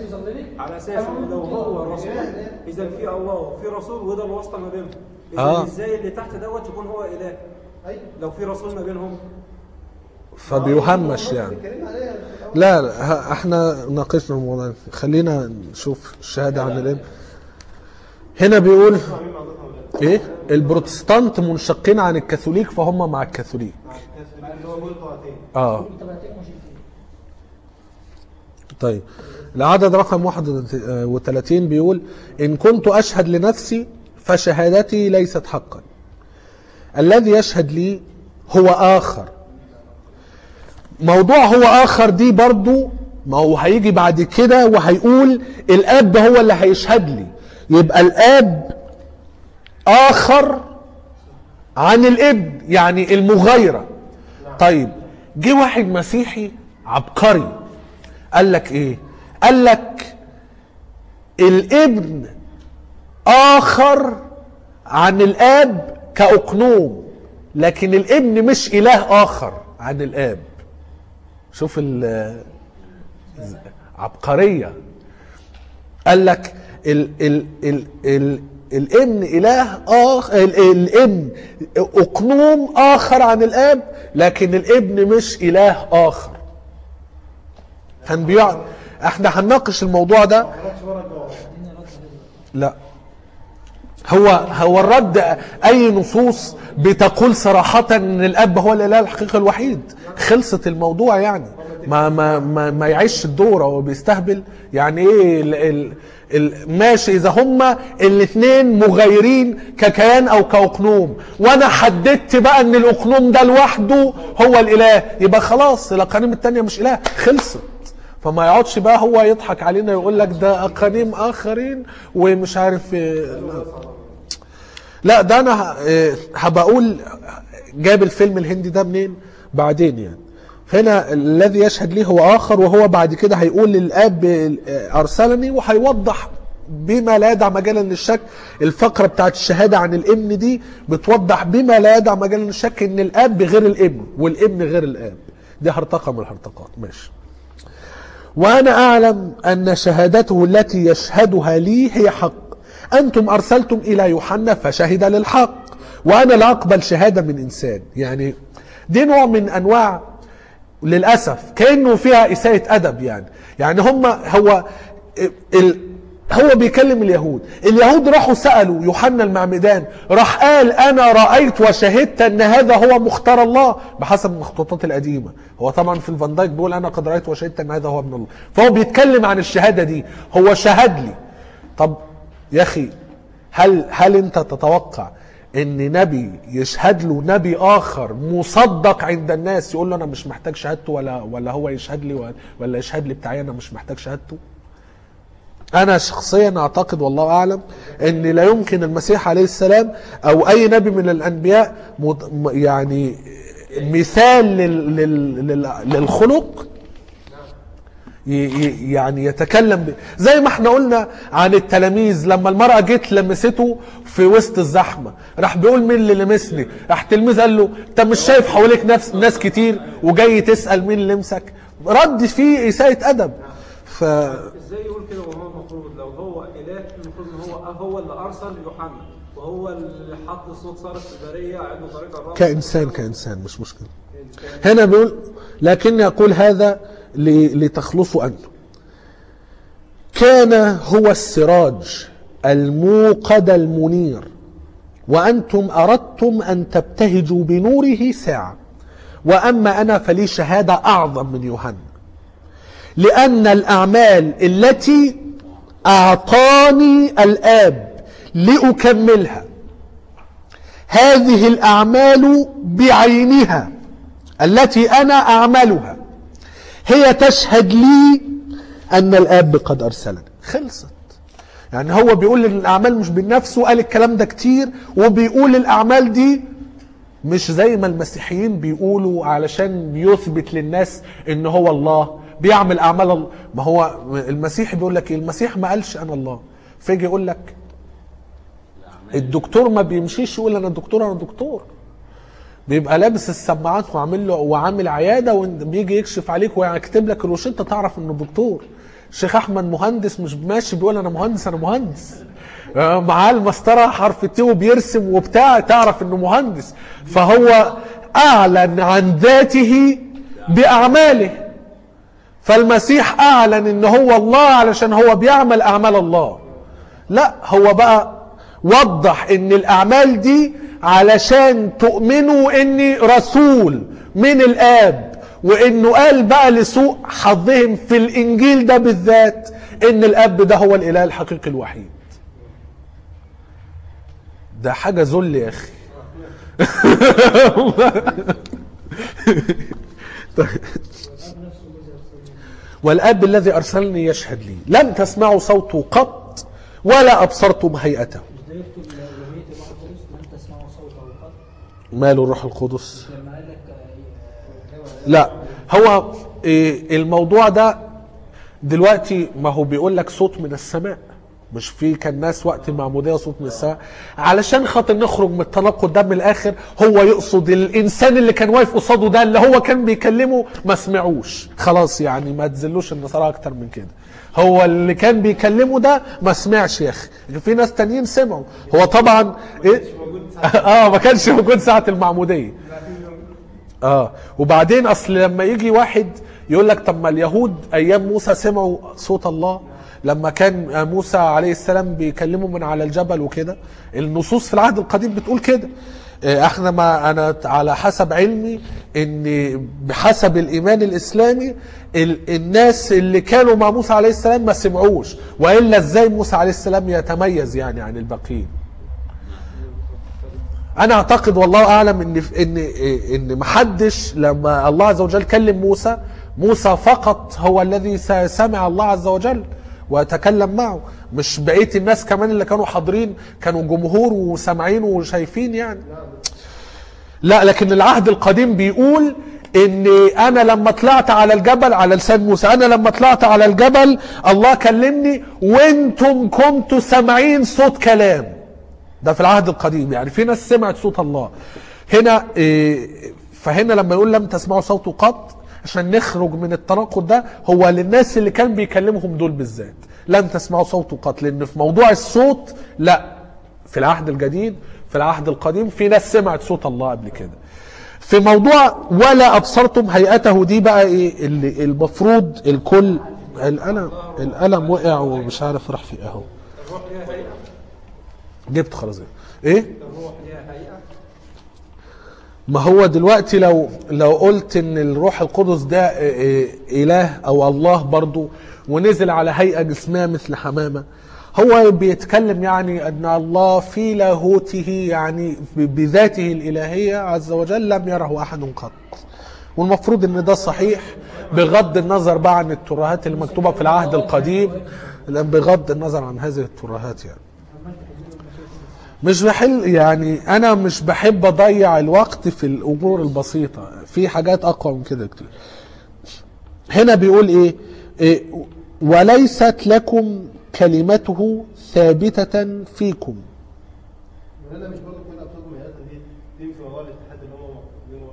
على اساس ان لو هو رسول اذا في الله وفي رسول وده الواسطه ما بينهم اذا آه. ازاي اللي تحت دوت يكون هو اله ايوه لو في رسول ما بينهم فبيهمش يعني اتكلمنا عليها في الأول. لا لا ه- احنا ناقشنا الموضوع ده. خلينا نشوف الشهاده عن الابن هنا بيقول اسمع مين معضلتها ولا لا؟ ايه البروتستانت منشقين عن الكاثوليك فهم مع الكاثوليك مع الكاس اللي هو بيقول طاعتين اه كل طبقتين مشركين طيب العدد رقم 31 بيقول إن كنت أشهد لنفسي فشهادتي ليست حقا الذي يشهد لي هو آخر موضوع هو آخر دي برضو ما هو هيجي بعد كده وهيقول الأب هو اللي هيشهد لي يبقى الأب آخر عن الابن يعني المغايرة طيب جه واحد مسيحي عبقري قال لك ايه قال لك الابن اخر عن الاب كاقنوم لكن الابن مش اله اخر عن الاب شوف ال عبقريه قال لك ال ال ال ال الابن اله اخر ال- الابن اقنوم اخر عن الاب لكن الابن مش اله اخر كان بيقعد احنا هنناقش الموضوع ده ما رحتش ورا الجواب اديني رد كده لا هو هو الرد اي نصوص بتقول صراحة ان الاب هو الاله الحقيقي الوحيد خلصت الموضوع يعني ما ما ما, ما يعيش الدور هو بيستهبل يعني ايه ال ال ال ماشي اذا هما الاثنين مغايرين ككيان او كاقنوم وانا حددت بقى ان الاقنوم ده لوحده هو الاله يبقى خلاص الاقانيم التانية مش اله خلصت فما يقعدش بقى هو يضحك علينا يقول لك ده اقانيم اخرين ومش عارف إيه. لا. لا ده انا ه- إيه، هبقى اقول جاب الفيلم الهندي ده منين بعدين يعني هنا الذي يشهد لي هو اخر وهو بعد كده هيقول للاب آه، ارسلني وهيوضح بما لا يدع مجالا للشك الفقره بتاعت الشهاده عن الابن دي بتوضح بما لا يدع مجالا للشك ان الاب غير الابن والابن غير الاب دي هرطقه من الهرطقات ماشي وأنا أعلم أن شهادته التي يشهدها لي هي حق أنتم أرسلتم إلى يوحنا فشهد للحق وأنا لا أقبل شهادة من إنسان يعني دي نوع من أنواع للأسف كأنه فيها إساءة أدب يعني يعني هم هو ال هو بيكلم اليهود اليهود راحوا سألوا يوحنا المعمدان راح قال أنا رأيت وشهدت أن هذا هو مختار الله بحسب المخطوطات القديمة هو طبعا في الفان دايك بيقول أنا قد رأيت وشهدت أن هذا هو ابن الله فهو بيتكلم عن الشهادة دي هو شهد لي طب يا أخي هل هل أنت تتوقع ان نبي يشهد له نبي اخر مصدق عند الناس يقول له انا مش محتاج شهادته ولا ولا هو يشهد لي ولا- ولا يشهد لي بتاعي انا مش محتاج شهادته انا شخصيا اعتقد والله اعلم ان لا يمكن المسيح عليه السلام او اي نبي من الانبياء مت- م- يعني مثال لل لل لل للخلق ي- ي- يعني يتكلم ب... زي ما احنا قلنا عن التلاميذ لما المرأة جت لمسته في وسط الزحمة راح بيقول مين اللي لمسني راح التلميذ قال له انت مش شايف حواليك نفس ناس كتير وجاي تسأل مين اللي لمسك رد فيه إساءة أدب ف ازاي يقول كده وهو المفروض لو هو اله المفروض ان هو هو اللي ارسل يوحنا وهو اللي حط صوت صارخ في البريه عنده طريقه الرب كإنسان كإنسان مش مشكلة هنا بيقول لكني أقول هذا ل- لتخلصوا أنتم كان هو السراج الموقد المنير وأنتم أردتم أن تبتهجوا بنوره ساعة وأما أنا فلي شهادة أعظم من يوحنا لأن الأعمال التي أعطاني الآب لأكملها هذه الأعمال بعينها التي أنا أعملها هي تشهد لي أن الآب قد أرسلني خلصت يعني هو بيقول ان الأعمال مش بالنفس وقال الكلام ده كتير وبيقول الأعمال دي مش زي ما المسيحيين بيقولوا علشان بيثبت للناس ان هو الله بيعمل اعمال الله ما هو المسيحي بيقول لك ايه المسيح ما قالش انا الله فيجي يقول لك الدكتور ما بيمشيش يقول انا دكتور انا دكتور بيبقى لابس السماعات وعامل له وعامل عياده وبيجي يكشف عليك ويكتب لك الروشته تعرف انه دكتور الشيخ احمد مهندس مش ماشي بيقول انا مهندس انا مهندس آه، معاه المسطره حرف التي وبيرسم وبتاع تعرف انه مهندس فهو اعلن عن ذاته باعماله فالمسيح اعلن ان هو الله علشان هو بيعمل اعمال الله لا هو بقى وضح ان الاعمال دي علشان تؤمنوا اني رسول من الاب وانه قال بقى لسوء حظهم في الانجيل ده بالذات ان الاب ده هو الاله الحقيقي الوحيد ده حاجه ذل يا اخي طيب. والاب الذي ارسلني يشهد لي لم تسمعوا صوته قط ولا ابصرتم هيئته مش ده يكتب الوهية الروح القدس لم تسمعوا صوته قط ماله الروح القدس لما قال لك آه، لا هو إيه، الموضوع ده دلوقتي ما هو بيقول لك صوت من السماء مش في كان ناس وقت المعموديه صوت من السماء علشان خاطر نخرج من التناقض ده من الاخر هو يقصد الانسان اللي كان واقف قصاده ده اللي هو كان بيكلمه ما سمعوش خلاص يعني ما تزلوش النصارى اكتر من كده هو اللي كان بيكلمه ده ما سمعش يا اخي في ناس تانيين سمعوا هو طبعا إيه؟ اه ما كانش موجود ساعه المعموديه اه وبعدين اصل لما يجي واحد يقول لك طب ما اليهود ايام موسى سمعوا صوت الله لما كان موسى عليه السلام بيكلمه من على الجبل وكده النصوص في العهد القديم بتقول كده آه، احنا ما انا على حسب علمي ان بحسب الايمان الاسلامي ال- الناس اللي كانوا مع موسى عليه السلام ما سمعوش والا ازاي موسى عليه السلام يتميز يعني عن الباقيين انا اعتقد والله اعلم ان ان ان محدش لما الله عز وجل كلم موسى موسى فقط هو الذي س- سمع الله عز وجل وتكلم معه مش بقيه الناس كمان اللي كانوا حاضرين كانوا جمهور وسامعين وشايفين يعني لا لكن العهد القديم بيقول ان انا لما طلعت على الجبل على لسان موسى انا لما طلعت على الجبل الله كلمني وانتم كنتوا سامعين صوت كلام ده في العهد القديم يعني في ناس سمعت صوت الله هنا إيه، فهنا لما يقول لم تسمعوا صوته قط عشان نخرج من التناقض ده هو للناس اللي كان بيكلمهم دول بالذات لم تسمعوا صوته قط لان في موضوع الصوت لا في العهد الجديد في العهد القديم في ناس سمعت صوت الله قبل كده في موضوع ولا ابصرتم هيئته دي بقى ايه اللي المفروض الكل القلم القلم وقع ومش عارف راح فين اهو الروح ليها هيئة جبت خلاص ايه الروح ليها هيئة ما هو دلوقتي لو لو قلت ان الروح القدس ده إيه إيه اله او الله برضو ونزل على هيئه جسميه مثل حمامه هو بيتكلم يعني ان الله في لاهوته يعني ب- بذاته الالهيه عز وجل لم يره احد قط والمفروض ان ده صحيح بغض النظر بقى عن الترهات اللي مكتوبه في العهد القديم لأن بغض النظر عن هذه الترهات يعني مش بحل يعني انا مش بحب اضيع الوقت في الامور البسيطه في حاجات اقوى من كده كتير هنا بيقول ايه, إيه وليست لكم كلمته ثابته فيكم وهنا مش برضه كل ابطال مهيئات دي تنفي موضوع الاتحاد اللي هم موجودين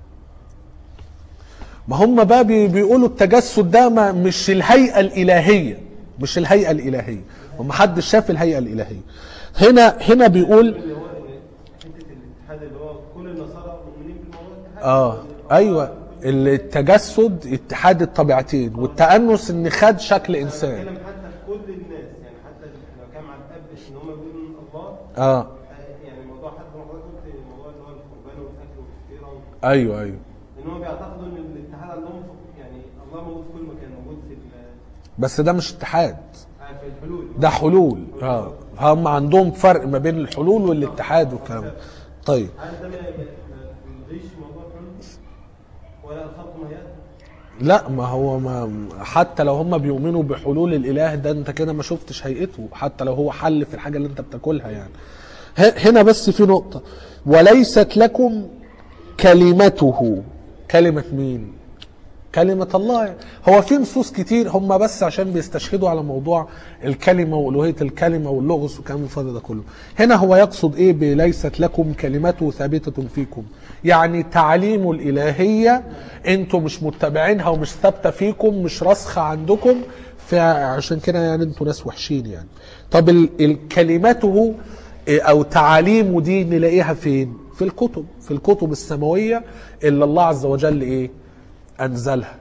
ما هم بقى بي- بيقولوا التجسد ده ما مش الهيئه الالهيه مش الهيئه الالهيه وما حدش شاف الهيئه الالهيه هنا هنا بيقول اللي هو ان حته الاتحاد اللي هو كل النصارى مؤمنين بالموضوع الاتحاد اه ايوه التجسد اتحاد الطبيعتين والتأنس ان خد شكل انسان بتكلم حتى في كل الناس يعني حتى لو كان مع الاب ان هم بيقولوا ان الله اه آه، يعني الموضوع حتى لو حضرتك قلت الموضوع اللي هو القربان والاكل والفطيره ايوه ايوه ان هم بيعتقدوا ان الاتحاد عندهم في- يعني الله موجود في كل مكان موجود في ال- بس ده مش اتحاد آه، في الحلول ده حلول اه هم عندهم فرق ما بين الحلول والاتحاد والكلام ده. طيب هل ده ما ما- ما يلغيش موضوع الحلول ولا الخلق مهيئات لا ما هو ما حتى لو هم بيؤمنوا بحلول الاله ده انت كده ما شفتش هيئته حتى لو هو حل في الحاجه اللي انت بتاكلها يعني ه- هنا بس في نقطه وليست لكم كلمته كلمه مين كلمة الله يعني. هو في نصوص كتير هم بس عشان بيستشهدوا على موضوع الكلمة وألوهية الكلمة واللغز والكلام الفاضي ده كله هنا هو يقصد ايه بليست لكم كلمته ثابتة فيكم يعني تعليم الإلهية انتم مش متبعينها ومش ثابتة فيكم مش راسخة عندكم فعشان كده يعني انتوا ناس وحشين يعني طب ال- ال- كلمته إيه، او تعاليمه دي نلاقيها فين في الكتب في الكتب السماوية اللي الله عز وجل ايه انزلها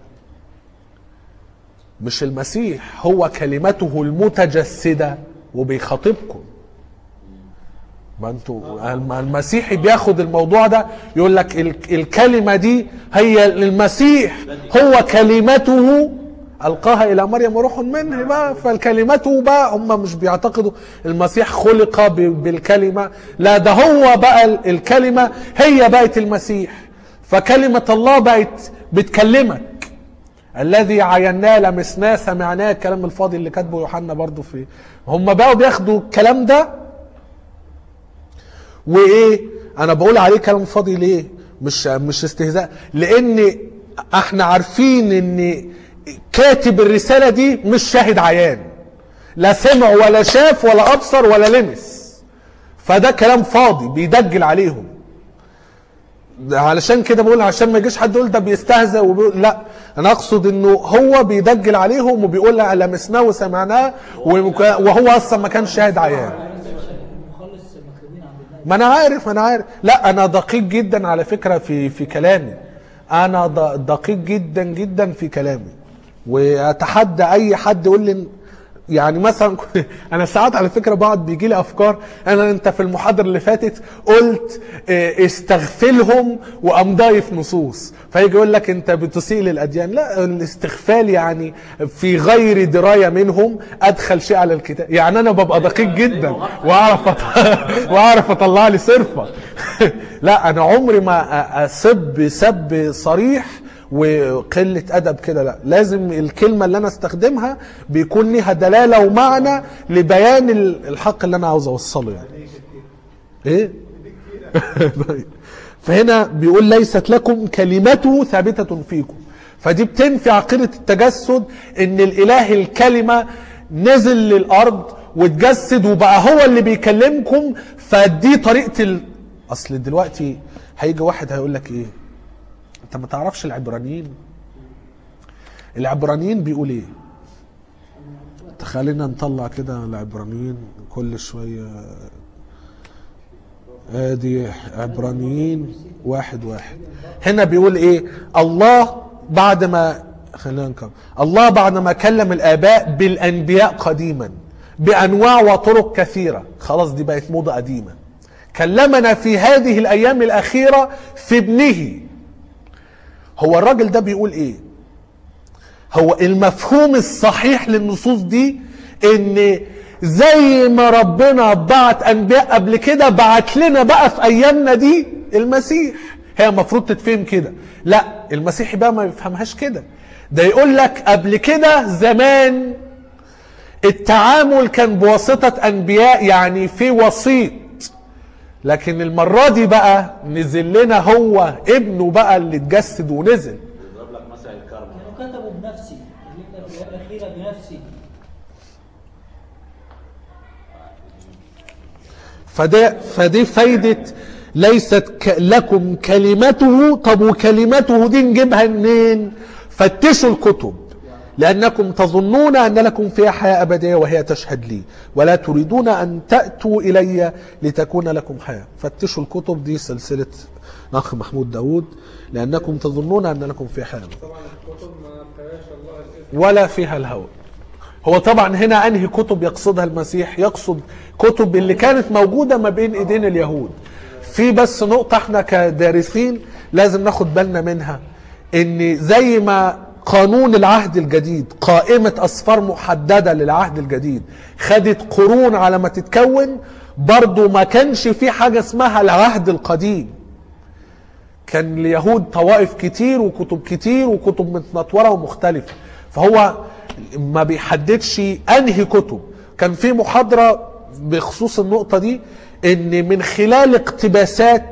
مش المسيح هو كلمته المتجسده وبيخاطبكم ما انتوا الم- المسيحي بياخد الموضوع ده يقول لك ال- الكلمه دي هي المسيح هو كلمته القاها الى مريم وروح منه بقى فالكلمته بقى هم مش بيعتقدوا المسيح خلق ب- بالكلمه لا ده هو بقى ال- الكلمه هي بقت المسيح فكلمه الله بقت بتكلمك الذي عيناه لمسناه سمعناه الكلام الفاضي اللي كاتبه يوحنا برضو في هم بقوا بياخدوا الكلام ده وايه انا بقول عليه كلام فاضي ليه مش مش استهزاء لان احنا عارفين ان كاتب الرساله دي مش شاهد عيان لا سمع ولا شاف ولا ابصر ولا لمس فده كلام فاضي بيدجل عليهم ده علشان كده بقول عشان ما يجيش حد يقول ده بيستهزأ وبيقول لا انا اقصد انه هو بيدجل عليهم وبيقول لا لمسناه وسمعناه ومك- وهو اصلا ما كانش شاهد عيان المخلص مكتوبين عند الله ما انا عارف ما انا عارف لا انا دقيق جدا على فكره في في كلامي انا د- دقيق جدا جدا في كلامي واتحدى اي حد يقول لي يعني مثلا انا ساعات على فكره بقعد بيجي لي افكار انا انت في المحاضره اللي فاتت قلت اه، استغفلهم وقام ضايف نصوص فيجي يقول لك انت بتسيء للاديان لا الاستغفال يعني في غير درايه منهم ادخل شيء على الكتاب يعني انا ببقى دقيق جدا واعرف أط- واعرف اطلع لي صرفه لا انا عمري ما أ- اسب سب صريح وقله ادب كده لا لازم الكلمه اللي انا استخدمها بيكون ليها دلاله ومعنى لبيان ال- الحق اللي انا عاوز اوصله يعني ايه طيب. فهنا بيقول ليست لكم كلمته ثابته فيكم فدي بتنفي عقيده التجسد ان الاله الكلمه نزل للارض واتجسد وبقى هو اللي بيكلمكم فدي طريقه ال... اصل دلوقتي هيجي واحد هيقول لك ايه انت ما تعرفش العبرانيين العبرانيين بيقول ايه خلينا نطلع كده العبرانيين كل شويه ادي عبرانيين واحد واحد هنا بيقول ايه الله بعد ما خلينا نكمل الله بعد ما كلم الاباء بالانبياء قديما بانواع وطرق كثيره خلاص دي بقت موضه قديمه كلمنا في هذه الايام الاخيره في ابنه هو الراجل ده بيقول ايه هو المفهوم الصحيح للنصوص دي ان زي ما ربنا بعت انبياء قبل كده بعت لنا بقى في ايامنا دي المسيح هي المفروض تتفهم كده لا المسيحي بقى ما يفهمهاش كده ده يقول لك قبل كده زمان التعامل كان بواسطة انبياء يعني في وسيط لكن المرة دي بقى نزل لنا هو ابنه بقى اللي اتجسد ونزل يضرب لك مثل الكرم كانوا كتبوا بنفسي كلمنا في الايام الاخيره بنفسي فده فدي فايدة ليست ك لكم كلمته طب وكلمته دي نجيبها منين فتشوا الكتب لأنكم تظنون أن لكم فيها حياة أبدية وهي تشهد لي ولا تريدون أن تأتوا إلي لتكون لكم حياة فتشوا الكتب دي سلسلة الأخ محمود داود لأنكم تظنون أن لكم فيها حياة أبدية طبعا الكتب ما فيهاش الله الاسم ولا فيها الهوى هو طبعا هنا انهي كتب يقصدها المسيح يقصد كتب اللي كانت موجودة ما بين ايدين اليهود في بس نقطة احنا كدارسين لازم ناخد بالنا منها ان زي ما قانون العهد الجديد قائمة أسفار محددة للعهد الجديد خدت قرون على ما تتكون برضو ما كانش في حاجة اسمها العهد القديم كان اليهود طوائف كتير وكتب كتير وكتب متنطوره ومختلفه فهو ما بيحددش انهي كتب كان في محاضره بخصوص النقطه دي ان من خلال اقتباسات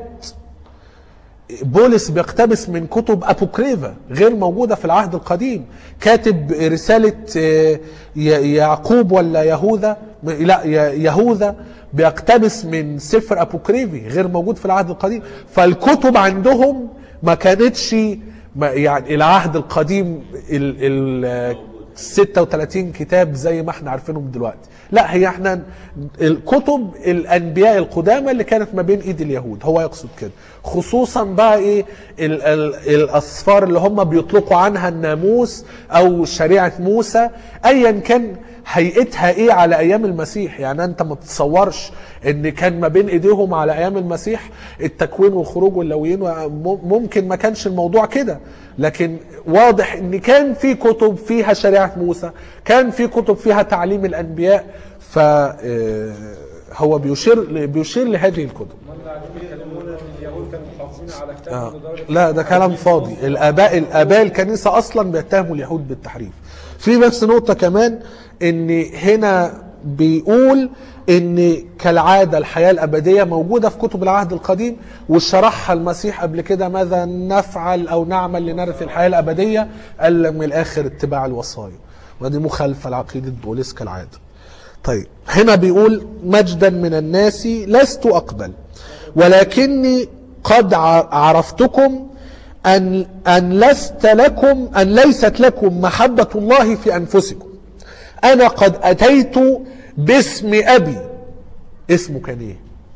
بولس بيقتبس من كتب ابوكريفا غير موجوده في العهد القديم كاتب رساله آه، ي- يعقوب ولا يهوذا لا ي- يهوذا بيقتبس من سفر ابوكريفي غير موجود في العهد القديم فالكتب عندهم ما كانتش ما- يعني العهد القديم ال ال 36 كتاب زي ما احنا عارفينهم دلوقتي لا هي احنا الكتب الانبياء القدامى اللي كانت ما بين ايد اليهود هو يقصد كده خصوصا بقى ايه ال ال الاصفار اللي هم بيطلقوا عنها الناموس او شريعه موسى ايا كان هيئتها ايه على ايام المسيح يعني انت ما تتصورش ان كان ما بين ايديهم على ايام المسيح التكوين والخروج واللويين وم- ممكن ما كانش الموضوع كده لكن واضح ان كان في كتب فيها شريعه موسى كان في كتب فيها تعليم الانبياء ف آه، هو بيشير بيشير لهذه الكتب امال قاعدين بيتكلموا ان اليهود كانوا محافظين على كتاب آه. لدرجه لا ده كلام فاضي الاباء الاباء الكنيسه اصلا بيتهموا اليهود بالتحريف في بس نقطه كمان ان هنا بيقول ان كالعاده الحياه الابديه موجوده في كتب العهد القديم وشرحها المسيح قبل كده ماذا نفعل او نعمل لنرث الحياه الابديه قال من الاخر اتباع الوصايا ودي مخالفه لعقيده بولس كالعاده طيب هنا بيقول مجدا من الناس لست اقبل ولكني قد ع- عرفتكم ان ان لست لكم ان ليست لكم محبه الله في انفسكم انا قد اتيت باسم ابي اسمه كان ايه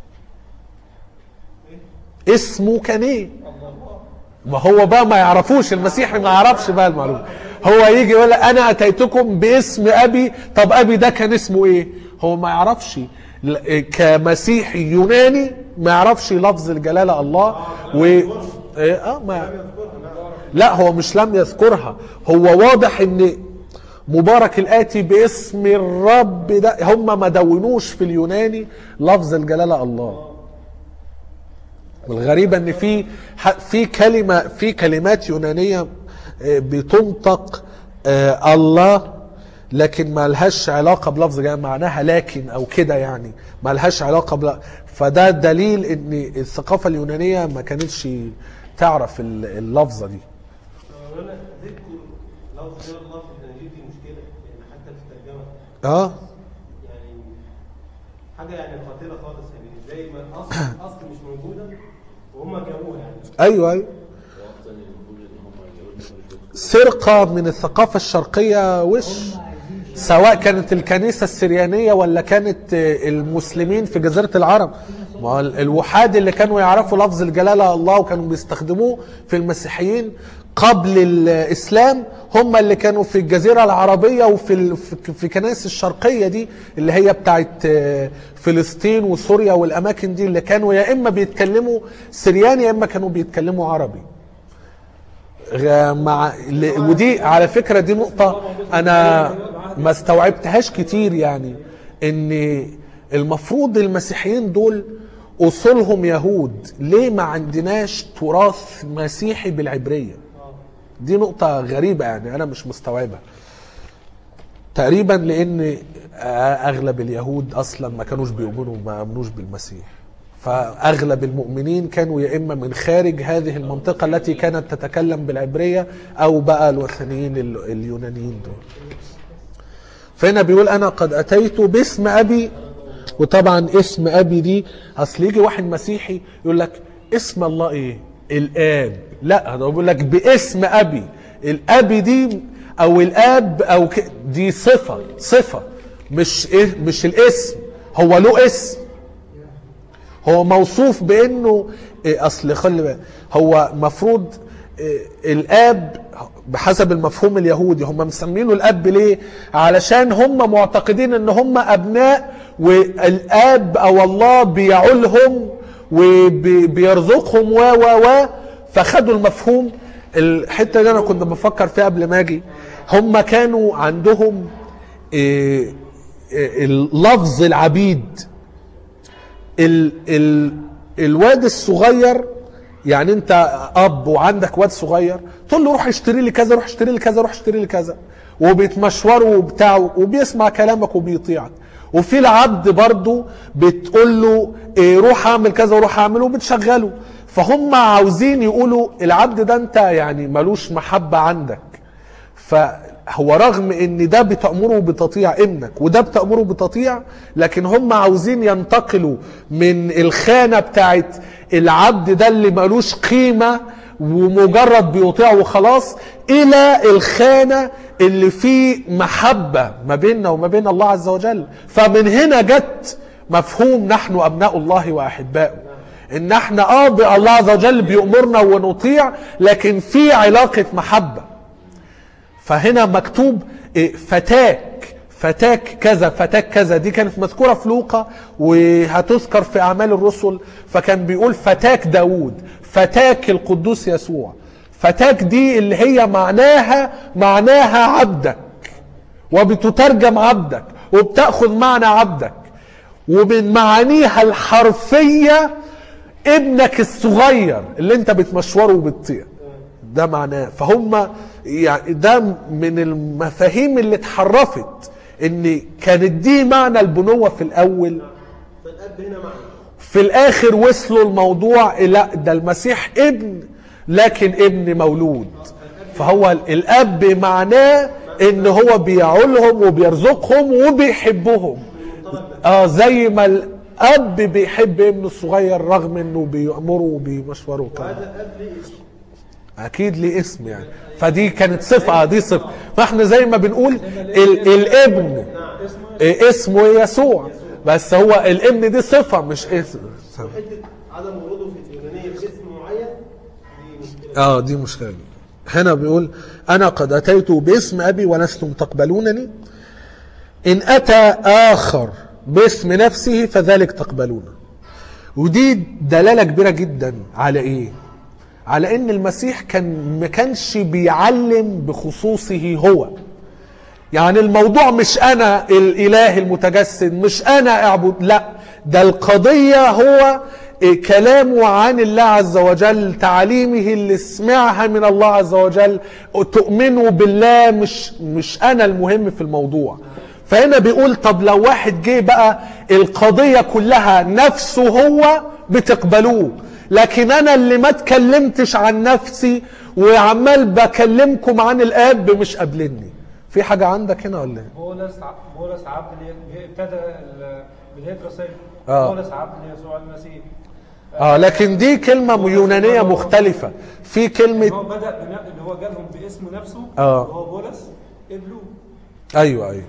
اسمه كان ايه ما هو بقى ما يعرفوش المسيح ما يعرفش بقى المعلومه هو يجي يقول لك انا اتيتكم باسم ابي طب ابي ده كان اسمه ايه هو ما يعرفش ل- كمسيحي يوناني ما يعرفش لفظ الجلاله الله و إيه، اه ما لا هو مش لم يذكرها هو واضح ان مبارك الاتي باسم الرب ده هم ما دونوش في اليوناني لفظ الجلاله الله والغريبة ان في ح- في كلمة في كلمات يونانية آه، بتنطق آه، الله لكن ما لهاش علاقة بلفظ جاي معناها لكن او كده يعني ما لهاش علاقة بل... فده دليل ان الثقافة اليونانية ما كانتش تعرف ال- اللفظة دي هنا ذكر لفظ غير الله في الانجيل دي مشكله يعني حتى في الترجمه اه يعني حاجه يعني قاتله خالص يعني زي ما الاصل الاصل مش موجوده وهم جابوها يعني ايوه ايوه سرقة من الثقافة الشرقية وش سواء كانت الكنيسة السريانية ولا كانت آه، المسلمين في جزيرة العرب ما هو الوحاد اللي كانوا يعرفوا لفظ الجلالة الله وكانوا بيستخدموه في المسيحيين قبل الإسلام هم اللي كانوا في الجزيرة العربية وفي ال- في- في كنائس الشرقية دي اللي هي بتاعت آه، فلسطين وسوريا والأماكن دي اللي كانوا يا إما بيتكلموا سرياني يا إما كانوا بيتكلموا عربي غ- مع ل- ودي على فكره دي نقطه انا ما استوعبتهاش كتير يعني ان المفروض المسيحيين دول اصولهم يهود ليه ما عندناش تراث مسيحي بالعبريه دي نقطه غريبه يعني انا مش مستوعبها تقريبا لان اغلب اليهود اصلا ما كانوش بيؤمنوا ما امنوش بالمسيح فاغلب المؤمنين كانوا يا اما من خارج هذه المنطقه التي كانت تتكلم بالعبريه او بقى الوثنيين ال- اليونانيين دول فهنا بيقول انا قد اتيت باسم ابي وطبعا اسم ابي دي اصل يجي واحد مسيحي يقول لك اسم الله ايه الاب لا ده بيقول لك باسم ابي الابي دي او الاب او ك... دي صفه صفه مش ايه مش الاسم هو له اسم هو موصوف بانه إيه اصل خلي بالك هو مفروض إيه الاب بحسب المفهوم اليهودي هم مسمينه الاب ليه علشان هم معتقدين ان هم ابناء والاب او الله بيعولهم وبيرزقهم و و و فخدوا المفهوم الحته اللي انا كنت بفكر فيها قبل ما اجي هم كانوا عندهم إيه إيه اللفظ العبيد ال ال الواد الصغير يعني انت اب وعندك واد صغير تقول له روح اشتري لي كذا روح اشتري لي كذا روح اشتري لي كذا وبيتمشوروا وبتاعه وبيسمع كلامك وبيطيعك وفي العبد برضه بتقول له إيه روح اعمل كذا وروح اعمله وبتشغله فهم عاوزين يقولوا العبد ده انت يعني ملوش محبه عندك فهو رغم ان ده بتأمره بتطيع ابنك وده بتأمره بتطيع لكن هم عاوزين ينتقلوا من الخانة بتاعت العبد ده اللي ملوش قيمة ومجرد بيطيع وخلاص الى الخانة اللي فيه محبة ما بيننا وما بين الله عز وجل فمن هنا جت مفهوم نحن ابناء الله واحباؤه ان احنا اه ب- الله عز وجل بيأمرنا ونطيع لكن في علاقة محبة فهنا مكتوب إيه، فتاك فتاك كذا فتاك كذا دي كانت مذكورة في لوقا وهتذكر في أعمال الرسل فكان بيقول فتاك داود فتاك القدوس يسوع فتاك دي اللي هي معناها معناها عبدك وبتترجم عبدك وبتأخذ معنى عبدك ومن معانيها الحرفية ابنك الصغير اللي انت بتمشوره وبتطيع ده معناه فهم يعني ده من المفاهيم اللي اتحرفت ان كانت دي معنى البنوة في الاول فالاب هنا معنى في الاخر وصلوا الموضوع لا ده المسيح ابن لكن ابن مولود فهو الاب معناه ان هو بيعولهم وبيرزقهم وبيحبهم اه زي ما الاب بيحب ابنه الصغير رغم انه بيأمره وبيمشوره كمان وهذا الاب ليه اسم اكيد ليه اسم يعني فدي كانت صفه دي صفه فاحنا زي ما بنقول ال الابن إيه اسمه يسوع بس هو الابن دي صفه مش اسم حته عدم وروده في اليونانيه باسم معين دي مشكله اه دي مشكله هنا بيقول انا قد اتيت باسم ابي ولستم تقبلونني ان اتى اخر باسم نفسه فذلك تقبلونه ودي دلاله كبيره جدا على ايه على ان المسيح كان ما كانش بيعلم بخصوصه هو يعني الموضوع مش انا الاله المتجسد مش انا اعبد لا ده القضية هو إيه كلامه عن الله عز وجل تعاليمه اللي سمعها من الله عز وجل تؤمنوا بالله مش مش انا المهم في الموضوع فهنا بيقول طب لو واحد جه بقى القضية كلها نفسه هو بتقبلوه لكن انا اللي ما اتكلمتش عن نفسي وعمال بكلمكم عن الاب مش قابلني في حاجة عندك هنا ولا ايه؟ بولس ع- بولس عبد لي- ابتدى ال- بدايه رسائل آه. بولس عبد ليسوع المسيح اه لكن دي كلمة يونانية مختلفة في اللي كلمة هو بدا بنا- اللي هو جالهم باسم نفسه آه. اللي هو بولس قبلوه ايوه ايوه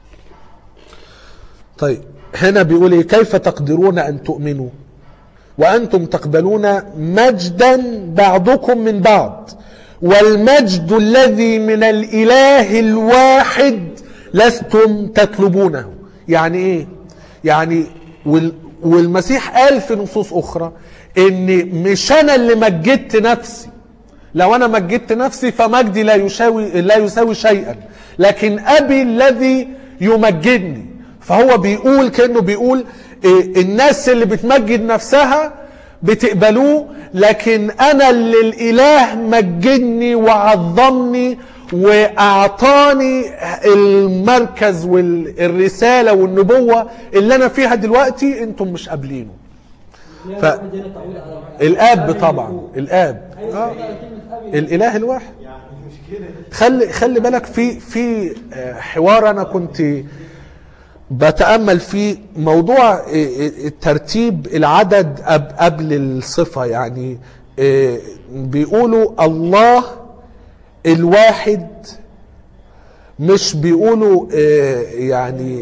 طيب هنا بيقول ايه كيف تقدرون ان تؤمنوا وانتم تقبلون مجدا بعضكم من بعض والمجد الذي من الاله الواحد لستم تطلبونه يعني ايه يعني وال والمسيح قال في نصوص اخرى ان مش انا اللي مجدت نفسي لو انا مجدت نفسي فمجدي لا يساوي لا يساوي شيئا لكن ابي الذي يمجدني فهو بيقول كانه بيقول إيه الناس اللي بتمجد نفسها بتقبلوه لكن انا اللي الاله مجدني وعظمني واعطاني المركز والرساله والنبوه اللي انا فيها دلوقتي انتم مش قابلينه ف- الاب طبعا الاب آه. الاله الواحد يعني مش كده خلي خلي بالك في في آه، حوار انا كنت بتامل فيه موضوع آه، آه، الترتيب العدد أب- قبل الصفه يعني آه، بيقولوا الله الواحد مش بيقولوا آه، يعني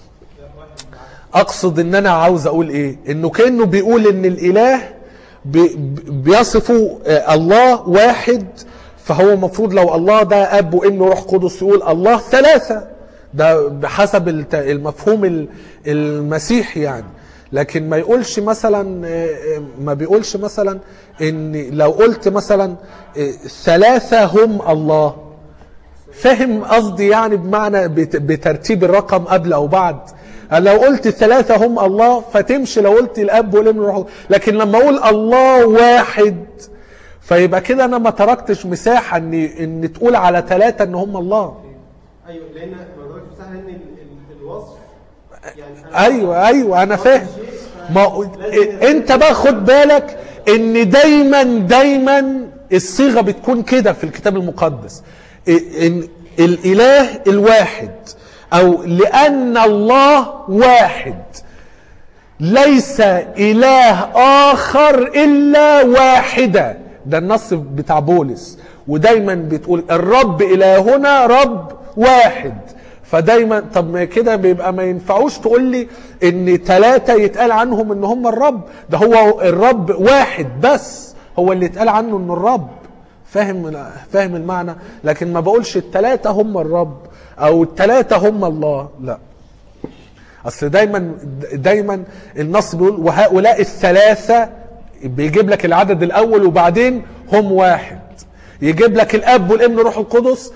اقصد ان انا عاوز اقول ايه انه كانه بيقول ان الاله بي- بيصفوا آه، الله واحد فهو المفروض لو الله ده اب وابن روح قدس يقول الله ثلاثه ده بحسب الت- المفهوم ال- المسيحي يعني لكن ما يقولش مثلا آه، آه، ما بيقولش مثلا ان لو قلت مثلا آه، ثلاثه هم الله فاهم قصدي يعني بمعنى بت- بترتيب الرقم قبل او بعد لو قلت الثلاثة هم الله فتمشي لو قلت الأب والابن والروح القدس. لكن لما أقول الله واحد فيبقى كده أنا ما تركتش مساحة إن إن تقول على ثلاثة إن هم الله ايوه لان ما ضربتش مساحه ان ال- ال- الوصف يعني أنا- ايوه ايوه انا فاهم ما انت بقى خد بالك ان دايما دايما الصيغه بتكون كده في الكتاب المقدس ان الاله الواحد او لان الله واحد ليس اله اخر الا واحدا ده النص بتاع بولس ودايما بتقول الرب الهنا رب واحد فدايما طب ما كده بيبقى ما ينفعوش تقول لي ان ثلاثة يتقال عنهم ان هم الرب ده هو الرب واحد بس هو اللي يتقال عنه انه الرب فاهم فاهم المعنى لكن ما بقولش الثلاثة هم الرب او الثلاثة هم الله لا اصل دايما دايما النص بيقول وهؤلاء الثلاثة بيجيب لك العدد الاول وبعدين هم واحد يجيب لك الاب والابن والروح القدس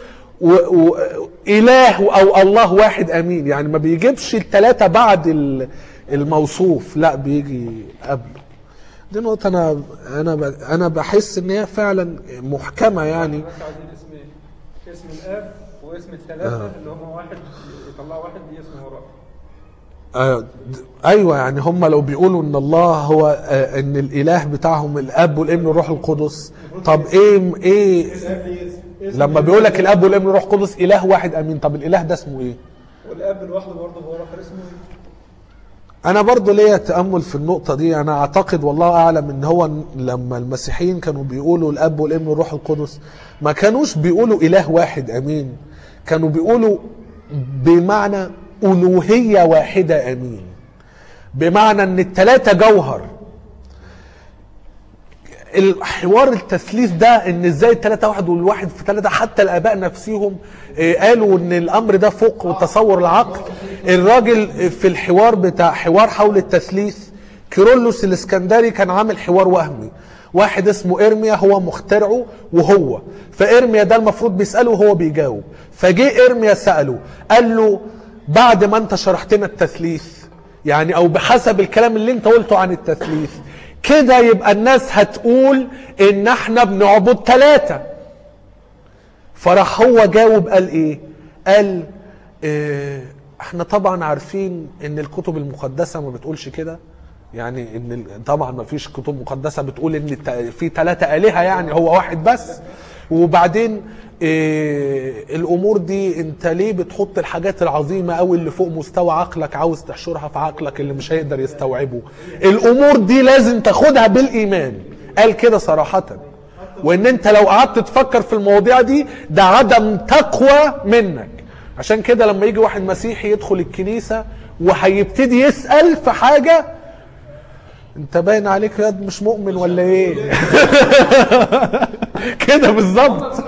وإله أو الله واحد أمين يعني ما بيجيبش الثلاثة بعد ال- الموصوف لا بيجي قبل دي نقطة أنا أنا ب- أنا بحس إن هي فعلا محكمة يعني بس عايزين اسمين اسم الاب واسم الثلاثه آه. اللي هم واحد يطلعوا واحد دي اسمه وراه آه، د- ايوه يعني هم لو بيقولوا ان الله هو آه، ان الاله بتاعهم الاب والابن والروح القدس طب ايه ايه لما بيقول لك الاب والابن والروح القدس اله واحد امين طب الاله ده اسمه ايه والاب لوحده برضه هو الاخر اسمه ايه؟ انا برضو ليا تامل في النقطه دي انا اعتقد والله اعلم ان هو لما المسيحيين كانوا بيقولوا الاب والابن والروح القدس ما كانوش بيقولوا اله واحد امين كانوا بيقولوا بمعنى الوهيه واحده امين بمعنى ان الثلاثه جوهر الحوار التثليث ده ان ازاي الثلاثة واحد والواحد في ثلاثة حتى الاباء نفسهم آه، قالوا ان الامر ده فوق تصور العقل الراجل في الحوار بتاع حوار حول التثليث كيرلس الاسكندري كان عامل حوار وهمي واحد اسمه ارميا هو مخترعه وهو فارميا ده المفروض بيساله وهو بيجاوب فجه ارميا ساله قال له بعد ما انت شرحت لنا التثليث يعني او بحسب الكلام اللي انت قلته عن التثليث كده يبقى الناس هتقول ان احنا بنعبد ثلاثة فراح هو جاوب قال ايه قال اه احنا طبعا عارفين ان الكتب المقدسة ما بتقولش كده يعني ان ال- طبعا ما فيش كتب مقدسة بتقول ان الت- في ثلاثة آلهة يعني هو واحد بس وبعدين إيه الامور دي انت ليه بتحط الحاجات العظيمه قوي اللي فوق مستوى عقلك عاوز تحشرها في عقلك اللي مش هيقدر يستوعبه الامور دي لازم تاخدها بالايمان قال كده صراحه وان انت لو قعدت تفكر في المواضيع دي ده عدم تقوى منك عشان كده لما يجي واحد مسيحي يدخل الكنيسه وهيبتدي يسال في حاجه انت باين عليك ياد مش مؤمن ولا ايه كده بالظبط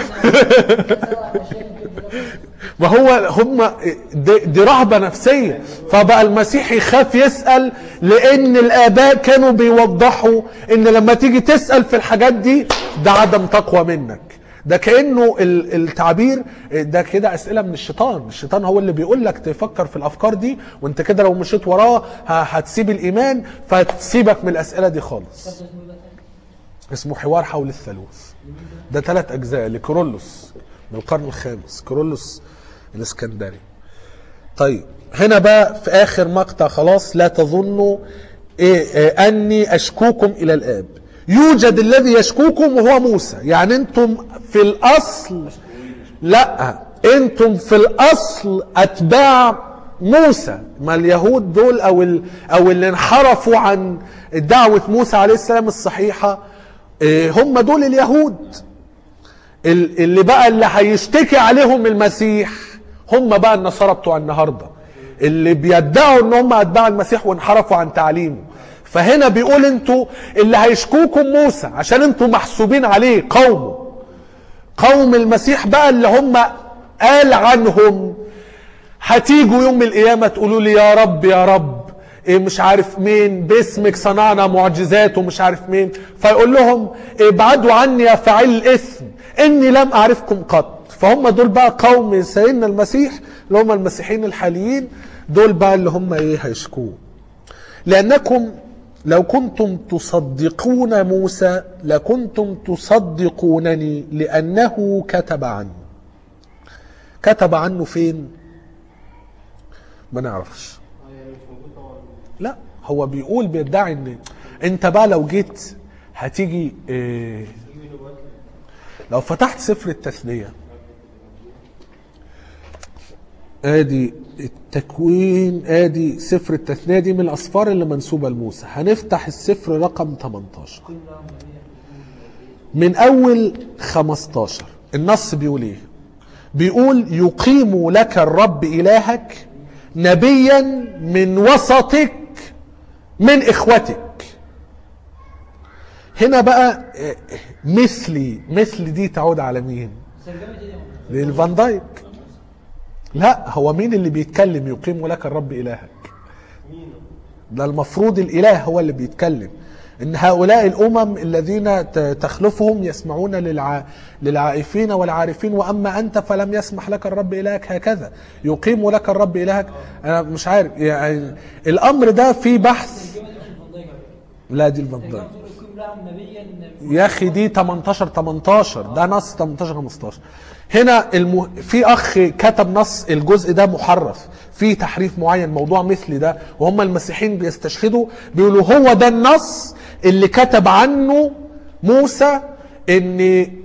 ما هو هم دي, دي رهبة نفسية فبقى المسيح يخاف يسأل لأن الآباء كانوا بيوضحوا إن لما تيجي تسأل في الحاجات دي ده عدم تقوى منك ده كأنه ال- التعبير ده كده أسئلة من الشيطان الشيطان هو اللي بيقول لك تفكر في الأفكار دي وانت كده لو مشيت وراه ه- هتسيب الإيمان فتسيبك من الأسئلة دي خالص اسمه حوار حول الثالوث ده ثلاث اجزاء لكرولوس من القرن الخامس كرولوس الاسكندري طيب هنا بقى في اخر مقطع خلاص لا تظنوا إيه إيه اني اشكوكم الى الاب يوجد الذي يشكوكم وهو موسى يعني انتم في الاصل لا انتم في الاصل اتباع موسى ما اليهود دول او ال او اللي انحرفوا عن دعوه موسى عليه السلام الصحيحه إيه، هم دول اليهود ال- اللي بقى اللي هيشتكي عليهم المسيح هم بقى النصارى بتوع النهارده اللي بيدعوا ان هم اتباع المسيح وانحرفوا عن تعليمه فهنا بيقول انتوا اللي هيشكوكم موسى عشان انتوا محسوبين عليه قومه قوم المسيح بقى اللي هم قال عنهم هتيجوا يوم القيامة تقولوا لي يا رب يا رب إيه مش عارف مين باسمك صنعنا معجزات ومش عارف مين فيقول لهم ابعدوا عني يا فاعل الاثم اني لم اعرفكم قط فهم دول بقى قوم سيدنا المسيح اللي هم المسيحيين الحاليين دول بقى اللي هم ايه هيشكوه لانكم لو كنتم تصدقون موسى لكنتم تصدقونني لانه كتب عنه كتب عنه فين ما نعرفش لا هو بيقول بيدعي ان انت بقى لو جيت هتيجي إيه لو فتحت سفر التثنية ادي التكوين ادي سفر التثنية دي من الاسفار اللي منسوبة لموسى هنفتح السفر رقم 18 من اول 15 النص بيقول ايه بيقول يقيم لك الرب إلهك نبيا من وسطك من إخوتك هنا بقى آه، مثلي مثل دي تعود على مين ترجمة ايه دي؟ للفان دايك لا هو مين اللي بيتكلم يقيم لك الرب إلهك ده المفروض الإله هو اللي بيتكلم إن هؤلاء الأمم الذين ت- تخلفهم يسمعون للع... للعائفين والعارفين وأما أنت فلم يسمح لك الرب إلهك هكذا يقيم لك الرب إلهك أنا مش عارف يعني الأمر ده في بحث الترجمة دي مش الفان دايك على فكرة. لا دي الفان الترجمة دايك بتقول يقيم لهم نبيا يا اخي دي 18 18 ده نص 18 15 هنا الم... في اخ كتب نص الجزء ده محرف في تحريف معين موضوع مثل ده وهم المسيحيين بيستشهدوا بيقولوا هو ده النص اللي كتب عنه موسى ان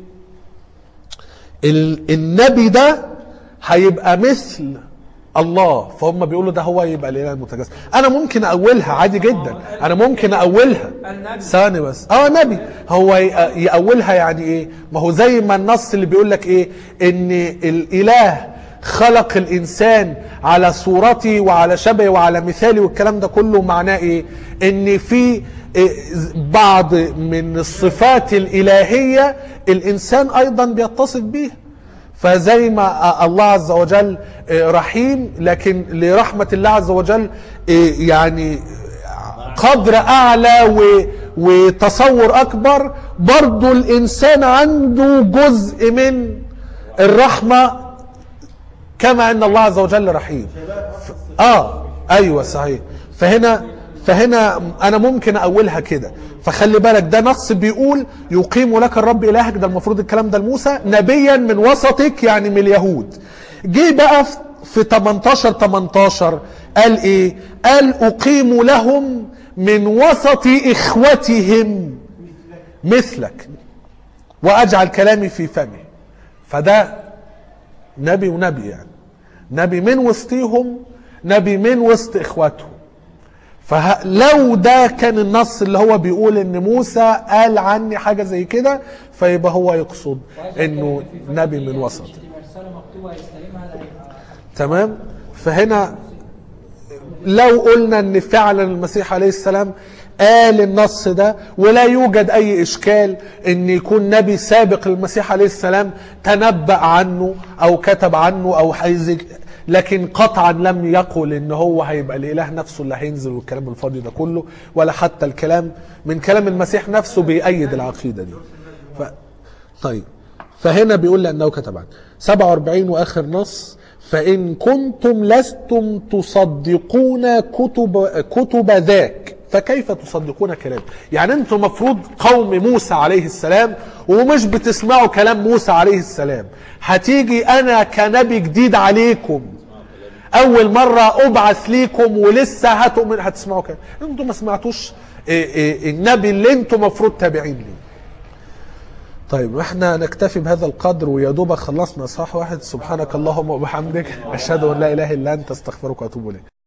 ال... النبي ده هيبقى مثل الله فهم بيقولوا ده هو يبقى الاله المتجسد انا ممكن اولها عادي جدا انا ممكن اولها النبي. ثاني بس اه نبي هو ي- يأولها يعني ايه ما هو زي ما النص اللي بيقول لك ايه ان الاله خلق الانسان على صورتي وعلى شبهي وعلى مثالي والكلام ده كله معناه ايه ان في إيه بعض من الصفات الالهيه الانسان ايضا بيتصف بيها فزي ما الله عز وجل رحيم لكن لرحمة الله عز وجل يعني قدر أعلى و- وتصور أكبر برضو الإنسان عنده جزء من الرحمة كما أن الله عز وجل رحيم ف- آه أيوة صحيح فهنا فهنا أنا ممكن أقولها كده فخلي بالك ده نص بيقول يقيم لك الرب إلهك ده المفروض الكلام ده لموسى نبيا من وسطك يعني من اليهود جه بقى في- في 18 18 قال ايه قال اقيم لهم من وسط اخوتهم مثلك واجعل كلامي في فمه فده نبي ونبي يعني نبي من وسطيهم نبي من وسط اخواتهم فلو ده كان النص اللي هو بيقول ان موسى قال عني حاجه زي كده فيبقى هو يقصد انه نبي من وسط مش هتبقى رسالة مكتوبة يستلمها ده هيبقى تمام فهنا لو قلنا ان فعلا المسيح عليه السلام قال النص ده ولا يوجد اي اشكال ان يكون نبي سابق للمسيح عليه السلام تنبأ عنه او كتب عنه او حيزج لكن قطعا لم يقل ان هو هيبقى الاله نفسه اللي هينزل والكلام الفاضي ده كله ولا حتى الكلام من كلام المسيح نفسه بيأيد العقيده دي ف... طيب فهنا بيقول لأنه كتب عنه 47 وآخر نص فإن كنتم لستم تصدقون كتب كتب ذاك فكيف تصدقون كلام يعني انتم مفروض قوم موسى عليه السلام ومش بتسمعوا كلام موسى عليه السلام هتيجي انا كنبي جديد عليكم اول مره ابعث ليكم ولسه هتؤمن هتسمعوا كلام انتم ما سمعتوش إيه إيه النبي اللي انتم مفروض تابعين ليه طيب احنا نكتفي بهذا القدر ويا دوبك خلصنا اصحاح واحد سبحانك اللهم وبحمدك اشهد ان لا اله الا انت استغفرك واتوب اليك